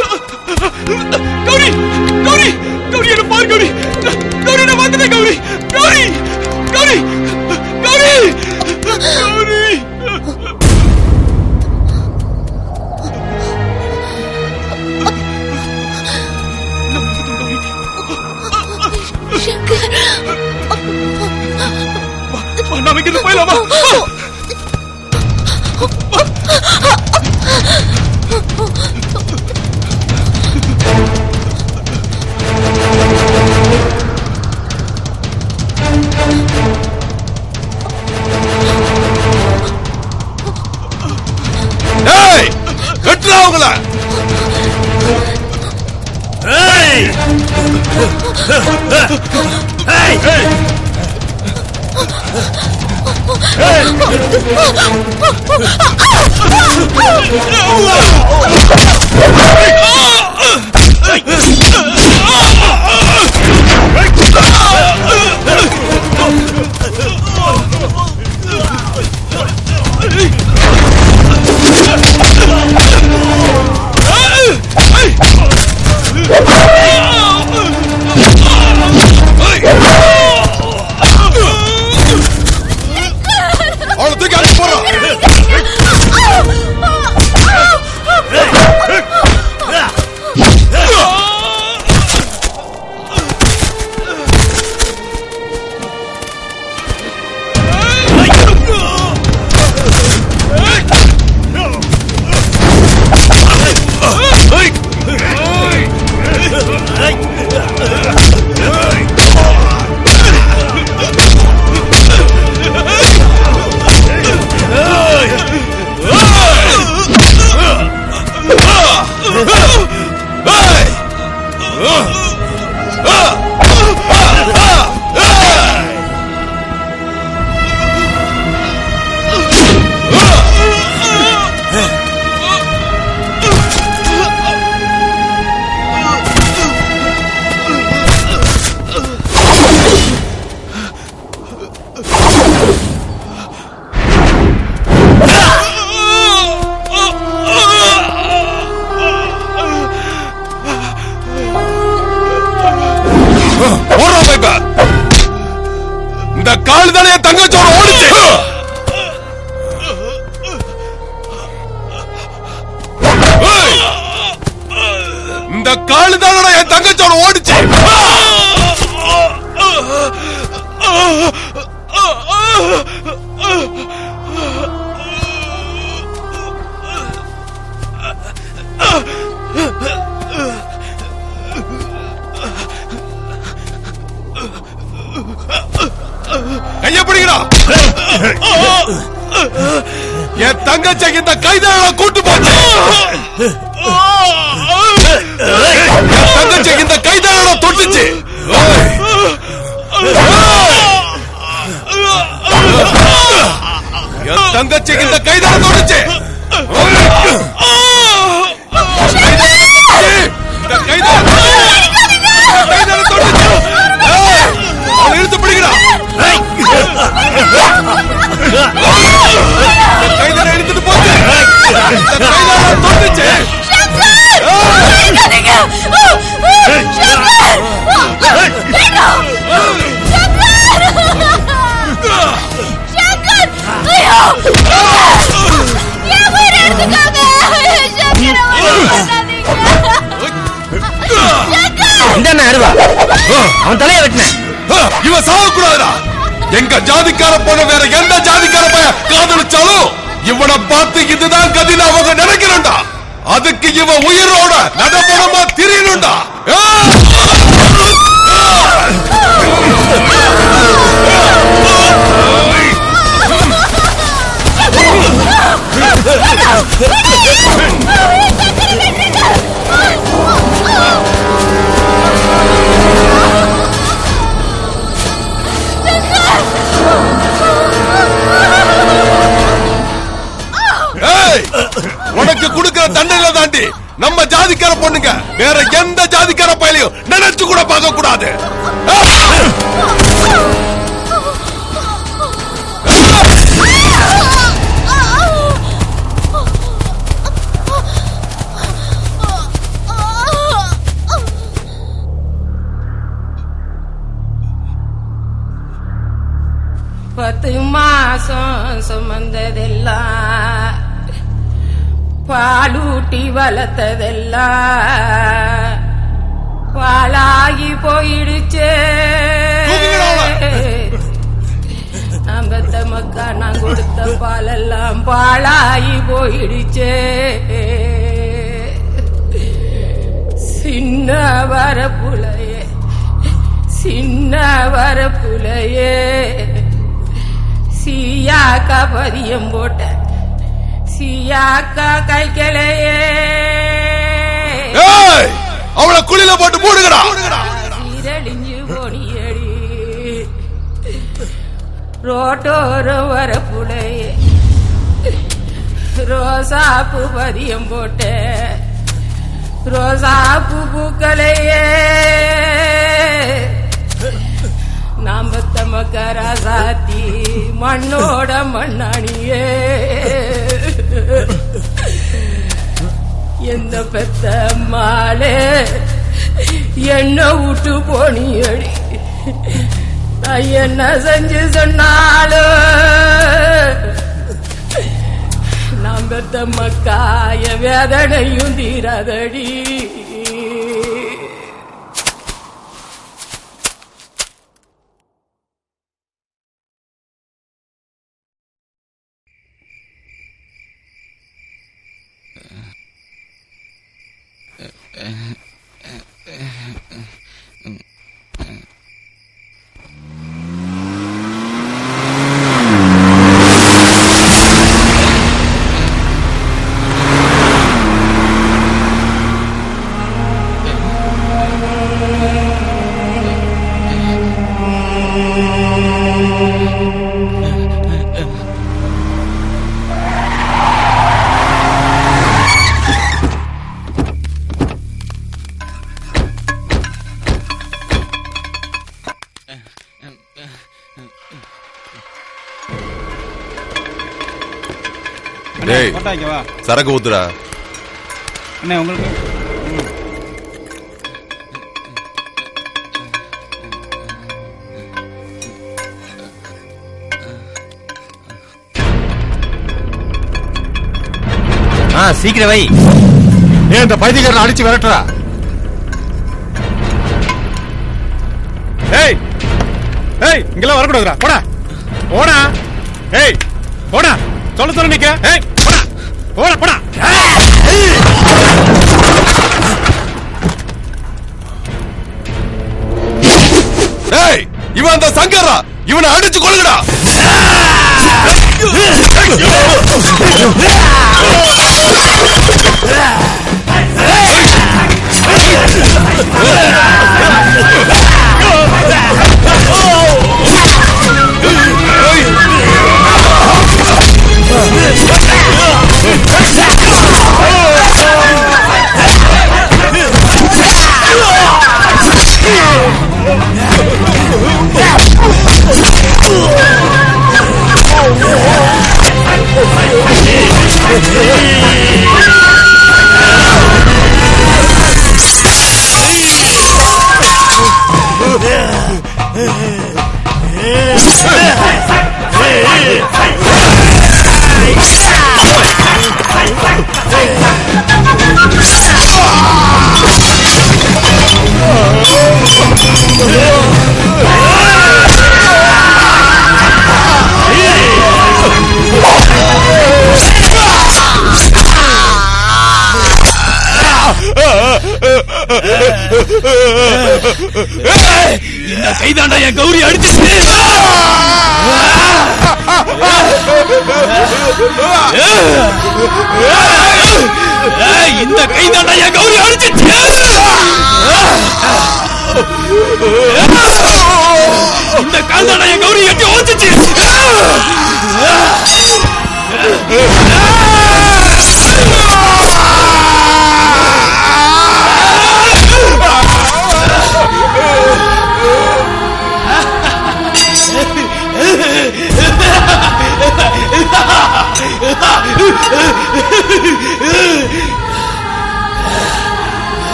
கௌரி கௌரி கௌரி என்ன பாரு கௌரி கௌரி நான் வந்துட்டேன் கௌரி கௌரி கௌரி கௌரி கௌரி நாம இங்கிருந்து போயிடலாமா ஏய் கட்டுறா அவங்கள ஏய் ஏய் அவனை தூக்கி அடிச்சு போடுறான் ஓடுறா பைப்ப இந்த கால் தானே என் தங்கச்சோட ஓடிச்சு ஏய்! இந்த கால் தானடா என் தங்கச்சோட ஓடிச்சு கைய பிடிக்கிறா என் தங்கச்சி இந்த கைதான கூட்டு போச்சு என் தங்கச்சி இந்த கைதான தொட்டுச்சு என் தங்கச்சி இந்த கைதான தொட்டுச்சு இந்த கைதான கைதான தொட்டுச்சு ஏய், அவனை இழுத்து பிடிக்கிறா கைதான எடுத்துட்டு போச்சு இந்த கைதான தொட்டுச்சு இந்த அருவா அவன் தலைய வெட்டினேன் இவன் சாகக்கூடாதுடா எங்க ஜாதிக்கார பொண்ணு வேற எந்த ஜாதிக்கார பையன் காதலிச்சாலும் இவனை பார்த்து இதுதான் கதின்னு அவங்க நினைக்கிறோம்டா அதுக்கு இவன் உயிரோட நடப்படமா திரியணும்டா ஏய், உனக்கு கொடுக்கிற தண்டனை தாண்டி நம்ம ஜாதிக்கார பொண்ணுங்க வேற எந்த ஜாதிக்கார பையலையும் நினைச்சு கூட பார்க்க கூடாது பத்து மாசம் சுமந்ததெல்லாம் பாலூட்டி வளர்த்ததெல்லாம் பாலாகி போயிடுச்சே அம்பத்த கொடுத்த பாலெல்லாம் பாழாயி போயிடுச்சே சின்ன வரப்புலையே சின்ன வரப்புலையே சீயாக்கா பதியம் போட்ட சீயாக்கா கைக்கலையே ஏய் அவளை குழியில போட்டு மூடுங்கடா சீரழிஞ்சு போனியடி ரோட்டோரம் வரப்புலையே ரோசாப்பு பதியம் போட்ட ரோசாப்பு பூக்களையே நாம் தமக்கரா சாத்தி மண்ணோட மண்ணாணியே எந்த பெத்த மாலே என்ன விட்டு போனியடி நான் என்ன செஞ்சு சொன்னாலும் நாம் பெத்த மக்காய வேதனையும் தீராதடி டேய் போட்டா இங்க வா சரக்கு ஊத்துடா அண்ணே உங்களுக்கு ஆ சீக்கிரம் வை ஏன் இந்த பைத்தியக்காரனை அடிச்சு விரட்டுறா ஏய் ஏய் இங்கெல்லாம் வரக்கூடாதுடா போடா போடா ஏய் போடா சொல்ல சொல்ல நிக்க ஏய் போடா போடா போடா ஏய் இவன் அந்த சங்கரா இவனை அடிச்சு கொள்ளுங்கடா இந்த கைதாண்டா என் கௌரி அடிச்சிட்டு ஏய், இந்த கைதாண்டா என் கௌரி அடிச்சிட்டு இந்த கால் தாண்டா என் கௌரி எட்டி ஓச்சிச்சு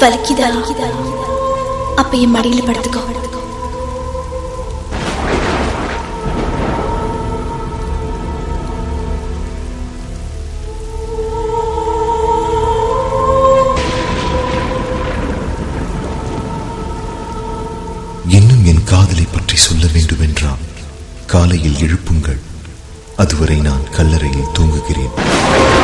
வலிக்குதா அப்ப என் மடியில படுத்துக்கோ இன்னும் என் காதலை பற்றி சொல்ல வேண்டும் என்றால் காலையில் எழுப்புங்கள் அதுவரை நான் கல்லறையில் தூங்குகிறேன்